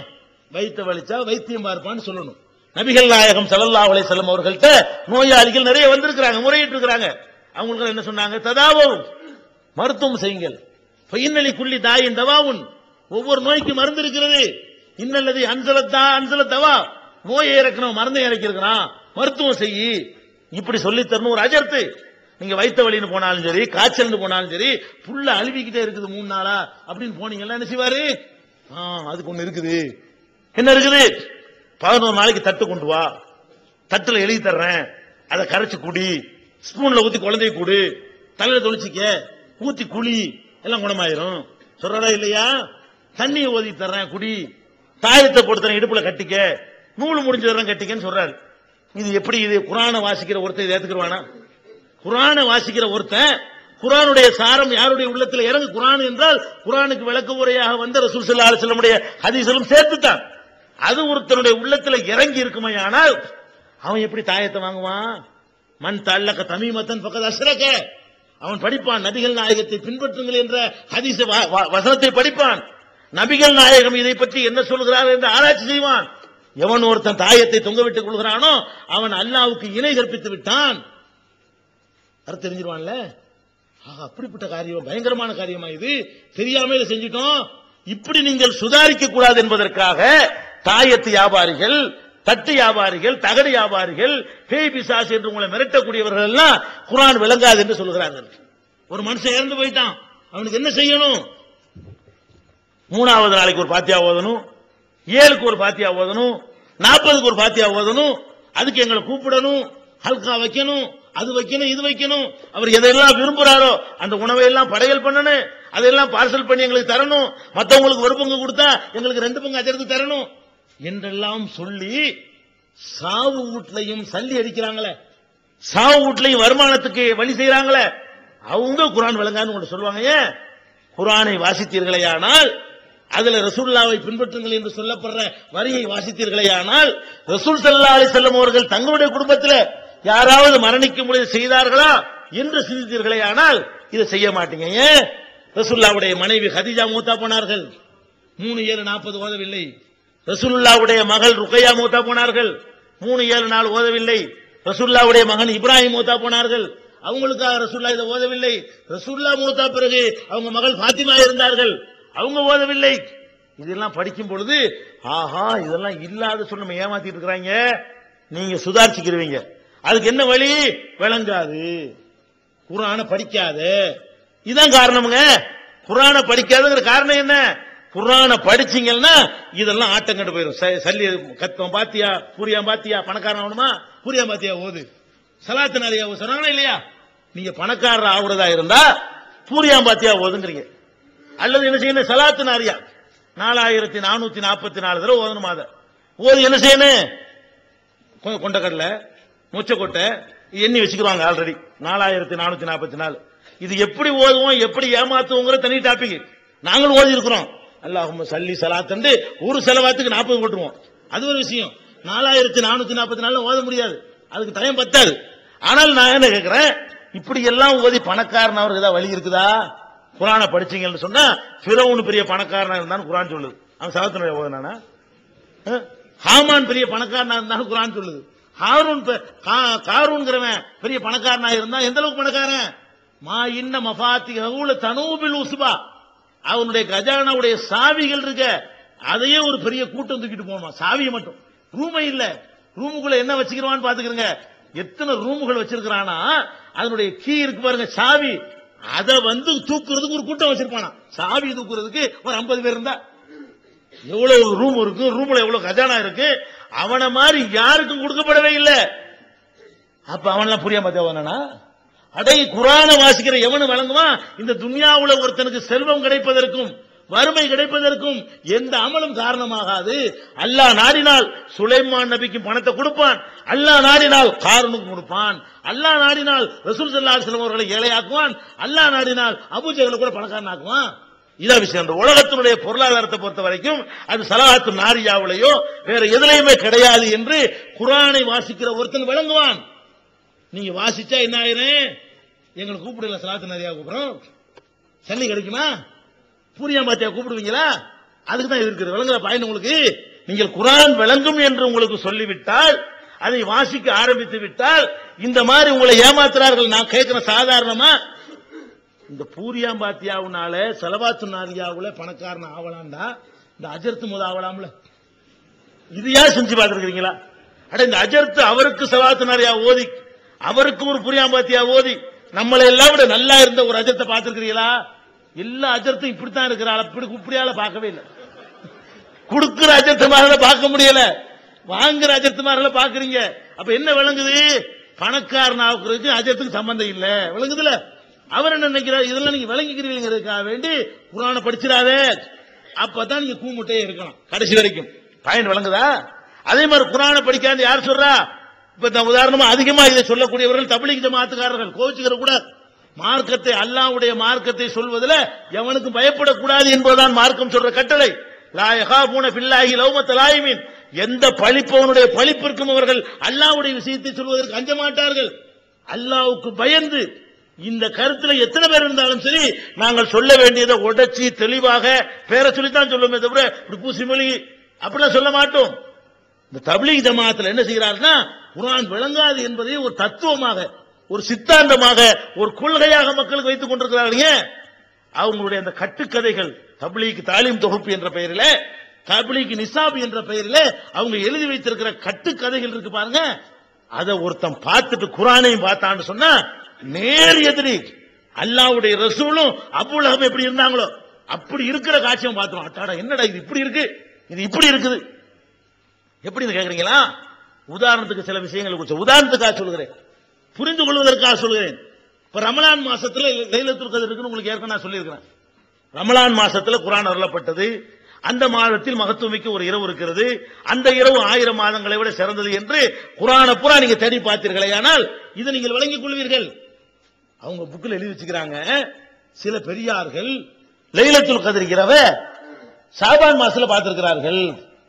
வைத்த வலிச்சா வைத்தியம் பார்ப்பான்னு சொல்லணும் நபிகள் நாயகம் ஸல்லல்லாஹு அலைஹி வஸல்லம் அவர்கள்ட்ட நோயாளிகள் நிறைய வந்திருக்கிறாங்க முறையிட்டு இருக்கிறாங்க அவங்களுக்கு என்ன சொன்னாங்க ததாவும் மருத்துவம் செய்யுங்கள் பையனலி குள்ளி தாயின் தவாவுன் ஒவ்வொரு நோய்க்கு மருந்து இருக்கிறது இன்னல்லது அன்சலத்தா அன்சல தவா நோயை இறக்கணும் மருந்தை இறக்கிருக்கிறான் மருத்துவம் செய்யி இப்படி சொல்லி தரணும் ஒரு அஜர்த்து நீங்க வைத்த வலின்னு போனாலும் சரி காய்ச்சல்னு போனாலும் சரி புல்ல அழுவிக்கிட்டே இருக்குது மூணு நாளா அப்படின்னு போனீங்கன்னா என்ன செய்வாரு ஆ, அதுக்கு ஒண்ணு இருக்குது என்ன இருக்குது பதினோரு நாளைக்கு தட்டு கொண்டு வா தட்டுல எழுதி தர்றேன் அதை கரைச்சு குடி ஸ்பூன்ல ஊத்தி குழந்தைய கூடு தலையில தொளிச்சிக்க ஊத்தி குழி எல்லாம் குணமாயிரும் சொல்றடா இல்லையா தண்ணியை ஊதி தர்றேன் குடி தாயத்தை போட்டு தரேன் இடுப்புல கட்டிக்க நூல் முடிஞ்சு தர்றேன் கட்டிக்கன்னு சொல்றாரு இது எப்படி இது குரானை வாசிக்கிற ஒருத்தர் இதை ஏத்துக்குருவானா குரானை வாசிக்கிற ஒருத்தன் குரானுடைய சாரம் யாருடைய உள்ளத்துல இறங்கு குரான் என்றால் குரானுக்கு விளக்க உரையாக வந்த ரசூல் ஸல்லல்லாஹு அலைஹி வஸல்லமுடைய ஹதீஸிலும் சேர்த்துட்டான் அது ஒருத்தனுடைய உள்ளத்துல இறங்கி இருக்குமையானால் அவன் எப்படி தாயத்தை வாங்குவான் மண் தள்ளக்க தமிமத்தன் பக்கத்து அஸ்ரக அவன் படிப்பான் நபிகள் நாயகத்தை பின்பற்றுங்கள் என்ற ஹதீஸ வ- வ- வசனத்தை படிப்பான் நபிகள் நாயகம் இதை பற்றி என்ன சொல்கிறார் என்று ஆராய்ச்சி செய்வான் எவன் ஒருத்தன் தாயத்தை தொங்க விட்டுக் கொள்கிறானோ அவன் அல்லாவுக்கு இணை கற்பித்து விட்டான் அர்த்தம் தெரிஞ்சிருவான்ல ஆஹா, அப்படிப்பட்ட காரியம் பயங்கரமான காரியமா இது தெரியாம இதை செஞ்சிட்டோம் இப்படி நீங்கள் சுதாரிக்க கூடாது என்பதற்காக தாயத்து வியாபாரிகள் தட்டு வியாபாரிகள் தகடு வியாபாரிகள் பேய் பிசாசு என்று உங்களை மிரட்டக்கூடியவர்கள் எல்லாம் குரான் விளங்காது என்று சொல்கிறார்கள் ஒரு மனுஷன் இறந்து போயிட்டான் அவனுக்கு என்ன செய்யணும் மூணாவது நாளைக்கு ஒரு பாத்தியா ஓதணும் ஏழுக்கு ஒரு பாத்தியா ஓதணும் நாற்பதுக்கு ஒரு பாத்தியா ஓதணும் அதுக்கு எங்களை கூப்பிடணும் ஹல்கா வைக்கணும் அது வைக்கணும் இது வைக்கணும் அவர் எதையெல்லாம் விரும்புறாரோ அந்த உணவை எல்லாம் படையல் பண்ணணும் அதெல்லாம் பார்சல் பண்ணி எங்களுக்கு தரணும் மத்தவங்களுக்கு ஒரு பங்கு கொடுத்தா எங்களுக்கு ரெண்டு பங்கு அஜருக்கு தரணும் என்றெல்லாம் சொல்லி சாவு வீட்லையும் சல்லி அடிக்கிறாங்களே சாவு வீட்லையும் வருமானத்துக்கு வழி செய்யறாங்களே அவங்க குரான் விளங்கான்னு ஒன்று சொல்லுவாங்க ஏன் குரானை வாசித்தீர்களேயானால் அதுல ரசூல்லாவை பின்பற்றுங்கள் என்று சொல்லப்படுற வரியை வாசித்தீர்களேயானால் ரசூல் ஸல்லல்லாஹு அலைஹி வஸல்லம் அவர்கள் தங்களுடைய குடும்பத்தில் யாராவது மரணிக்கும் பொழுது செய்தார்களா என்று சிந்தித்தீர்களேயானால் இதை செய்ய மாட்டீங்க ஏன் ரசூல்லாவுடைய மனைவி ஹதீஜா மூத்தா போனார்கள் மூணு ஏழு நாற்பது ஓதவில்லை ரசூலுல்லாவுடைய மகள் ருக்கையா மூத்தா போனார்கள் மூணு ஏழு நாள் ஓதவில்லை ரசூலுல்லாவுடைய மகன் இப்ராஹிம் மூத்தா போனார்கள் அவங்களுக்காக ரசூல்லா இதை ஓதவில்லை ரசூல்லா மூத்தா பிறகு அவங்க மகள் பாத்திமா இருந்தார்கள் அவங்க ஓதவில்லை இதெல்லாம் படிக்கும் பொழுது ஆஹா இதெல்லாம் இல்லாத சொல்லி நம்ம ஏமாத்திட்டு இருக்கிறாங்க நீங்க சுதாரிச்சுக்கிருவீங்க அதுக்கு என்ன வழி விளங்காது குரானை படிக்காத இதான் காரணமுங்க குரானை படிக்காதுங்கிற காரணம் என்ன குரானை படிச்சீங்கன்னா இதெல்லாம் ஆட்டம் கண்டு போயிடும் ச- சல்லி கத்தம் பாத்தியா பூரியா பாத்தியா பணக்காரன் ஆகணுமா பூரியா பாத்தியா ஓது சலாத்து நிறைய சொன்னாங்களா இல்லையா நீங்க பணக்காரர் ஆகுறதா இருந்தா பூரியா பாத்தியா ஓதுங்கிறீங்க அல்லது என்ன செய்யணும் சலாத்து நாரியா நாலாயிரத்தி நானூத்தி நாற்பத்தி நாலு தடவை ஓதணும் அத ஓது என்ன செய்யணும் கொ- கொண்டக்கடலை முச்சக்கொட்டை எண்ணி வச்சுக்குவாங்க ஆல்ரெடி நாலாயிரத்தி நானூத்தி நாற்பத்தி நாலு இது எப்படி ஓதுவோம் எப்படி ஏமாத்துவோங்கிற தனி டாபிக் நாங்களும் ஓதி இருக்கிறோம் அல்லாஹும்ம சல்லி சலாத்தண்டு ஒரு செலவாத்துக்கு நாற்பது போட்டுருவோம் அது ஒரு விஷயம் நாலாயிரத்தி நானூத்தி நாற்பத்தி நாலு ஓத முடியாது அதுக்கு டைம் பத்தாது ஆனால் நான் என்ன கேட்கிறேன் இப்படி எல்லாம் ஓதி பணக்காரன் அவருக்கு ஏதாவது வழி இருக்குதா குரானை படிச்சீங்கன்னு சொன்னா பிறவுன்னு பெரிய பணக்காரனா இருந்தான்னு குரான் சொல்லுது அவன் சலத்தினுடைய ஓதுனானா அஹ்? ஹாமான் பெரிய பணக்காரனா இருந்தாலும் குரான் சொல்லுது ஹாரூன் பெ- கா- காரூன்கிறவன் பெரிய பணக்காரனா இருந்தா எந்த அளவுக்கு பணக்காரன் மா இன்ன மஃபாத்தி ஹவுல தனூபில் உஸ்பா அவனுடைய கஜானாவுடைய சாவிகள் இருக்க அதையே ஒரு பெரிய கூட்டம் தூக்கிட்டு போகணும் சாவியை மட்டும் ரூமே இல்ல ரூமுக்குள்ள என்ன வச்சுக்கிறான்னு பாத்துக்கிறங்க எத்தனை ரூமுகள் வச்சிருக்கிறானா அதனுடைய கீ இருக்கு பாருங்க சாவி அத வந்து தூக்குறதுக்கு ஒரு கூட்டம் வச்சிருப்பானா சாவி தூக்குறதுக்கு ஒரு 50 பேர் இருந்தா எவ்வளவு ரூம் இருக்கு ரூம்ல எவ்வளவு கஜானா இருக்கு அவனை மாதிரி யாருக்கும் கொடுக்கப்படவே இல்லை அப்ப அவன்லாம் புரியாம தேவனா அடை குரான வாசிக்கிற எவனு வழங்குவான் இந்த துன்யாவுல ஒருத்தனுக்கு செல்வம் கிடைப்பதற்கும் வறுமை கிடைப்பதற்கும் எந்த அமலும் காரணமாகாது அல்லாஹ் நாடினால் சுலைமான் நபிக்கு பணத்தை கொடுப்பான் அல்லாஹ் நாடினால் காரனுக்கு கொடுப்பான் அல்லாஹ் நாடினால் ரசூல் ஸல்லல்லாஹு அலைஹி வஸல்லம் அவர்களை ஏழையாக்குவான் அல்லாஹ் நாடினால் அபூஜகளை கூட பணக்காரன் ஆக்குவான் இதான் விஷயம் இந்த உலகத்தினுடைய பொருளாதாரத்தை பொறுத்த வரைக்கும் அது சலாத்து நாரியாவிலையோ வேற எதுலையுமே கிடையாது என்று குரானை வாசிக்கிற ஒருத்தன் விளங்குவான் நீங்க வாசிச்சா என்ன ஆயிரும் எங்களை கூப்பிடல சலாத்து நாரியா கூப்பிடுறோம் சல்லி கிடைக்குமா பூரியா பாத்தியா கூப்பிடுவீங்களா அதுக்கு தான் இருக்குது விளங்குற பாயிண்ட் உங்களுக்கு நீங்கள் குரான் விளங்கும் என்று உங்களுக்கு சொல்லிவிட்டால் அதை வாசிக்க ஆரம்பித்து விட்டால் இந்த மாதிரி உங்களை ஏமாத்துறார்கள் நான் கேட்கிறேன் சாதாரணமா இந்த பூரியாம்பாத்தியாவுனால செலவாத்து நாரியாவுல பணக்காரன் ஆவலாம்டா இந்த அஜர்த்து முத ஆவலாம்ல இது யார் செஞ்சு பார்த்திருக்கீங்களா அட இந்த அஜர்த்து அவருக்கு செலவாத்து நாரியா ஓதி அவருக்கு ஒரு புரியாம்பாத்தியா ஓதி நம்மளை எல்லாம் விட நல்லா இருந்த ஒரு அஜர்த்தை பார்த்திருக்கிறீங்களா எல்லா அஜர்த்தும் இப்படித்தான் இருக்கிறாள் அப்படி இப்படியால பார்க்கவே இல்லை கொடுக்கிற அஜர்த்தமாரில பார்க்க முடியல வாங்குற அஜர்த்தமாரில பாக்குறீங்க அப்ப என்ன விளங்குது பணக்காரன் ஆக்குறதுக்கு அஜர்த்துக்கு சம்பந்தம் இல்ல விளங்குதுல அவர் என்ன நினைக்கிறார் இதெல்லாம் நீங்க விளங்கிக்கிறீங்கிறதுக்காக வேண்டி குரானை படிச்சிடாதே அப்பதான் நீங்க கூமுட்டையே இருக்கலாம் கடைசி வரைக்கும் பயன் விளங்குதா அதே மாதிரி குரானை படிக்காது யார் சொல்றா இப்ப நான் உதாரணமா அதிகமா இதை சொல்லக்கூடியவர்கள் தபிலிக் ஜமாத்துக்காரர்கள் கோச்சுக்கிற கூட மார்க்கத்தை அல்லாஹ்வுடைய மார்க்கத்தை சொல்வதில் எவனுக்கும் பயப்படக்கூடாது என்பதுதான் மார்க்கம் சொல்ற கட்டளை லா யகாபூன பில்லாஹி லௌமத்த லாயிமின் எந்த பழிப்பவனுடைய பழிப்பிற்கும் அவர்கள் அல்லாஹ்வுடைய விஷயத்தை சொல்வதற்கு அஞ்ச மாட்டார்கள் அல்லாஹ்வுக்கு பயந்து இந்த கருத்துல எத்தனை பேர் இருந்தாலும் சரி நாங்கள் சொல்ல வேண்டியதை உடைச்சி தெளிவாக பேரை சொல்லித்தான் சொல்லுமே தவிர இப்படி பூசி மொழி அப்படிலாம் சொல்ல மாட்டோம் இந்த தப்லீக் ஜமாத்துல என்ன செய்கிறார்னா குர்ஆன் விளங்காது என்பதை ஒரு தத்துவமாக ஒரு சித்தாந்தமாக ஒரு கொள்கையாக மக்களுக்கு வைத்துக் கொண்டிருக்கிறார்கள் ஏன்? அவங்களுடைய அந்த கட்டுக்கதைகள் தப்லீக் தாலீம் தொகுப்பு என்ற பெயரிலே தப்லீக் நிசாப் என்ற பெயரிலே அவங்க எழுதி வைத்திருக்கிற கட்டுக்கதைகள் இருக்கு பாருங்க அதை ஒருத்தன் பார்த்துட்டு குரானையும் பார்த்தான்னு சொன்னா நேர் எதிரி அல்லாஹ்வுடைய ரசூலும் அபுலகம் எப்படி இருந்தாங்களோ அப்படி இருக்கிற காட்சியை பார்த்தோம் அட்டாடா என்னடா இது இப்படி இருக்கு இது இப்படி இருக்குது எப்படின்னு கேக்குறீங்களா உதாரணத்துக்கு சில விஷயங்களை குறிச்சு உதாரணத்துக்காக சொல்கிறேன் புரிந்து கொள்வதற்காக சொல்கிறேன் இப்ப ரமலான் மாசத்துல லைலத்துல் கதர் இருக்குன்னு உங்களுக்கு ஏற்கனவே நான் சொல்லியிருக்கிறேன் ரமலான் மாசத்துல குரான் அருளப்பட்டது அந்த மாதத்தில் மகத்துவமிக்க ஒரு இரவு இருக்கிறது அந்த இரவு ஆயிரம் மாதங்களை விட சிறந்தது என்று குரானை பூரா நீங்க தேடி பார்த்தீர்களே ஆனால் இதை நீங்கள் விளங்கிக் கொள்வீர்கள் அவங்க புக்கில் எழுதி வச்சுக்கிறாங்க சில பெரியார்கள் லைலத்துல் கதிர் இரவ சாபான் மாசத்துல பார்த்திருக்கிறார்கள்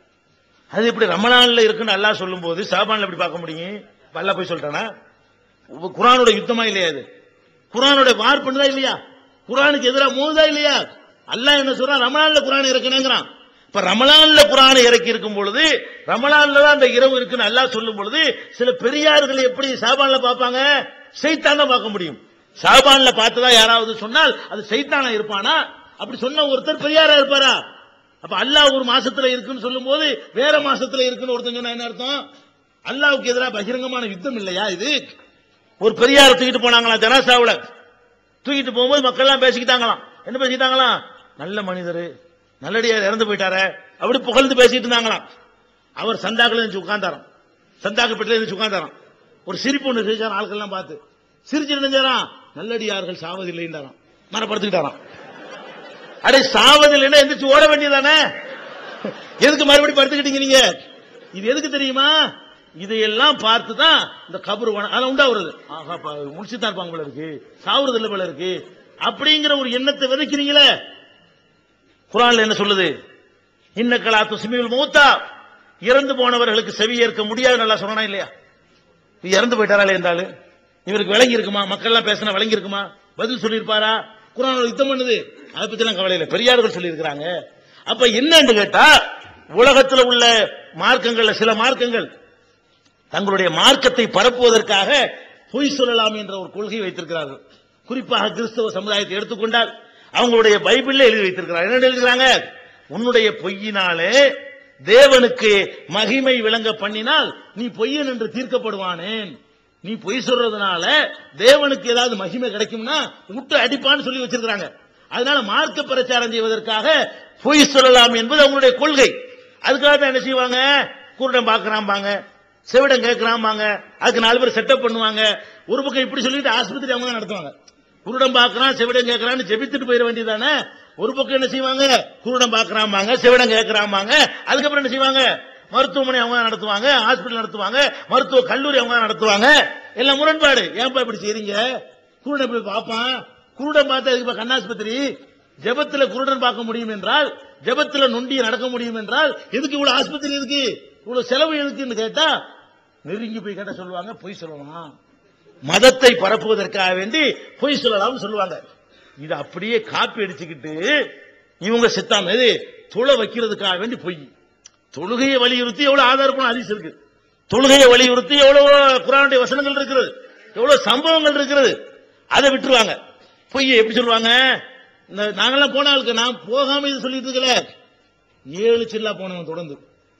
அது எப்படி ரமணான்ல இருக்குன்னு அல்லாஹ் சொல்லும்போது சாபான்ல எப்படி பார்க்க முடியும் அல்லாஹ் போய் சொல்லிட்டானா உ- குர்ஆனோட யுத்தமா இல்லையா இது குர்ஆனோட வார் பண்ணுதா இல்லையா குர்ஆனுக்கு எதிராக மோதுதா இல்லையா அல்லாஹ் என்ன சொல்றான் ரமணான்ல குர்ஆன் இறக்குனேங்கிறான் இப்ப ரமலான்ல குர்ஆனை இறக்கி இருக்கும் பொழுது ரமலான்ல தான் அந்த இரவு இருக்குன்னு அல்லாஹ் சொல்லும் பொழுது சில பெரியார்கள் எப்படி சாபான்ல பார்ப்பாங்க சைத்தான பார்க்க முடியும் சாபான்ல பார்த்ததா யாராவது சொன்னால் அது சைத்தானா இருப்பானா அப்படி சொன்ன ஒருத்தர் பெரியாரா இருப்பாரா அப்ப அல்லாஹ் ஒரு மாசத்துல இருக்குன்னு சொல்லும்போது வேற மாசத்துல இருக்குன்னு ஒருத்தன் சொன்னா என்ன அர்த்தம் அல்லாஹ்வுக்கு எதிராக பகிரங்கமான யுத்தம் இல்லையா இது ஒரு பெரியாரை தூக்கிட்டு போனாங்களா ஜனாசாவுல தூக்கிட்டு போகும்போது மக்கள் எல்லாம் பேசிக்கிட்டாங்களாம் என்ன பேசிக்கிட்டாங்களாம் நல்ல மனிதர் நல்லடியார் இறந்து போயிட்டாரே அப்படி புகழ்ந்து பேசிட்டு இருந்தாங்களாம் அவர் சந்தாக்குல இருந்து உட்கார்ந்தாராம் சந்தாக்கு பெட்டில இருந்து உட்கார்ந்தாராம் ஒரு சிரிப்பு ஒன்று சிரிச்சாராம் ஆட்கள் எல்லாம் பார்த்து சிரிச்சிட்டு இருந்தாராம் நல்லடியார்கள் சாவதில்லைன்றாராம் மரப்படுத்திக்கிட்டாராம் அடே சாவதில்லைன்னா எந்திரிச்சு ஓட வேண்டியதானே எதுக்கு மறுபடியும் படுத்துக்கிட்டீங்க நீங்க இது எதுக்கு தெரியுமா இதையெல்லாம் பார்த்து தான் இந்த கபரு அதெல்லாம் உண்டா வருது ஆஹா பா, முடிச்சுதான் இருப்பாங்க போல இருக்கு சாவுறது இல்ல போல இருக்கு அப்படிங்கிற ஒரு எண்ணத்தை விதைக்கிறீங்களே குரான்ல என்ன சொல்லுது இன்னக்கலா துஸ்மியுல் மூத்தா இறந்து போனவர்களுக்கு செவி ஏற்க முடியாது நல்லா சொன்னா இல்லையா இது இறந்து போயிட்டாரா இருந்தாலும் இவருக்கு விளங்கி இருக்குமா மக்கள் எல்லாம் பேசினா விளங்கி இருக்குமா பதில் சொல்லியிருப்பாரா குரான் யுத்தம் பண்ணுது அதை பத்தி எல்லாம் கவலை இல்லை பெரியார்கள் சொல்லியிருக்கிறாங்க அப்ப என்னன்னு கேட்டா உலகத்துல உள்ள மார்க்கங்கள்ல சில மார்க்கங்கள் தங்களுடைய மார்க்கத்தை பரப்புவதற்காக பொய் சொல்லலாம் என்ற ஒரு கொள்கை வைத்திருக்கிறார்கள் குறிப்பாக கிறிஸ்தவ சமுதாயத்தை எடுத்துக்கொண்டால் அவங்களுடைய பைபிள்ல எழுதி வைத்திருக்கிறார் என்ன எழுதுகிறாங்க உன்னுடைய பொய்யினாலே தேவனுக்கு மகிமை விளங்க பண்ணினால் நீ பொய்யன் என்று தீர்க்கப்படுவானேன் நீ பொய் சொல்றதுனால தேவனுக்கு ஏதாவது மகிமை கிடைக்கும்னா விட்டு அடிப்பான்னு சொல்லி வச்சிருக்காங்க அதனால மார்க்க பிரச்சாரம் செய்வதற்காக பொய் சொல்லலாம் என்பது அவங்களுடைய கொள்கை அதுக்காக தான் என்ன செய்வாங்க குருடன் பார்க்கறாம்பாங்க செவிடன் கேட்கறாம்பாங்க அதுக்கு நாலு பேர் செட்டப் பண்ணுவாங்க ஒரு பக்கம் இப்படி சொல்லிட்டு ஆஸ்பத்திரி அவங்க தான் நடத்துவாங்க குருடன் பார்க்கறான் செவிடன் கேட்கறான்னு ஜெபித்துட்டு போயிட வேண்டியதானே ஒரு பக்கம் என்ன செய்வாங்க குருடன் பார்க்கறாம்பாங்க செவிடன் கேட்கறாம்பாங்க அதுக்கப்புறம் என்ன செய்வாங்க மருத்துவமனை அவங்க தான் நடத்துவாங்க ஹாஸ்பிட்டல் நடத்துவாங்க மருத்துவ கல்லூரி அவங்க தான் நடத்துவாங்க எல்லாம் முரண்பாடு ஏன்பா இப்படி செய்றீங்க குருடன் இப்படி பார்ப்பான் குருடன் பார்த்தா இதுக்கு இப்ப கண்ணாஸ்பத்திரி ஜெபத்துல குருடன் பார்க்க முடியும் என்றால் ஜெபத்துல நொண்டிய நடக்க முடியும் என்றால் எதுக்கு இவ்வளவு ஆஸ்பத்திரி எதுக்கு இவ்வளவு செலவு எதுக்குன்னு கேட்டா நெருங்கி போய் கேட்ட சொல்லுவாங்க பொய் சொல்லலாம் மதத்தை பரப்புவதற்காக வேண்டி பொய் சொல்லலாம்னு சொல்லுவாங்க இது அப்படியே காப்பி அடிச்சுக்கிட்டு இவங்க சித்தாம எது துளை வைக்கிறதுக்காக வேண்டி பொய் தொழுகையை வலியுறுத்தி எவ்வளவு ஆதாரப்பணம் அதிசயம் இருக்கு தொழுகையை வலியுறுத்தி எவ்வளவு குரானுடைய வசனங்கள் இருக்கிறது எவ்வளவு சம்பவங்கள் இருக்கிறது அதை விட்டுருவாங்க பொய் எப்படி சொல்லுவாங்க இந்த நாங்கெல்லாம் போன ஆளுக்கு நான் போகாம இது சொல்லிட்டு இருக்கல ஏழு சில்லா போனவன் தொடர்ந்து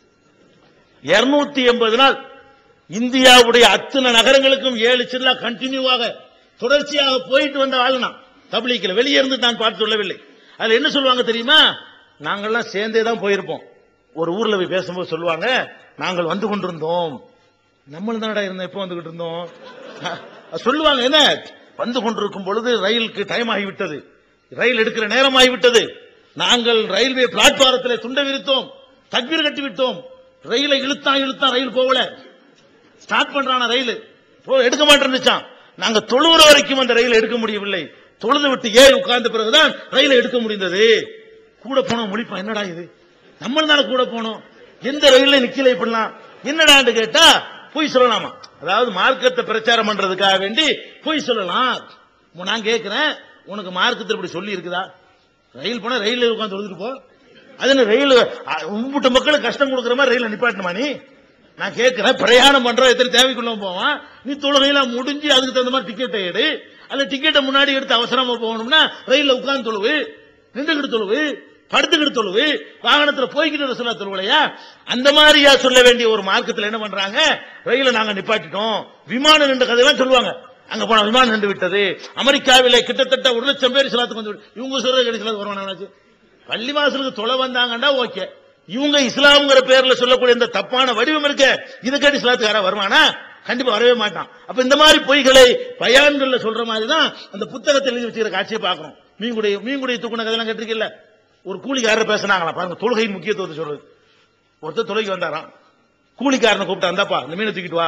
இருநூத்தி எண்பது நாள் இந்தியாவுடைய அத்தனை நகரங்களுக்கும் ஏழு சில்லா கண்டினியூவாக தொடர்ச்சியாக போயிட்டு வந்த ஆள் நான் தபிலீக்கில் வெளியே இருந்து நான் பார்த்து சொல்லவில்லை அதுல என்ன சொல்லுவாங்க தெரியுமா நாங்கெல்லாம் சேர்ந்தே தான் போயிருப்போம் ஒரு ஊர்ல போய் பேசும்போது சொல்லுவாங்க நாங்கள் வந்து கொண்டிருந்தோம் நம்மளும் தானடா இருந்தோம் எப்போ வந்துகிட்டு இருந்தோம் அஹ் சொல்லுவாங்க என்ன வந்து கொண்டிருக்கும் பொழுது ரயிலுக்கு டைம் ஆகிவிட்டது ரயில் எடுக்கிற நேரம் ஆகிவிட்டது நாங்கள் ரயில்வே பிளாட்பாரத்தில் துண்டை விரித்தோம் தக்பீர் கட்டி விட்டோம் ரயிலை இழுத்தா இழுத்தா ரயில் போகல ஸ்டார்ட் பண்றான ரயில் போ எடுக்க மாட்டேன்னுச்சான் நாங்க தொழுகிற வரைக்கும் அந்த ரயில் எடுக்க முடியவில்லை தொழுது விட்டு ஏறி உட்கார்ந்த பிறகுதான் ரயிலை எடுக்க முடிந்தது கூட போனோம் முழிப்பான் என்னடா இது நம்ம தானே கூட போனோம் எந்த ரயில்ல நிக்கல இப்படிலாம் என்னடான்னு கேட்டா பொய் சொல்லலாமா அதாவது மார்க்கத்தை பிரச்சாரம் பண்றதுக்காக வேண்டி பொய் சொல்லலாம் உம் நான் கேட்கிறேன் உனக்கு மார்க்கத்தில் இப்படி சொல்லி இருக்குதா ரயில் போனா ரயில்ல உட்கார்ந்து தொழுதுட்டு போ அது என்ன ரயில் உம்பிட்ட மக்களுக்கு கஷ்டம் கொடுக்குற மாதிரி ரயில நிப்பாட்டணுமா நீ நான் கேட்கிறேன் பிரயாணம் பண்ற எத்தனை தேவைக்குள்ள போவான் நீ தொழுகையில முடிஞ்சு அதுக்கு தகுந்த மாதிரி டிக்கெட்டை எடு அல்ல டிக்கெட்டை முன்னாடி எடுத்து அவசரமா போகணும்னா ரயில்ல உட்கார்ந்து தொழுவு நின்றுகிட்டு தொழுவு படுத்துக்கிட்டு தொழுவு வாகனத்துல போய்கிட்டு சொல்ல தொழுவலையா அந்த மாதிரியா சொல்ல வேண்டிய ஒரு மார்க்கத்துல என்ன பண்றாங்க ரயில நாங்க நிப்பாட்டிட்டோம் விமானம் நின்ற கதையெல்லாம் சொல்லுவாங்க அங்க போன விமானம் நின்று விட்டது அமெரிக்காவிலே கிட்டத்தட்ட ஒரு லட்சம் பேர் சிலாத்துக்கு வந்து விட்டு- இவங்க சொல்ற கிடைச்சலாத்து வருவானாச்சு பள்ளி வாசலுக்கு தொலை வந்தாங்கன்னா ஓகே இவங்க இஸ்லாம்ங்கிற பேர்ல சொல்லக்கூடிய இந்த தப்பான வடிவம் இருக்க இதை கேட்டு இஸ்லாத்துக்காரா வருவானா கண்டிப்பா வரவே மாட்டான் அப்ப இந்த மாதிரி பொய்களை பயான்கள்ல சொல்ற மாதிரி தான் அந்த புத்தகத்தில் எழுதி வச்சுக்கிற காட்சியை பார்க்கணும் மீன்குடைய மீன்குடைய தூக்குன கதையெல்லாம் கேட்டிருக்கீல்ல ஒரு கூலிக்காரர் பேசினாங்களா பாருங்க தொழுகையின் முக்கியத்துவத்தை சொல்றது ஒருத்தர் தொழுகை வந்தாராம் கூலிக்காரனை கூப்பிட்டா இந்தாப்பா இந்த மீனை தூக்கிட்டு வா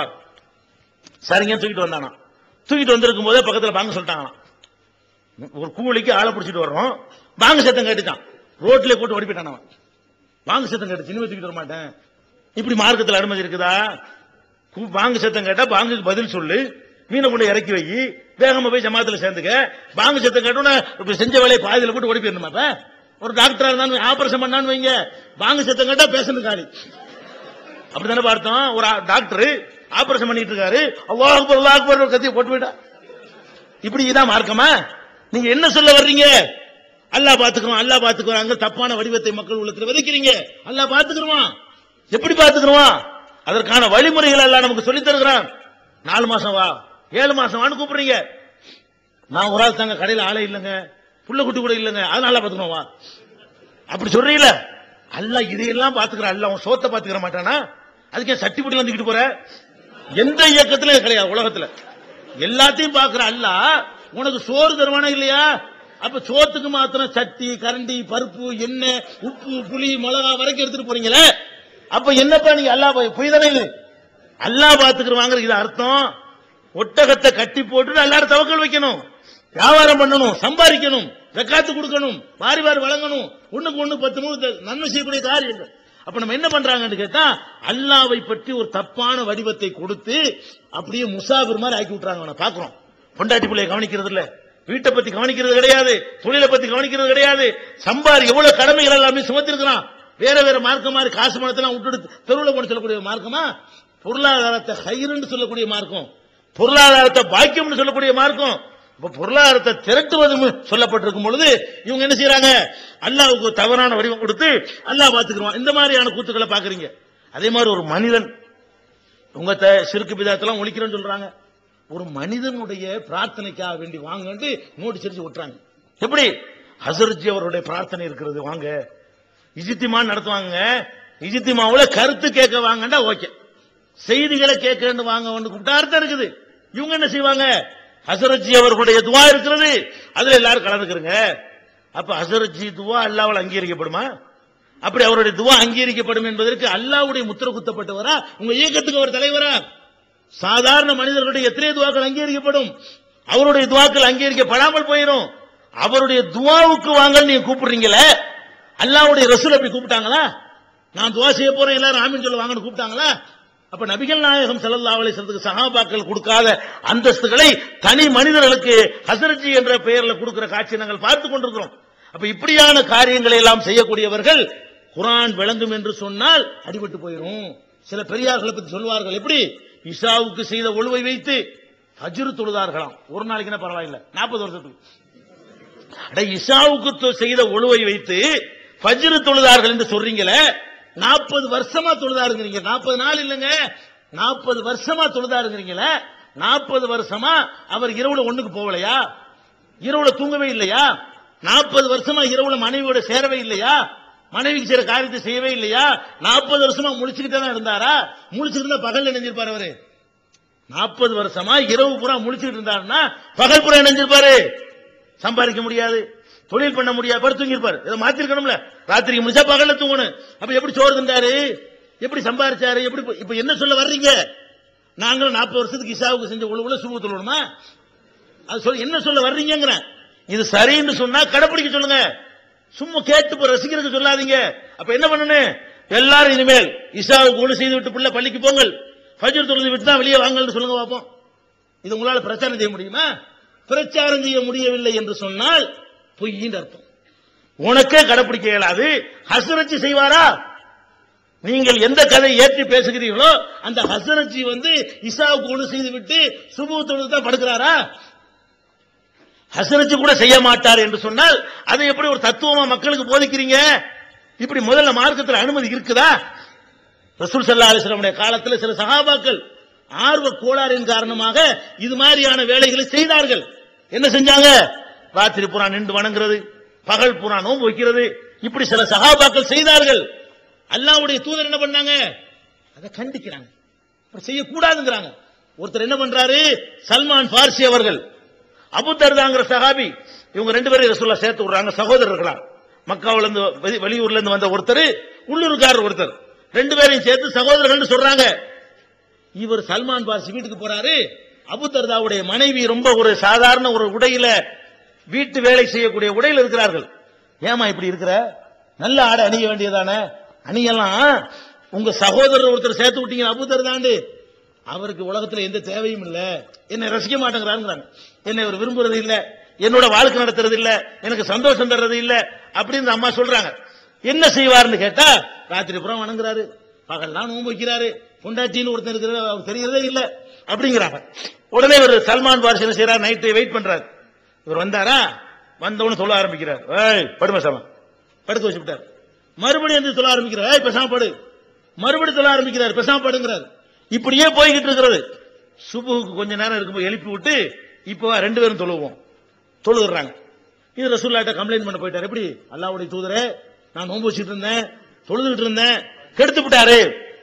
சரிங்க தூக்கிட்டு வந்தானா தூக்கிட்டு வந்திருக்கும் போதே பக்கத்துல வாங்க சொல்லிட்டாங்களாம் ஒரு கூலிக்கு ஆளை பிடிச்சிட்டு வர்றோம் வாங்க சத்தம் கேட்டுட்டான் ரோட்ல போட்டு ஓடி போயிட்டான் அவன் வாங்க சத்தம் கேட்டு சினிமா தூக்கிட்டு வர மாட்டேன் இப்படி மார்க்கத்தில் அனுமதி இருக்குதா கூ- வாங்க சத்தம் கேட்டா பாங்குக்கு பதில் சொல்லு மீனை கொண்டு இறக்கி வை வேகமா போய் ஜமாத்துல சேர்ந்துக்க பாங்க சத்தம் கேட்டோன்னா இப்ப செஞ்ச வேலையை பாதியில போட்டு ஓடி போயிடணுமா இப்ப ஒரு டாக்டரா இருந்தாலும் ஆபரேஷன் பண்ணான்னு வைங்க வாங்க சத்தம் கேட்டா பேஷண்ட் காலி அப்படித்தானே பார்த்தோம் ஒரு டாக்டர் ஆபரேஷன் பண்ணிட்டு இருக்காரு அல்லாஹ் அக்பர் அல்லாஹ் அக்பர் ஒரு கத்தியை போட்டு போயிட்டா இப்படி இதான் மார்க்கமா நீங்க என்ன சொல்ல வர்றீங்க அல்லாஹ் பாத்துக்கிறோம் அல்லாஹ் பாத்துக்கிறாங்க தப்பான வடிவத்தை மக்கள் உள்ளத்துல விதைக்கிறீங்க அல்லாஹ் பாத்துக்கிறோம் எப்படி பாத்துக்கிறோம் அதற்கான வழிமுறைகள் எல்லாம் நமக்கு சொல்லித் தருகிறான் நாலு மாசம் வா ஏழு மாசம் வான்னு கூப்பிடுறீங்க நான் ஒரு ஆள் தாங்க கடையில ஆளே இல்லைங்க புள்ள குட்டி கூட இல்லைங்க அதனால பாத்துக்கணும் வா அப்படி சொல்றீல அல்லாஹ் இதையெல்லாம் பாத்துக்கிற அல்லாஹ் உன் சோத்தை பாத்துக்கிற மாட்டானா அதுக்கு சட்டி புட்டிலாம் தூக்கிட்டு போற எந்த இயக்கத்திலும் இது கிடையாது உலகத்துல எல்லாத்தையும் பாக்குற அல்லாஹ் உனக்கு சோறு தருவானா இல்லையா அப்ப சோத்துக்கு மாத்திரம் சட்டி கரண்டி பருப்பு எண்ணெய் உப்பு புளி மிளகா வரைக்கும் எடுத்துட்டு போறீங்களே அப்ப என்னப்பா நீங்க அல்லாஹ் போய் பொய் தானே இது அல்லாஹ் பாத்துக்கிறவாங்க இது அர்த்தம் ஒட்டகத்தை கட்டி போட்டு எல்லாரும் தவக்கல் வைக்கணும் வியாபாரம் பண்ணணும் சம்பாதிக்கணும் ஜக்காத்து கொடுக்கணும் வாரி வாரி வழங்கணும் ஒண்ணுக்கு ஒண்ணு பத்து நூறு த- நன்மை செய்யக்கூடிய காரியங்கள் அப்ப நம்ம என்ன பண்றாங்கன்னு கேட்டா அல்லாவை பற்றி ஒரு தப்பான வடிவத்தை கொடுத்து அப்படியே முசாபிர் மாதிரி ஆக்கி விட்டுறாங்க அவனை பாக்குறோம் பொண்டாட்டி பிள்ளைய கவனிக்கிறது இல்ல வீட்டை பத்தி கவனிக்கிறது கிடையாது தொழிலை பத்தி கவனிக்கிறது கிடையாது சம்பாரி எவ்வளவு கடமைகள் எல்லாமே சுமத்திருக்கிறான் வேற வேற மார்க்கம் மாதிரி காசு பணத்தெல்லாம் விட்டுட்டு தெருவில் போட சொல்லக்கூடிய மார்க்கமா பொருளாதாரத்தை ஹைருன்னு சொல்லக்கூடிய மார்க்கம் பொருளாதாரத்தை பாக்கியம்னு சொல்லக்கூடிய மார்க்கம் இப்ப பொருளாதாரத்தை திரட்டுவது சொல்லப்பட்டிருக்கும் பொழுது இவங்க என்ன செய்யறாங்க அல்லாவுக்கு ஒரு தவறான வடிவம் கொடுத்து அல்லாஹ் பாத்துக்கிறோம் இந்த மாதிரியான கூத்துக்களை பாக்குறீங்க அதே மாதிரி ஒரு மனிதன் உங்க த- சிறுக்கு பிதாத்தெல்லாம் ஒழிக்கிறேன்னு சொல்றாங்க ஒரு மனிதனுடைய பிரார்த்தனைக்காக வேண்டி வாங்கன்னு நோட்டீஸ் அடிச்சு விட்டுறாங்க எப்படி ஹசரஜி அவருடைய பிரார்த்தனை இருக்கிறது வாங்க இஜித்திமா நடத்துவாங்க இஜித்திமாவுல கருத்து கேட்க வாங்கண்டா ஓகே செய்திகளை கேட்க வாங்க கூப்பிட்டா அர்த்தம் இருக்குது இவங்க என்ன செய்வாங்க ஹசரஜி அவர்களுடைய துவா இருக்கிறது அதுல எல்லாரும் கலந்துக்கிறங்க அப்ப ஹசரஜி துவா அல்லாவால் அங்கீகரிக்கப்படுமா அப்படி அவருடைய துவா அங்கீகரிக்கப்படும் என்பதற்கு அல்லாவுடைய முத்திர குத்தப்பட்டவரா உங்க இயக்கத்துக்கு ஒரு தலைவரா சாதாரண மனிதர்களுடைய எத்தனை துவாக்கள் அங்கீகரிக்கப்படும் அவருடைய துவாக்கள் அங்கீகரிக்கப்படாமல் போயிடும் அவருடைய துவாவுக்கு வாங்கன்னு நீங்க கூப்பிடுறீங்களே அல்லாவுடைய ரசூல் அப்படி கூப்பிட்டாங்களா நான் துவா செய்ய போறேன் எல்லாரும் ஆமீன் சொல்ல வாங்கன்னு கூப்பிட்டாங்களா அப்ப நபிகள் நாயகம் ஸல்லல்லாஹு அலைஹி வஸல்லத்துக்கு சஹாபாக்கள் கொடுக்காத அந்தஸ்துகளை தனி மனிதர்களுக்கு ஹசரஜி என்ற பெயர்ல கொடுக்கிற காட்சி நாங்கள் பார்த்து கொண்டிருக்கிறோம் அப்ப இப்படியான காரியங்களை எல்லாம் செய்யக்கூடியவர்கள் குரான் விளங்கும் என்று சொன்னால் அடிபட்டு போயிடும் சில பெரியார்களை பத்தி சொல்வார்கள் எப்படி இஷாவுக்கு செய்த ஒழுவை வைத்து ஃபஜ்ர் தொழுதார்களாம் ஒரு நாளைக்கு என்ன பரவாயில்ல நாற்பது வருஷத்துக்கு அட இஷாவுக்கு தொ- செய்த ஒழுவை வைத்து ஃபஜ்ர் தொழுதார்கள் என்று சொல்றீங்களே நாற்பது வருஷமா தொழுதாருங்கிறீங்க நாற்பது நாள் இல்லைங்க நாற்பது வருஷமா தொழுதாருங்கிறீங்களே நாற்பது வருஷமா அவர் இரவுல ஒண்ணுக்கு போகலையா இரவுல தூங்கவே இல்லையா நாற்பது வருஷமா இரவுல மனைவியோட சேரவே இல்லையா மனைவிக்கு செய்யற காரியத்தை செய்யவே இல்லையா நாற்பது வருஷமா முழிச்சுக்கிட்டே தான் இருந்தாரா முழிச்சுட்டு இருந்தா பகல்ல நினைஞ்சிருப்பாரு அவரு நாற்பது வருஷமா இரவு பூரா முழிச்சுட்டு இருந்தாருன்னா பகல் பூரா நினைஞ்சிருப்பாரு சம்பாதிக்க முடியாது தொழில் பண்ண முடியாது படுத்து தூங்கிருப்பாரு இதை மாத்திருக்கணும்ல ராத்திரிக்கு முடிச்சா பகல்ல தூங்கணும் அப்ப எப்படி சோறு தந்தாரு எப்படி சம்பாரிச்சாரு எப்படி இப்ப- இப்ப என்ன சொல்ல வர்றீங்க நாங்களும் நாற்பது வருஷத்துக்கு இசாவுக்கு செஞ்ச உழவுல சுபு தொழணுமா அது சொல்ல என்ன சொல்ல வர்றீங்கிறேன் இது சரின்னு சொன்னா கடைப்பிடிக்க சொல்லுங்க சும்மா கேட்டு போய் ரசிக்கிறதுக்கு சொல்லாதீங்க அப்ப என்ன பண்ணணும் எல்லாரும் இனிமேல் இசாவுக்கு ஒண்ணு செய்து விட்டு பிள்ளை பள்ளிக்கு போங்கள் ஃபஜ்ர் தொழுது விட்டு தான் வெளியே வாங்கன்னு சொல்லுங்க பார்ப்போம் இது உங்களால பிரச்சாரம் செய்ய முடியுமா பிரச்சாரம் செய்ய முடியவில்லை என்று சொன்னால் பொய்யின் அர்த்தம் உனக்கே கடைப்பிடிக்க இயலாது ஹசரச்சி செய்வாரா நீங்கள் எந்த கதை ஏற்றி பேசுகிறீர்களோ அந்த ஹசரச்சி வந்து இசாவுக்கு ஒண்ணு செய்து விட்டு சுபு தொழுது தான் படுக்கிறாரா ஹசரச்சு கூட செய்ய மாட்டார் என்று சொன்னால் அதை எப்படி ஒரு தத்துவமா மக்களுக்கு போதிக்கிறீங்க இப்படி முதல்ல மார்க்கத்தில் அனுமதி இருக்குதா ரசூல் சல்லா அலிஸ்லாமுடைய காலத்தில் சில சகாபாக்கள் ஆர்வ கோளாறின் காரணமாக இது மாதிரியான வேலைகளை செய்தார்கள் என்ன செஞ்சாங்க ராத்திரி பூரா நின்று வணங்குறது பகல் பூரா நோன்பு வைக்கிறது இப்படி சில சகாபாக்கள் செய்தார்கள் அல்லாஹ்வுடைய தூதர் என்ன பண்ணாங்க அதை கண்டிக்கிறாங்க அப்படி செய்யக்கூடாதுங்கிறாங்க ஒருத்தர் என்ன பண்றாரு சல்மான் பார்சி அவர்கள் அபு தர்தாங்கிற சஹாபி இவங்க ரெண்டு பேரும் ரசூல்லா சேர்த்து விடுறாங்க சகோதரர்களா மக்காவுல இருந்து வெளி- வெளியூர்ல இருந்து வந்த ஒருத்தர் உள்ளூர்காரர் ஒருத்தர் ரெண்டு பேரையும் சேர்த்து சகோதரர்கள் சொல்றாங்க இவர் சல்மான் பார்சி வீட்டுக்கு போறாரு அபு தர்தாவுடைய மனைவி ரொம்ப ஒரு சாதாரண ஒரு உடையில வீட்டு வேலை செய்யக்கூடிய உடையில் இருக்கிறார்கள் ஏமா இப்படி இருக்கிற நல்ல ஆடை அணிய வேண்டியதானே அணியலாம் உங்க சகோதரர் ஒருத்தர் சேர்த்து விட்டீங்க அபு தர்தாண்டு அவருக்கு உலகத்துல எந்த தேவையும் இல்ல என்னை ரசிக்க மாட்டேங்கிறாருங்கிறாங்க என்னை அவர் விரும்புறது இல்ல என்னோட வாழ்க்கை நடத்துறது இல்ல எனக்கு சந்தோஷம் தர்றது இல்ல அப்படின்னு இந்த அம்மா சொல்றாங்க என்ன செய்வாருன்னு கேட்டா ராத்திரி புறம் வணங்குறாரு பகல்லாம் நோன்பு வைக்கிறாரு பொண்டாட்டின்னு ஒருத்தர் இருக்கிறது அவருக்கு தெரியறதே இல்ல அப்படிங்கிறாங்க உடனே இவர் சல்மான் பாரிஸ் என்ன செய்யறாரு நைட்டு வெயிட் பண்றாரு இவர் வந்தாரா வந்தவனு சொல்ல ஆரம்பிக்கிறார் ஏய் படுமை சாம படுக்க வச்சு விட்டார் மறுபடியும் வந்து சொல்ல ஆரம்பிக்கிறார் ஏய் பேசாம படு மறுபடியும் சொல்ல ஆரம்பிக்கிறார் பேசாம படுங்கிறார் இப்படியே போய்கிட்டு இருக்கிறது சுபுக்கு கொஞ்ச நேரம் இருக்கும்போது எழுப்பி விட்டு இப்போ வா, ரெண்டு பேரும் தொழுவோம் தொழுகிறாங்க இது ரசூல்லாட்ட கம்ப்ளைண்ட் பண்ண போயிட்டார் எப்படி அல்லாவுடைய தூதரே நான் நோன்பு வச்சுட்டு இருந்தேன் தொழுதுகிட்டு இருந்தேன் கெடுத்து விட்டாரு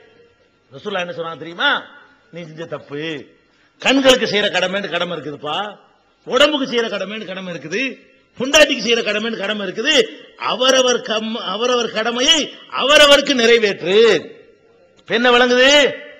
ரசூல்லா என்ன சொன்னாங்க தெரியுமா நீ செஞ்ச தப்பு கண்களுக்கு செய்யற கடமைன்னு கடமை இருக்குதுப்பா உடம்புக்கு செய்யற கடமைன்னு கடமை இருக்குது புண்டாட்டிக்கு செய்யற கடமைன்னு கடமை இருக்குது அவரவர் கம் அவரவர் கடமையை அவரவருக்கு நிறைவேற்று இப்ப என்ன விளங்குது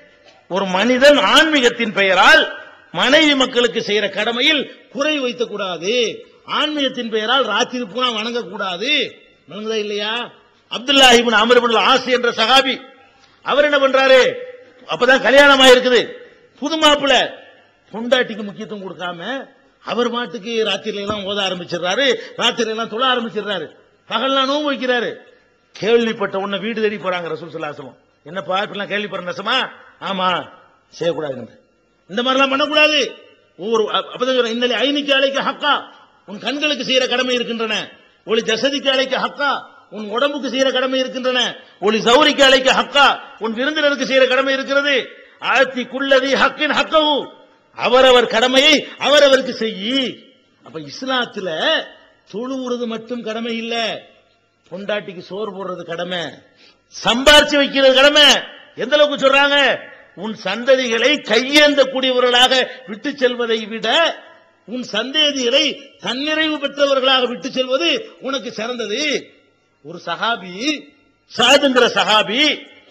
ஒரு மனிதன் ஆன்மீகத்தின் பெயரால் மனைவி மக்களுக்கு செய்யற கடமையில் குறை வைத்துக் கூடாது ஆன்மீகத்தின் பெயரால் ராத்திரி பூரா வணங்க கூடாது வணங்குதா இல்லையா அப்துல்லா இப்னு அமர் இப்னு ஆசி என்ற சகாபி அவர் என்ன பண்றாரு அப்பதான் கல்யாணம் இருக்குது புது மாப்பிள்ள பொண்டாட்டிக்கு முக்கியத்துவம் கொடுக்காம அவர் மாட்டுக்கு ராத்திரில எல்லாம் ஓத ஆரம்பிச்சிடுறாரு ராத்திரில எல்லாம் தொழ ஆரம்பிச்சிடுறாரு பகல்லாம் நோன்பு வைக்கிறாரு கேள்விப்பட்ட உடனே வீடு தேடி போறாங்க ரசூல் சல்லாசலம் என்னப்பா இப்பெல்லாம் கேள்விப்படுற நெசமா ஆமா செய்யக்கூடாது இந்த மாதிரிலாம் பண்ணக்கூடாது ஒவ்வொரு அ- அப்பதான் சொல்றேன் இன்னலி ஐனிக்கு அழைக்க ஹக்கா உன் கண்களுக்கு செய்யற கடமை இருக்கின்றன ஒளி ஜசதிக்கு அழைக்க ஹக்கா உன் உடம்புக்கு செய்யற கடமை இருக்கின்றன ஒளி சௌரிக்கு அழைக்க ஹக்கா உன் விருந்தினருக்கு செய்யற கடமை இருக்கிறது ஆத்தி குள்ளதி ஹக்கின் ஹக்கவு அவரவர் கடமையை அவரவருக்கு செய்யி அப்ப இஸ்லாத்துல தொழுவுறது மட்டும் கடமை இல்ல பொண்டாட்டிக்கு சோறு போடுறது கடமை சம்பாரிச்சு வைக்கிறது கடமை எந்த அளவுக்கு சொல்றாங்க உன் சந்ததிகளை கையேந்தக்கூடியவர்களாக விட்டு செல்வதை விட உன் சந்ததிகளை தன்னிறைவு பெற்றவர்களாக விட்டு செல்வது உனக்கு சிறந்தது ஒரு சஹாபி சாதுங்கிற சஹாபி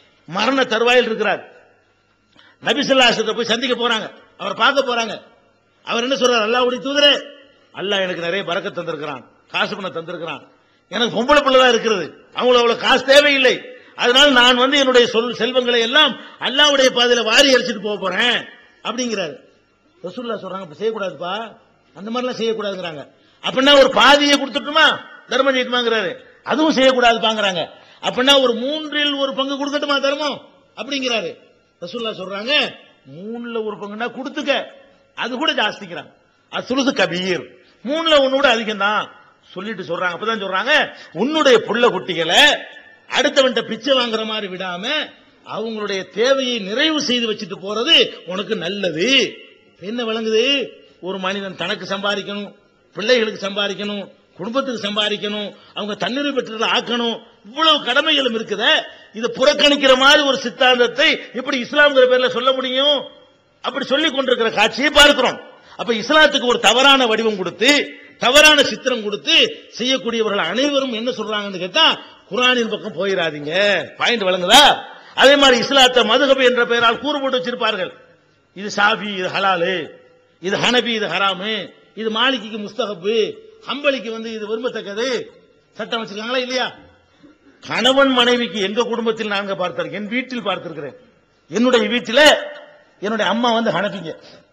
மரண தருவாயில் இருக்கிறார் நபிசுல்லாசத்தை போய் சந்திக்க போறாங்க அவரை பார்க்க போறாங்க அவர் என்ன சொல்றார் அல்லாஹ்வுடைய தூதரே அல்லாஹ் எனக்கு நிறைய பறக்க தந்திருக்கிறான் காசு பணம் தந்திருக்கிறான் எனக்கு பொம்பளை பிள்ளை தான் இருக்கிறது அவங்களுக்கு அவ்வளவு காசு தேவையில்லை அதனால நான் வந்து என்னுடைய சொல் செல்வங்களை எல்லாம் அல்லாஹ்வுடைய பாதையில வாரி அரிச்சிட்டு போக போறேன் அப்படிங்கிறாரு ரசூல்லா சொல்றாங்க இப்ப செய்யக்கூடாதுப்பா அந்த மாதிரிலாம் செய்யக்கூடாதுங்கிறாங்க அப்படின்னா ஒரு பாதியை கொடுத்துட்டுமா தர்மம் செய்யட்டுமாங்கிறாரு அதுவும் செய்யக்கூடாதுப்பாங்கிறாங்க அப்படின்னா ஒரு மூன்றில் ஒரு பங்கு கொடுக்கட்டுமா தருமோ அப்படிங்கிறாரு ரசூல்லா சொல்றாங்க மூணுல ஒரு பங்குனா கொடுத்துக்க அது கூட ஜாஸ்திக்கிறாங்க அது சுலுசு கபீர் மூணுல ஒண்ணு கூட அதிகம் தான் சொல்லிட்டு சொல்றாங்க அப்பதான் சொல்றாங்க உன்னுடைய புள்ள குட்டிகளை அடுத்தவன்ட்ட பிச்சை வாங்குற மாதிரி விடாம அவங்களுடைய தேவையை நிறைவு செய்து வச்சுட்டு போறது உனக்கு நல்லது என்ன விளங்குது ஒரு மனிதன் தனக்கு சம்பாதிக்கணும் பிள்ளைகளுக்கு சம்பாதிக்கணும் குடும்பத்துக்கு சம்பாதிக்கணும் அவங்க தண்ணீர் பெற்றதை ஆக்கணும் இவ்வளவு கடமைகளும் இருக்குதே இதை புறக்கணிக்கிற மாதிரி ஒரு சித்தாந்தத்தை எப்படி இஸ்லாம்ங்கிற பேர்ல சொல்ல முடியும் அப்படி சொல்லிக் கொண்டிருக்கிற காட்சியை பார்க்கிறோம் அப்ப இஸ்லாத்துக்கு ஒரு தவறான வடிவம் கொடுத்து தவறான சித்திரம் கொடுத்து செய்யக்கூடியவர்கள் அனைவரும் என்ன சொல்றாங்கன்னு கேட்டா குரானின் பக்கம் போயிடாதீங்க பாயிண்ட் வழங்குதா அதே மாதிரி இஸ்லாத்தை மதுகபு என்ற பெயரால் கூறு போட்டு வச்சிருப்பார்கள் இது சாஃபி இது ஹலாலு இது ஹனபி இது ஹராமு இது மாலிகிக்கு முஸ்தகப்பு ஹம்பலிக்கு வந்து இது விரும்பத்தக்கது சட்டம் வச்சிருக்காங்களா இல்லையா கணவன் மனைவிக்கு எங்க குடும்பத்தில் நாங்க பார்த்திருக்கேன் என் வீட்டில் பார்த்திருக்கிறேன் என்னுடைய வீட்டில் என்னுடைய அம்மா வந்து ஹனபிங்க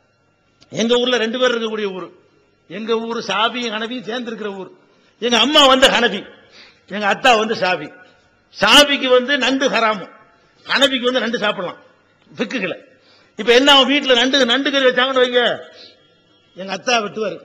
எங்க ஊர்ல ரெண்டு பேர் இருக்கக்கூடிய ஊர் எங்க ஊர் சாபியும் ஹனபியும் சேர்ந்து இருக்கிற ஊர் எங்க அம்மா வந்து ஹனபி எங்க அத்தா வந்து சாபி சாபிக்கு வந்து நண்டு ஹராமும் ஹனபிக்கு வந்து நண்டு சாப்பிடலாம் பிக்குகளை இப்ப என்ன அவன் வீட்டுல நண்டு நண்டு கறி வச்சாங்கன்னு வைங்க எங்க அத்தா வெட்டுவாரு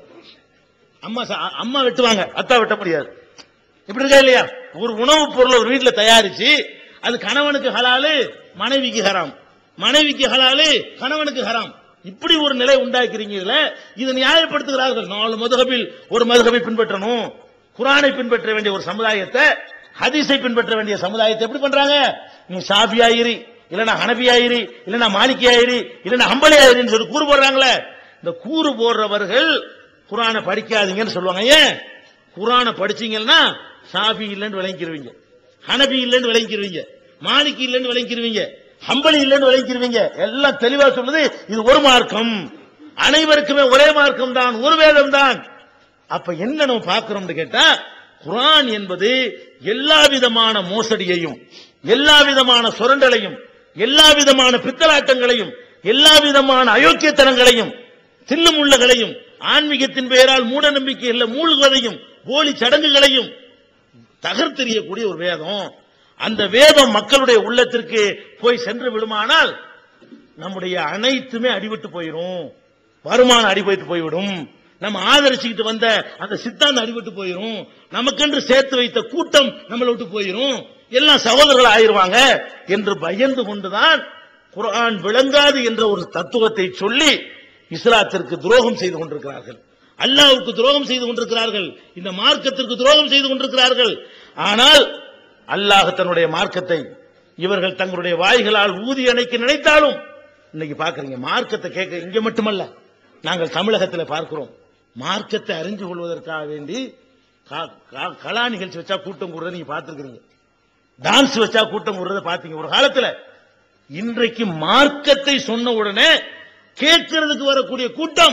அம்மா சா- அம்மா வெட்டுவாங்க அத்தா வெட்ட முடியாது இப்படி இருக்கா இல்லையா ஒரு உணவுப் பொருளை ஒரு வீட்டுல தயாரிச்சு அது கணவனுக்கு ஹலாலு மனைவிக்கு ஹராம் மனைவிக்கு ஹலாலு கணவனுக்கு ஹராம் இப்படி ஒரு நிலை உண்டாக்கிறீங்கல்ல இதை நியாயப்படுத்துகிறார்கள் நாலு மதுகபில் ஒரு மதுகபை பின்பற்றணும் குரானை பின்பற்ற வேண்டிய ஒரு சமுதாயத்தை ஹதீஸை பின்பற்ற வேண்டிய சமுதாயத்தை எப்படி பண்றாங்க நீ சாஃபி ஆயிரி இல்லனா ஹனபி ஆயிரி இல்லனா மாலிகி ஆயிரி இல்லனா ஹம்பலி ஆயிரின்னு சொல்லி கூறு போடுறாங்களே இந்த கூறு போடுறவர்கள் குரானை படிக்காதீங்கன்னு சொல்லுவாங்க ஏன் குரானை படிச்சீங்கன்னா சாபி இல்லைன்னு விளங்கிக்கிருவீங்க ஹனபி இல்லைன்னு விளங்கிக்கிருவீங்க மாலிகி இல்லைன்னு விளங்கிக்கிருவீங்க ஹம்பலி இல்லைன்னு விளங்கிக்கிருவீங்க எல்லாம் தெளிவா சொல்லுது இது ஒரு மார்க்கம் அனைவருக்குமே ஒரே மார்க்கம் தான் ஒரு வேதம் தான் அப்ப என்ன நம்ம பார்க்கிறோம்னு கேட்டா குரான் என்பது எல்லா விதமான மோசடியையும் எல்லா விதமான சுரண்டலையும் எல்லா விதமான பித்தலாட்டங்களையும் எல்லா விதமான அயோக்கியத்தனங்களையும் தில்லுமுள்ளகளையும் ஆன்மீகத்தின் பெயரால் மூட நம்பிக்கையில் மூழ்குவதையும் போலி சடங்குகளையும் தகர்த்தெறியக்கூடிய ஒரு வேதம் அந்த வேதம் மக்களுடைய உள்ளத்திற்கு போய் சென்று விடுமானால் நம்முடைய அனைத்துமே அடிபட்டு போயிடும் வருமானம் அடிபட்டு போய்விடும் நம்ம ஆதரிச்சுக்கிட்டு வந்த அந்த சித்தாந்தம் அடிபட்டு போயிடும் நமக்கென்று சேர்த்து வைத்த கூட்டம் நம்மளை விட்டு போயிடும் எல்லாம் சகோதரர்கள் ஆயிருவாங்க என்று பயந்து கொண்டுதான் குர்ஆன் விளங்காது என்ற ஒரு தத்துவத்தை சொல்லி இஸ்லாத்திற்கு துரோகம் செய்து கொண்டிருக்கிறார்கள் அல்லாஹ்வுக்கு துரோகம் செய்து கொண்டிருக்கிறார்கள் இந்த மார்க்கத்திற்கு துரோகம் செய்து கொண்டிருக்கிறார்கள் ஆனால் அல்லாஹ் தன்னுடைய மார்க்கத்தை இவர்கள் தங்களுடைய வாய்களால் ஊதி அணைக்க நினைத்தாலும் இன்னைக்கு பாக்குறீங்க மார்க்கத்தை கேட்க இங்க மட்டுமல்ல நாங்கள் தமிழகத்தில் பார்க்கிறோம் மார்க்கத்தை அறிந்து கொள்வதற்காக வேண்டி கா- கா- கலா நிகழ்ச்சி வச்சா கூட்டம் கூடுறத நீங்க பார்த்திருக்கிறீங்க டான்ஸ் வச்சா கூட்டம் கூடுறத பாத்தீங்க ஒரு காலத்துல இன்றைக்கு மார்க்கத்தை சொன்ன உடனே கேட்கறதுக்கு வரக்கூடிய கூட்டம்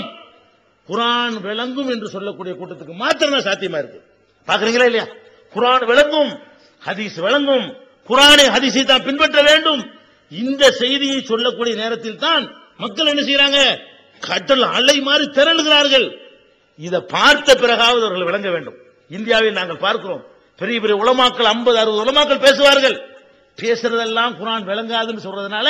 குரான் விளங்கும் என்று சொல்லக்கூடிய கூட்டத்துக்கு மாத்திரம் தான் சாத்தியமா இருக்கு பாக்குறீங்களா இல்லையா குரான் விளங்கும் ஹதீஸ் விளங்கும் குரானை ஹதீஸை தான் பின்பற்ற வேண்டும் இந்த செய்தியை சொல்லக்கூடிய நேரத்தில் தான் மக்கள் என்ன செய்யறாங்க கடல் அலை மாறி திரளுகிறார்கள் இதை பார்த்த பிறகாவது அவர்கள் விளங்க வேண்டும் இந்தியாவில் நாங்கள் பார்க்கிறோம் பெரிய பெரிய உலமாக்கள் 50 அறுபது உலமாக்கள் பேசுவார்கள் பேசுறதெல்லாம் குரான் விளங்காதுன்னு சொல்றதுனால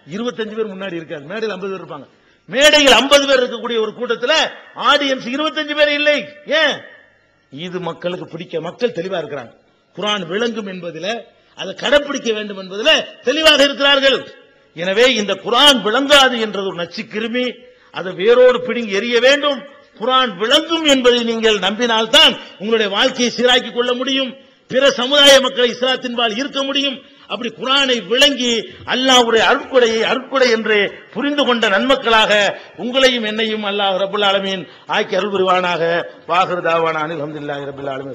25 பேர் முன்னாடி இருக்காங்க மேடையில் 50 பேர் இருப்பாங்க மேடையில் 50 பேர் இருக்கக்கூடிய ஒரு கூட்டத்துல ஆடியன்ஸ் 25 பேர் இல்லை ஏன் இது மக்களுக்கு பிடிக்க மக்கள் தெளிவா இருக்கிறாங்க குரான் விளங்கும் என்பதில அதை கடைப்பிடிக்க வேண்டும் என்பதில தெளிவாக இருக்கிறார்கள் எனவே இந்த குரான் விளங்காது என்றது ஒரு நச்சு கிருமி அதை வேரோடு பிடுங்கி எறிய வேண்டும் குரான் விளங்கும் என்பதை நீங்கள் நம்பினால்தான் உங்களுடைய வாழ்க்கையை சீராக்கிக் கொள்ள முடியும் பிற சமுதாய மக்களை இஸ்லாத்தின்பால் ஈர்க்க முடியும் அப்படி குரானை விளங்கி அல்லாஹ்வுடைய அருட்கொடையை அருட்கொடை என்று புரிந்து கொண்ட நன்மக்களாக உங்களையும் என்னையும் அல்லாஹ் ரபுல் ஆலமீன் ஆக்கி அருள் புரிவானாக வாகர் தாவான அனில் அஹமதுல்லாஹி ரபுல் ஆலமீன்